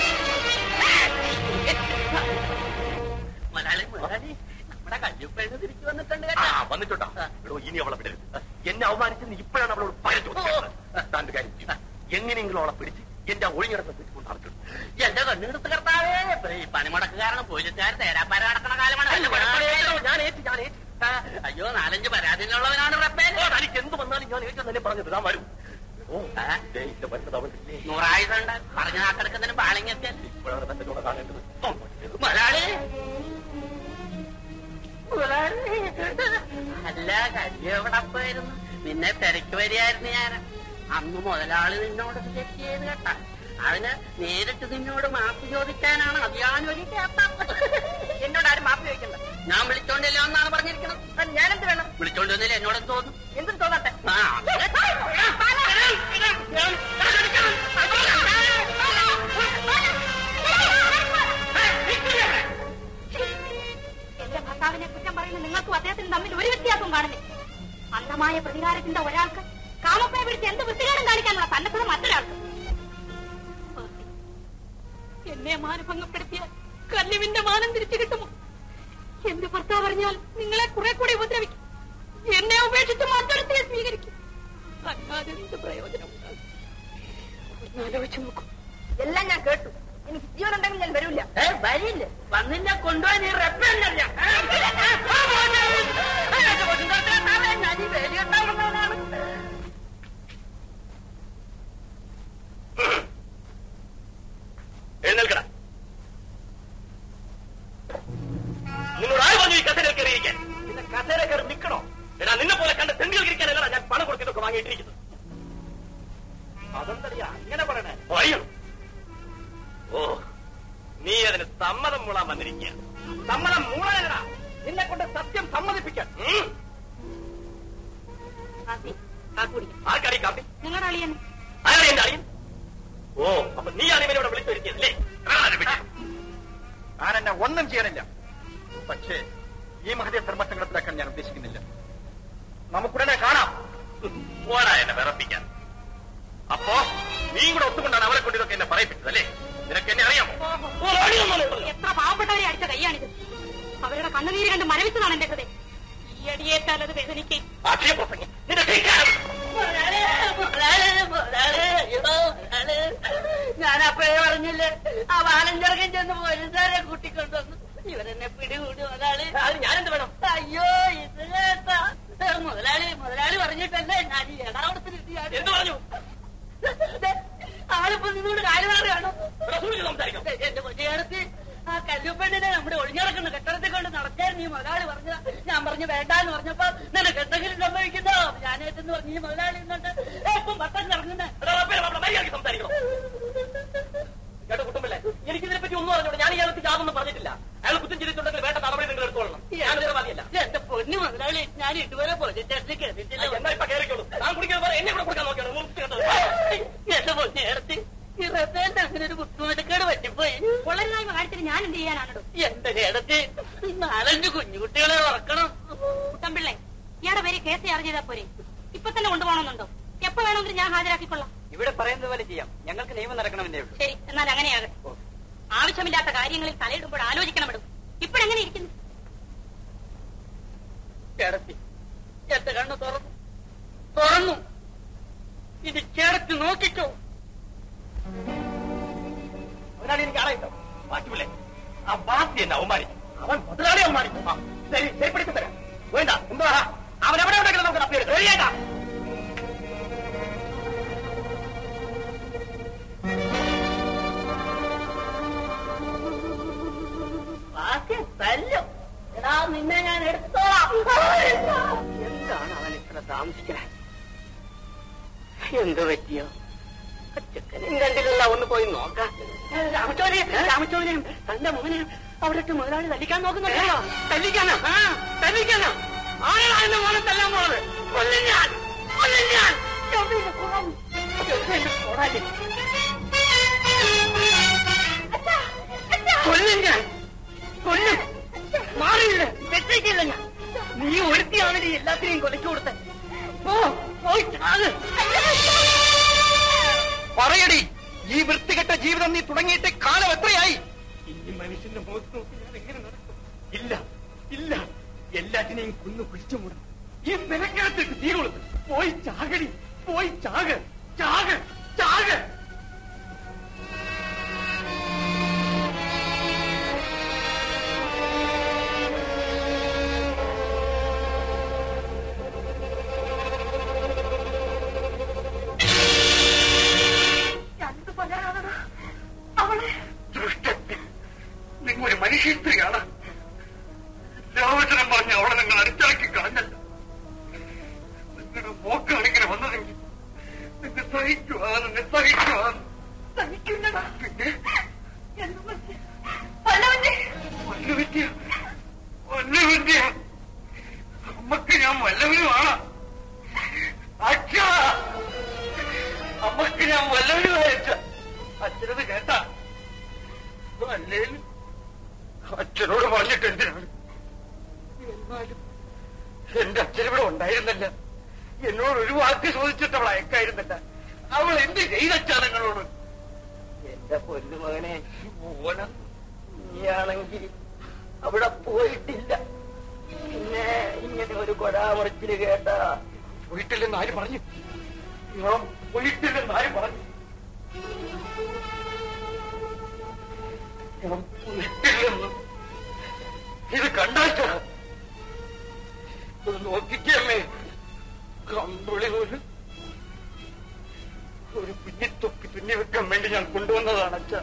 മലയാളി മലയാളി നമ്മുടെ കല്യുപ്പേന്ന് തിരിച്ചു വന്നിട്ടുണ്ട് വന്നിട്ടുണ്ടോ എടോ ഇനി അവളെ വിടരുത് എന്നെ അവമാനിച്ചെന്ന് ഇപ്പോഴാണ് അവളോട് പരം ചോദിച്ചത് താൻ്റെ കാര്യം ചെയ്യ്. എങ്ങനെയെങ്കിലും അവളെ പിടിച്ച് എന്റെ ഒഴിഞ്ഞിടത്ത് കൊണ്ട് നടക്കും എന്റെ കണ്ണെടുത്ത് കർത്താവേ ഇപ്പൊ ഈ പണിമുടക്ക് കാരണം പോലീസുകാർ തേരാപ്പാര നടക്കണ കാലമാണ് ഞാൻ ഏറ്റു ഞാൻ ഏറ്റു ആ, അയ്യോ നാലഞ്ച് പരാതികളുള്ളവനാണ് റബ്ബേ തനിക്ക് എന്ത് വന്നാലും ഞാൻ ഏറ്റവും തന്നെ പറഞ്ഞത് ഞാൻ വരും ഓ ദേ, ഇത് വരുന്നത് അവളില്ലേ നൂറായുധമുണ്ട് പറഞ്ഞു നാക്കെടുക്കുന്നതിന് പാളിങ്ങൊക്കെ ഇപ്പോഴാണ് തന്റെ കൂടെ കാണേണ്ടത് മലയാളി അല്ല കല്യെവിടെ പോയിരുന്നു നിന്നെ തിരക്ക് വരികയായിരുന്നു ഞാൻ അന്ന് മുതലാളി നിന്നോട് ചെക്ക് ചെയ്ത് കേട്ടാ അതിന് നേരിട്ട് നിന്നോട് മാപ്പ് ചോദിക്കാനാണ് അതിയാനൊരു കേട്ടം എന്നോട് ആരും മാപ്പ് ചോദിക്കണ്ട ഞാൻ വിളിച്ചോണ്ടില്ല എന്നാണ് പറഞ്ഞിരിക്കുന്നത് ഞാൻ എന്ത് വേണം വിളിച്ചോണ്ട് വന്നില്ല എന്നോട് എന്ത് തോന്നും എന്തും തോന്നട്ടെ ആ എന്റെ ഭർത്താവിനെ കുറ്റം പറയുന്ന നിങ്ങൾക്കും അദ്ദേഹത്തിനും തമ്മിൽ ഒരു വ്യത്യാസവും കാണുന്നില്ല അന്ധമായ പ്രതികാരത്തിന്റെ ഒരാൾക്ക് കാമപ്പയെ പിടിച്ച് എന്ത് വൃത്തികേടും കാണിക്കാനുള്ള സന്നദ്ധത മറ്റൊരാൾക്ക് എന്നെ മാനഭംഗപ്പെടുത്തിയ കല്ലുവിന്റെ മാനം തിരിച്ചു കിട്ടുമോ എന്റെ ഭർത്താവ് പറഞ്ഞാൽ നിങ്ങളെ കുറെ കൂടി ഉപദ്രവിക്കും എന്നെ ഉപേക്ഷിച്ച് മറ്റൊരുത്തിയെ സ്വീകരിക്കും അല്ലാതെ എന്ത് പ്രയോജനമുണ്ടാകും ഒന്ന് ആലോചിച്ച് നോക്കൂ എല്ലാം ഞാൻ കേട്ടു എനിക്ക് ജീവനുണ്ടെങ്കിൽ ഞാൻ വരില്ല വരില്ല വന്നില്ല കൊണ്ടുപോയി നീ റെപ്പല്ല ഞാൻ ഈ വേലിയുണ്ടാവുന്നവനാണ് എഴുന്നേൽക്കട നിന്നോട് ആര് പറഞ്ഞു ഈ കസേരയിൽ കയറിയിരിക്കാൻ പിന്നെ കസേര കയറി നിൽക്കണോ എടാ നിന്നെ പോലെ കണ്ട തെണ്ടികൾ ഇരിക്കാനല്ല ഞാൻ പണം കൊടുത്തിട്ടൊക്കെ വാങ്ങിയിട്ടിരിക്കുന്നത് അതെന്തറിയാ അങ്ങനെ പറയണേ പറയണം ഓ നീ അതിന് സമ്മതം മൂളാൻ വന്നിരിക്കുക സമ്മതം മൂളാനടാ നിന്നെ കൊണ്ട് സത്യം സമ്മതിപ്പിക്കാൻ ഉം. ആർക്കടി കാപ്പി നിങ്ങളുടെ അളിയൻ ആരാണ് എന്റെ അളിയൻ ഓ അപ്പൊ നീയാണ് ഇവനോട് വിളിച്ചു വരുത്തിയതല്ലേ ആരെന്നെ ഒന്നും ചെയ്യണില്ല പക്ഷേ ഈ മഹതിയെ ധർമ്മസങ്കടത്തിലാക്കാൻ ഞാൻ ഉദ്ദേശിക്കുന്നില്ല നമുക്കുടനെ കാണാം പോരാ എന്നെ വിറപ്പിക്കാൻ അപ്പോ നീ കൂടെ ഒത്തുകൊണ്ടാണ് അവളെ കൊണ്ട് ഇതൊക്കെ എന്നെ പറയിപ്പിച്ചത് അല്ലേ നിനക്ക് എന്നെ അറിയാമോ ഓ, അടിയൊന്നുമല്ല. എത്ര പാവപ്പെട്ടവരെ അടിച്ച കൈയാണിത് അവരുടെ കണ്ണുനീര് കണ്ട് മരവിച്ചതാണ് എന്റെ ഹൃദയം ഈ അടിയേറ്റാൽ അത് വേദനിക്കും അക്ഷയ പ്രസംഗം നിന്റെ ധിക്കാരം. ഞാൻ അപ്പോഴേ പറഞ്ഞില്ലേ ആ വാലഞ്ചർക്കൻ ചെന്ന് പോലീസുകാരെ കൂട്ടിക്കൊണ്ടുവന്നു ഇവരെന്നെ പിടികൂടി മുതലാളി അത് ഞാനെന്ത് വേണം അയ്യോ ഇത് കേട്ടാ മുതലാളി മുതലാളി പറഞ്ഞിട്ടല്ലേ ഞാൻ ഈ എടാവടത്തിന് എന്ത് പറഞ്ഞു ആളിപ്പോ നിന്നോട് കാര്യം പറയുകയാണോ ഇവിടെ സൂക്ഷിച്ച് സംസാരിക്കണം എന്റെ കൊച്ചുകാലത്ത് ആ കല്ലുപ്പെണ്ണിനെ നമ്മുടെ ഒളിഞ്ഞിറക്കുന്ന കെട്ടിടത്തിൽ കൊണ്ട് നടക്കാൻ നീ മുതലാളി പറഞ്ഞ ഞാൻ പറഞ്ഞു വേണ്ടാന്ന് പറഞ്ഞപ്പോ നിനക്ക് എന്തെങ്കിലും സംഭവിക്കുന്നോ ഞാനേറ്റെന്ന് പറഞ്ഞു ഈ മുതലാളി എന്നിട്ട് ഇപ്പം പട്ടം ഇറങ്ങുന്ന എടാ, റബ്ബേ, റബ്ബേ, മര്യാദയ്ക്ക് സംസാരിക്കണം കേട്ടോ കുട്ടുമ്പിള്ളേ എനിക്കിതിനെ പറ്റി ഒന്നും അറിഞ്ഞോളൂ ഞാൻ ഇയാൾക്ക് ജാതൊന്നും പറഞ്ഞിട്ടില്ല അയാൾ കുറ്റം ചെയ്തിട്ടുണ്ടെങ്കിൽ വേണ്ട നടപടി നിങ്ങൾ എടുത്തോളണം ഞാൻ ഉത്തരവാദിയല്ല എന്റെ പൊന്നു മുതലാളി ഞാൻ ഇതുവരെ പോലീസ് സ്റ്റേഷനിൽ കയറിയിട്ടില്ല എന്നാ ഇപ്പൊ കയറിക്കോളൂ ഞാൻ കുടിക്കുന്നത് പോലെ എന്നെ കൂടെ കൊടുക്കാൻ നോക്കിയാണ് നിർത്തിക്കേണ്ടത് എന്റെ പൊന്നു നേരത്തെ ഈ റബ്ബേന്റെ അങ്ങനെ ഒരു ബുദ്ധിമുട്ടക്കേട് പറ്റിപ്പോയി കൊള്ളരുതായ്മ കാര്യത്തിന് ഞാൻ എന്ത് ചെയ്യാനാണോ എന്റെ കേടത്തെ നാലഞ്ച് കുഞ്ഞുകുട്ടികളെ ഉറക്കണം കുട്ടമ്പിള്ളേ ഇയാളുടെ പേര് കേസ് ചാർജ് ചെയ്താൽ പോരെ ഇപ്പൊ തന്നെ കൊണ്ടുപോകണമെന്നുണ്ടോ എപ്പോ വേണമെങ്കിലും ഞാൻ ഹാജരാക്കിക്കൊള്ളാം ഇവിടെ പറയുന്നത് പോലെ ചെയ്യാം ഞങ്ങൾക്ക് നിയമം നടക്കണമെന്നേ ഉള്ളൂ ശരി എന്നാൽ അങ്ങനെയാകട്ടെ ആവശ്യമില്ലാത്ത കാര്യങ്ങളിൽ തലയിടുമ്പോൾ ആലോചിക്കണമെടും ഇപ്പോഴെങ്ങനെ ഇരിക്കുന്നു കേടത്തി എന്റെ കണ്ണ് തുറന്നു തുറന്നു ഇത് ചേർത്ത് നോക്കിക്കോ മുതലാളി എനിക്ക് ആളായിട്ടോ ബാക്കിയില്ലേ ആ ബാക്കി എന്നെ അവമാനിക്കും അവൻ മുതലാളി അവമാനിക്കും ആ, ശരി ശരിപ്പെടുത്തി തരാം വേണ്ട എന്താ അവൻ എവിടെ ഉണ്ടെങ്കിലും നമുക്ക് തപ്പിയെടുക്കാം ശരിയേട്ടാ ബാക്കി തല്ലും എടാ നിന്നെ ഞാൻ എടുത്തോളാം എന്താണ് അവൻ ഇത്ര താമസിക്കണേ എന്ത് പറ്റിയോ ചെക്കനെയും കണ്ടില്ല ഒന്ന് പോയി നോക്കാം രാമച്ചോനെയും രാമച്ചോനെയും തന്റെ മോനെയും അവിടെ ഇട്ട് മുതലാളി തല്ലിക്കാൻ നോക്കുന്നുണ്ടല്ലോ തല്ലിക്കാനോ ആ തല്ലിക്കാനോ ആരാണ് എന്റെ മോനെ തല്ലാൻ പോണത് കൊല്ലും ഞാൻ കൊല്ലും ഞാൻ എവിടെയെങ്കിലും കൊള്ളാം. എവിടെയെങ്കിലും കൊള്ളാല്ലേ? കൊല്ലും ഞാൻ കൊല്ലും മാറിയില്ല വെച്ചേക്കില്ല ഞാൻ നീ ഒരുത്തിയാണ് നീ എല്ലാത്തിനെയും കൊലച്ചു കൊടുത്തത് പോ പോയി ചാക്. പറയടി ഈ വൃത്തികെട്ട ജീവിതം നീ തുടങ്ങിയിട്ട് കാലം എത്രയായി ഈ മനുഷ്യന്റെ മുഖത്ത് നോക്കി ഞാൻ എങ്ങനെ നടക്കും ഇല്ല ഇല്ല എല്ലാറ്റിനെയും കുന്നു കുഴിച്ചു മൂടും ഈ നിലക്കകത്തേക്ക് തീ കൊടുത്തു പോയി ചാകടി പോയി ചാക് ചാക് ചാക് ദുഷ്ടത്തിൽ നിങ്ങൾ ഒരു മനുഷ്യ സ്ത്രീയാണ് ലോകത്തിനും പറഞ്ഞ് അവളെ നിങ്ങൾ അടിച്ചാക്കി കളഞ്ഞല്ല നിങ്ങളുടെ മോക്കാണ് ഇങ്ങനെ വന്നതെങ്കിൽ നിങ്ങൾ സഹിക്കുവാ നിങ്ങൾ സഹിക്കുവാ സഹിക്കില്ലടാ പിന്നെ എന്ത് പറ്റി? വല്ലവന്റെ വല്ലവിദ്യ വല്ലവിദ്യ അമ്മക്ക് ഞാൻ വല്ലവനുമാണ് അച്ഛ അമ്മക്ക് ഞാൻ വല്ലവനുമായി അച്ഛ അച്ഛനത് കേട്ട അല്ലേലും അച്ഛനോട് പറഞ്ഞിട്ട് എന്തിനാണ് എന്നാലും എന്റെ അച്ഛനിവിടെ ഉണ്ടായിരുന്നല്ല എന്നോട് ഒരു വാക്ക് ചോദിച്ചിട്ട് അവൾ അയക്കായിരുന്നില്ല അവൾ എന്ത് ചെയ്തച്ചാ നിങ്ങളോട് എന്റെ പൊന്നു മകനെ മോനെ നീയാണെങ്കിൽ അവിടെ പോയിട്ടില്ല പിന്നെ ഇങ്ങനെ ഒരു കൊടാമറിച്ചില് കേട്ട പോയിട്ടില്ലെന്ന് ആര് പറഞ്ഞു ഞാൻ പോയിട്ടില്ലെന്ന് ആര് പറഞ്ഞു ഞാൻ പോയിട്ടില്ലെന്ന് ഇത് കണ്ടാച്ചാ ഇത് നോക്കിക്കമ്മേ കമ്പിളി ഒരു ഒരു കുഞ്ഞിത്തൊപ്പി തുന്നി വെക്കാൻ വേണ്ടി ഞാൻ കൊണ്ടുവന്നതാണ് അച്ഛ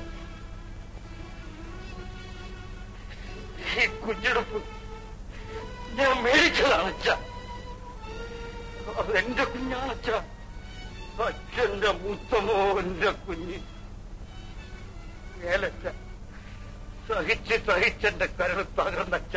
ഈ കുഞ്ഞെടുപ്പ് ഞാൻ മേടിച്ചതാണ് അച്ഛ അതെന്റെ കുഞ്ഞാണ് അച്ഛ അച്ഛന്റെ മൂത്തമോന്റെ കുഞ്ഞ് മേലച്ച സഹിച്ച് സഹിച്ചെന്റെ കരൾ തകർന്നച്ച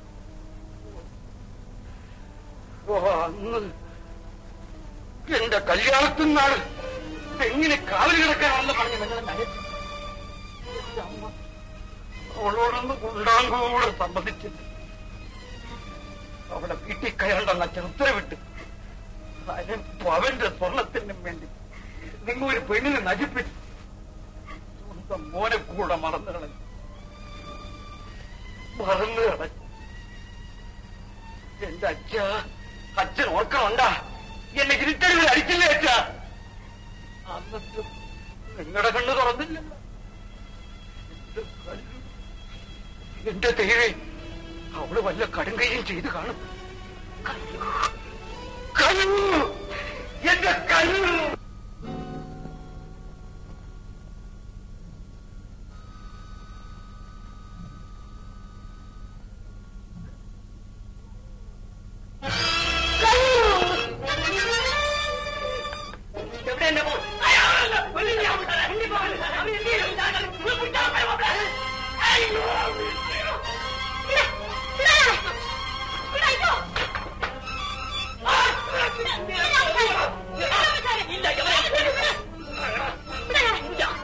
ഓ അന്ന് എന്റെ കല്യാണത്തിനാൾ തെങ്ങിന് കാവൽ കിടക്കാനാണെന്ന് പറഞ്ഞ് നിങ്ങൾ നയച്ചു എന്റെ അമ്മ അവളോടൊന്ന് ഉണ്ടാങ്കൂടെ സമ്മതിച്ചിട്ട് അവളെ വീട്ടിൽ കയറണ്ടെന്ന് അച്ഛൻ ഉത്തരവിട്ട് അതിന് അവന്റെ സ്വർണത്തിനും വേണ്ടി നിങ്ങൾ ഒരു പെണ്ണിനെ നശിപ്പിച്ചു സ്വന്തം മോനെ കൂടെ മറന്നു കളഞ്ഞു മറന്നു കളഞ്ഞു എന്റെ അച്ഛ അച്ഛൻ ഓർക്കമുണ്ടാ എന്നെ ഇരുട്ടടിവിൽ അടിച്ചില്ലേ അച്ഛ അന്നിട്ടും നിങ്ങളുടെ കണ്ണ് തുറന്നില്ലല്ലോ എന്റെ കല്ല് എന്റെ ദൈവേ അവള് വല്ല കടുങ്കയും ചെയ്ത് കാണും കല്ലു കല്ലു എന്റെ കല്ലു എവിടെ എന്റെ മോൻ അയാളല്ല, കൊല്ലില്ല, ഉണ്ടി പോകല്. അവൻ എന്ത് ചെയ്യും? ഞാൻ അത് നിങ്ങൾ പിടിച്ചാൽ മതി, മാപ്പിള. അയ്യോ, വിടാ, വിടാ അയാളെ. വിടാ, ഇതോ. ആ, വിടാ, വിടാ, വിടാ, വിടാ. വിടാ, വിടാ. ഇല്ല, ഇവരെ- വിടാ അയാളെ. വിടാ അയാളെ.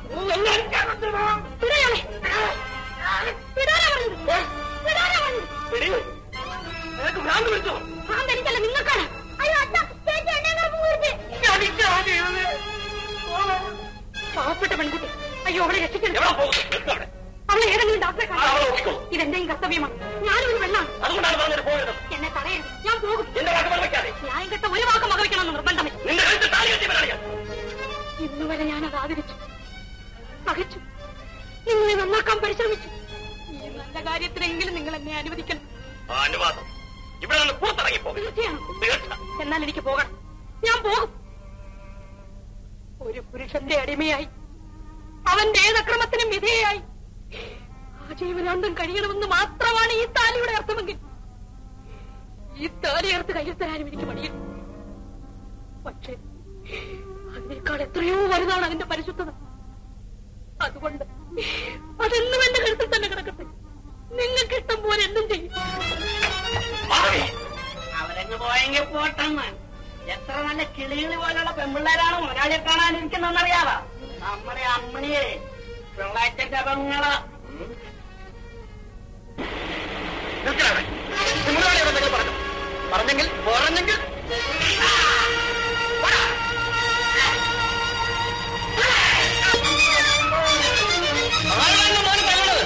വിടാനാ പറഞ്ഞത്. വിടാനാ പറഞ്ഞത്. എടീ, നിനക്ക് ഭ്രാന്ത് പിടിച്ചോ ഭ്രാന്ത് എനിക്കല്ല, നിങ്ങൾക്കാണ്. അയ്യോ, അച്ഛാ, ചേച്ചി എന്നെ അങ്ങ് പോകരുത്. പാവപ്പെട്ട പെൺകുട്ടി അയ്യോ അവളെ രക്ഷിക്കണം എവിടെ പോകുന്നു നിർത്ത് അവിടെ. അവളെ ഏതെങ്കിലും ഡോക്ടറെ ആ, അവളെ നോക്കിക്കോ. കാണാം ഇതെന്റെയും കർത്തവ്യമാണ് ഞാനും ഒരു പെണ്ണാണ് അതുകൊണ്ടാണ് പറഞ്ഞത് പോയത് എന്നെ തടയരുത് ഞാൻ പോകും എന്റെ വാക്ക് മറവയ്ക്കാതെ ന്യായം കെട്ട ഒരു വാക്ക് വകവെക്കണമെന്ന് നിർബന്ധമില്ല നിന്റെ കഴുത്തിൽ താലി കെട്ടിയവനാണ് ഇന്ന് വരെ ഞാൻ അത് ആദരിച്ചു പകച്ചു നിങ്ങളെ നന്നാക്കാൻ പരിശ്രമിച്ചു ഈ നല്ല കാര്യത്തിനെങ്കിലും നിങ്ങൾ എന്നെ അനുവദിക്കണം ആ അനുവാദം ഇവിടെ നിന്ന് പുറത്തിറങ്ങി പോകും തീർച്ചയാണ് തീർച്ച എന്നാൽ എനിക്ക് പോകണം ഞാൻ പോകും ഒരു പുരുഷന്റെ അടിമയായി അവന്റെ ഏതക്രമത്തിനും വിധേയായി ആജീവനാന്തം കഴിയണമെന്ന് മാത്രമാണ് ഈ താലിയുടെ അർത്ഥമെങ്കിൽ ഈ താലിയർത്ത് കയ്യിൽ തരാനും എനിക്ക് മടിയില്ല പക്ഷേ അതിനേക്കാൾ എത്രയോ വലുതാണ് അതിന്റെ പരിശുദ്ധത അതുകൊണ്ട് അതെന്നും എന്റെ കഴുത്തിൽ തന്നെ കിടക്കട്ടെ നിങ്ങൾക്ക് ഇഷ്ടം പോലെ എന്തും ചെയ്യും അവരങ്ങ് പോയെങ്കിൽ പോട്ടെന്ന് എത്ര നല്ല കിളികളി പോലുള്ള പെമ്പിള്ളേരാണ് മുതലാളിയെ കാണാനിരിക്കുന്നറിയാവാ നമ്മുടെ അമ്മണിയെ പിള്ളേറ്റന്റെ പെങ്ങള് നിൽക്കണേ മുതലാളി എന്തെങ്കിലും പറഞ്ഞു പറഞ്ഞെങ്കിൽ പറഞ്ഞെങ്കിൽ ആരാണ് മോൻ പറഞ്ഞത്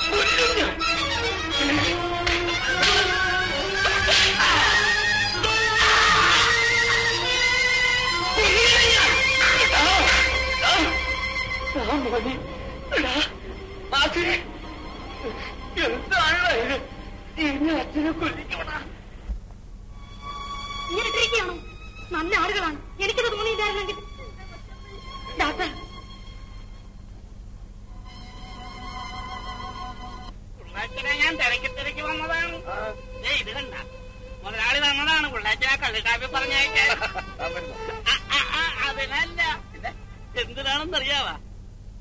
എന്താണ് ഇനി അച്ഛനെ കൊല്ലിക്കണ ഇങ്ങനെ ഇട്ടിരിക്കുകയാണോ നല്ല ആളുകളാണ് എനിക്കത് തോന്നിയില്ലായിരുന്നെങ്കിൽ ഡോക്ടർ പിള്ളേച്ചനെ ഞാൻ തിരക്കി തിരക്കി വന്നതാണ് ഏ ഇത് കണ്ട മുതലാളി വന്നതാണ് പിള്ളേച്ചനെ കള്ളിക്കാപ്പി പറഞ്ഞയക്കാൻ ആ, ആ, ആ, അതിനല്ല എന്തിനാണെന്ന് അറിയാവാ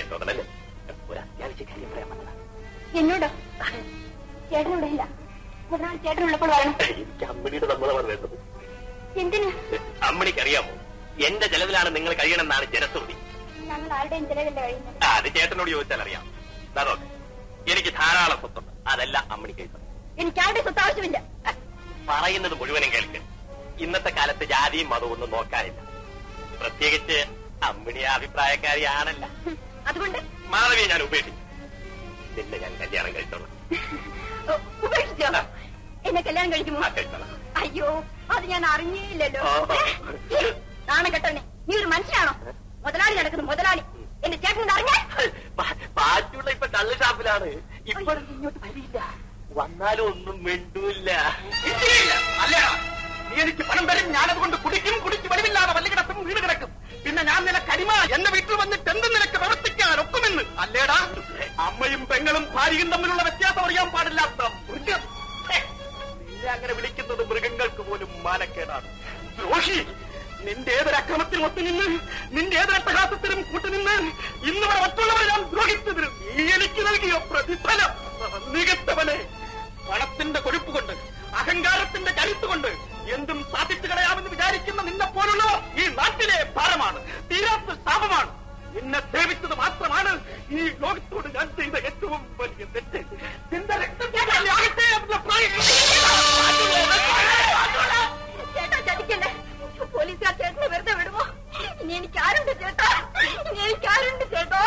തോന്നണല്ലേ ഒരു അത്യാവശ്യ കാര്യം പറയാൻ വന്നതാ എന്നോടോ ചേട്ടനിവിടെ ഇല്ല മുതലാളി ചേട്ടനുള്ളപ്പോൾ വരണം എനിക്ക് അമ്മിണിയുടെ സമ്മതമാണ് വേണ്ടത് എന്തിന് അമ്മിണിക്ക് അറിയാമോ എന്റെ ചെലവിലാണ് നിങ്ങൾ കഴിയണമെന്നാണ് ജനശ്രുതി ഞങ്ങൾ ആരുടെയും ചിലവില്ല കഴിയുന്നത് ആ, അത് ചേട്ടനോട് ചോദിച്ചാൽ അറിയാം ദാ നോക്ക് എനിക്ക് ധാരാളം സ്വത്തുണ്ട് അതല്ല അമ്മിണിക്ക് എഴുതുന്നത് എനിക്ക് ആരുടെ സ്വത്ത് ആവശ്യമില്ല പറയുന്നത് മുഴുവനും കേൾക്ക് ഇന്നത്തെ കാലത്ത് ജാതിയും മതവും ഒന്നും നോക്കാനില്ല പ്രത്യേകിച്ച് അമ്മിണി അഭിപ്രായക്കാരിയാണല്ല അതുകൊണ്ട് മാധവിയെ ഞാൻ ഉപേക്ഷിച്ചു നിന്നെ ഞാൻ കല്യാണം കഴിച്ചോളാം ഓ, ഉപേക്ഷിച്ചോ എന്നെ കല്യാണം കഴിക്കുമോ ആ, കഴിച്ചോളാം അയ്യോ അത് ഞാൻ അറിഞ്ഞേയില്ലല്ലോ ആ. നാണം കെട്ടണേ നീ ഒരു മനുഷ്യനാണോ മുതലാളി നടക്കുന്നു മുതലാളി എന്റെ ചേട്ടൻ അറിഞ്ഞേ പാറ്റുള്ള ഇപ്പൊ കള്ള് ഷാപ്പിലാണ് ഇപ്പൊ ഇങ്ങോട്ട് വരില്ല വന്നാലും ഒന്നും മിണ്ടൂല്ല അല്ല നീ എനിക്ക് പണം തരും ഞാനതുകൊണ്ട് കുടിക്കും കുടിച്ച് വെളിവില്ലാതെ വല്ല കിടക്കും വീട് കിടക്കും പിന്നെ ഞാൻ നിനക്ക് അടിമ എന്റെ വീട്ടിൽ വന്നിട്ട് എന്ത് നിനക്ക് പ്രവർത്തിക്കാൻ ഒക്കുമെന്ന് അല്ലേടാ അമ്മയും പെങ്ങളും ഭാര്യയും തമ്മിലുള്ള വ്യത്യാസം അറിയാൻ പാടില്ലാത്ത മൃഗം ഛെ, നിന്നെ അങ്ങനെ വിളിക്കുന്നത് മൃഗങ്ങൾക്ക് പോലും മാനക്കേടാണ് ദ്രോഷി നിന്റെ ഏതൊരു അക്രമത്തിലും ഒത്തുനിന്ന് നിന്റെ ഏതൊരു അട്ടഹാസത്തിലും കൂട്ടുനിന്ന് ഇന്ന് വരെ മറ്റുള്ളവരെ ഞാൻ ദ്രോഹിച്ചതിന് നീ എനിക്ക് നൽകിയ പ്രതിഫലം നികത്തവനെ പണത്തിന്റെ കൊഴുപ്പ് കൊണ്ട് അഹങ്കാരത്തിന്റെ കരുത്ത് കൊണ്ട് എന്തും സാധിച്ചു കളയാമെന്ന് വിചാരിക്കുന്ന നിന്നെ പോലുള്ളവർ ഈ നാട്ടിലെ ഭാരമാണ് തീരാത്ത ശാപമാണ് നിന്നെ സേവിച്ചത് മാത്രമാണ് ഈ ലോകത്തോട് ഞാൻ ചെയ്ത ഏറ്റവും വലിയ തെറ്റ് നിന്റെ രക്തം ഞാൻ യാഗത്തെ എന്ന് ചേട്ടാ ചതിക്കല്ലേ പോലീസുകാർ ചേട്ടനെ വെറുതെ വിടുമോ ഇനി എനിക്ക് ആരുണ്ട് ചേട്ടാ ഇനി എനിക്ക് ആരുണ്ട് ചേട്ടാ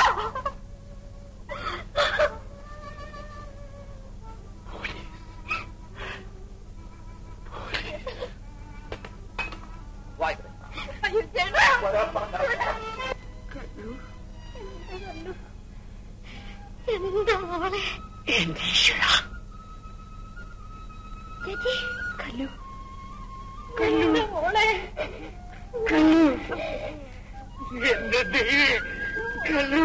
അയ്യോ ചേട്ടാ എന്താ മോളെ എന്റെ ഈശ്വര ചേച്ചി കല്ലു എന്താ മോളെ കല്ലു എന്റെ ദൈവേ കല്ലു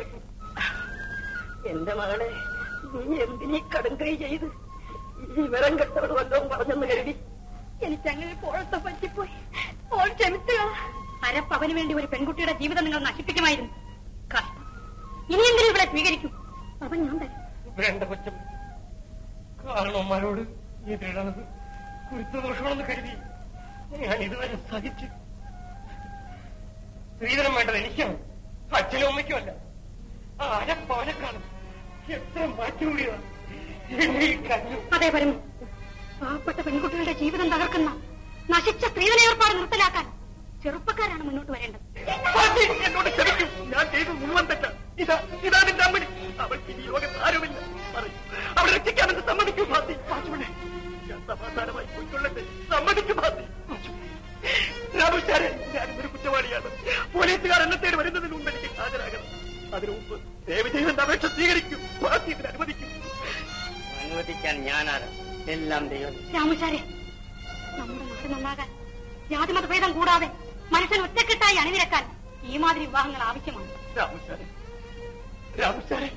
എന്റെ മകളെ നീ എന്തിനീ കടുങ്കൈ ചെയ്ത് ഈ വിവരം കെട്ടവട് വല്ലതും പറഞ്ഞെന്ന് കരുതി എനിക്ക് അങ്ങനെ പോഴത്തെ പറ്റിപ്പോയി പോൾ ക്ഷമിച്ചുക അരപ്പവന് വേണ്ടി ഒരു പെൺകുട്ടിയുടെ ജീവിതം നിങ്ങൾ നശിപ്പിക്കുമായിരുന്നു കഷ്ടം ഇനിയെങ്കിലും ഇവിടെ സ്വീകരിക്കും അവൻ ഞാൻ തരും വേണ്ട കൊച്ചം കാരണവന്മാരോട് ഇതിടണത് കുരുത്തദോഷമാണെന്ന് കരുതി ഞാൻ ഇതുവരെ സഹിച്ചു സ്ത്രീധനം വേണ്ടത് എനിക്കാണ് അച്ഛനും അമ്മയ്ക്കുമല്ല ആരപ്പാലക്കാണ് എത്ര മാറ്റി കൂടിയതാണ് എന്നെ ഈ കല്ലു അതേ വരും പാവപ്പെട്ട പെൺകുട്ടികളുടെ ജീവിതം തകർക്കുന്ന നശിച്ച സ്ത്രീധന ഏർപ്പാട് നിർത്തലാക്കാൻ ചെറുപ്പക്കാരാണ് മുന്നോട്ട് വരേണ്ടത് പാട്ടി എന്നോട് ക്ഷമിക്കും ഞാൻ ചെയ്തു മുഴുവൻ തെറ്റ ഇതാ ഇതാ നിന്റെ അമ്മണി അവൾക്ക് ഇനി ലോകത്ത് ആരുമില്ല പറയും അവളെ രക്ഷിക്കാമെന്ന് സമ്മതിക്കും ഭാത്തി പാച്ചുമണി ഞാൻ സമാധാനമായി പോയിക്കൊള്ളട്ടെ സമ്മതിക്കും ഭാത്തി രാമചാരൻ ഞാനൊരു കുറ്റവാളിയാണ് പോലീസുകാർ എന്നെ തേടി വരുന്നതിന് മുമ്പ് എനിക്ക് ഹാജരാകണം അതിനു മുമ്പ് ദേവജീവന്റെ അപേക്ഷ സ്വീകരിക്കും ഭാത്തി ഇതിന് അനുവദിക്കും അനുവദിക്കാൻ ഞാനാണ് എല്ലാം ദൈവം രാമുചാരെ നമ്മുടെ നാട് നന്നാകാൻ ജാതിമത ഭേദം കൂടാതെ മനുഷ്യൻ ഒറ്റക്കെട്ടായി അണിനിരക്കാൻ ഈ മാതിരി വിവാഹങ്ങൾ ആവശ്യമാണ് രാമചാരൻ രാമചാരൻ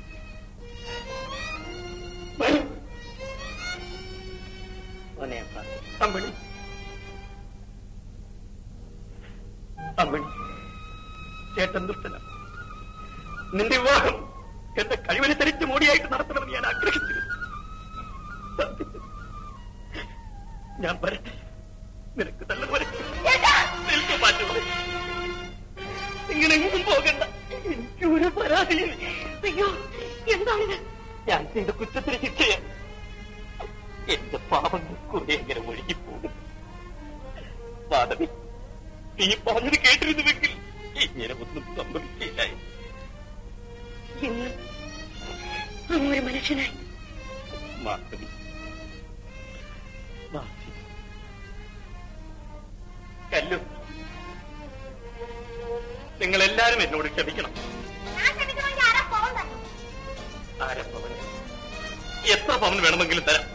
വരൂ മോനെ ഭാഗ്യം. അമ്മണി അമ്മണി ചേട്ടൻ ദുഷ്ടനാണ് നിന്റെ വിവാഹം എന്റെ കഴിവനുസരിച്ച് മോടിയായിട്ട് നടത്തണമെന്ന് ഞാൻ ആഗ്രഹിച്ചിരുന്നു സാധിച്ചു. ഞാൻ വരട്ടെ നിനക്ക് നല്ലത് വരട്ടെ നിൽക്കു മാറ്റുള്ളൂ ഇങ്ങനെ എങ്ങും പോകണ്ട എനിക്ക് ഒരു പരാതിയും അയ്യോ എന്താണിത് ഞാൻ ചെയ്ത കുറ്റത്തിന് ശിക്ഷയാണ് എന്റെ പാപങ്ങൾ കുറെ എങ്ങനെ ഒഴുകിപ്പോകും മാധവി നീ പറഞ്ഞത് കേട്ടിരുന്നുവെങ്കിൽ ഇങ്ങനെ ഒന്നും സംഭവിക്കില്ലായി ഇന്ന് അങ്ങൊരു മനുഷ്യനായി മാധവി മാധവി കല്ലു നിങ്ങൾ എല്ലാരും എന്നോട് ക്ഷമിക്കണം ഞാൻ ക്ഷമിക്കുമെങ്കിൽ ആരാ പോകണ്ട ആരെ പവൻ എത്ര പവൻ വേണമെങ്കിലും തരാം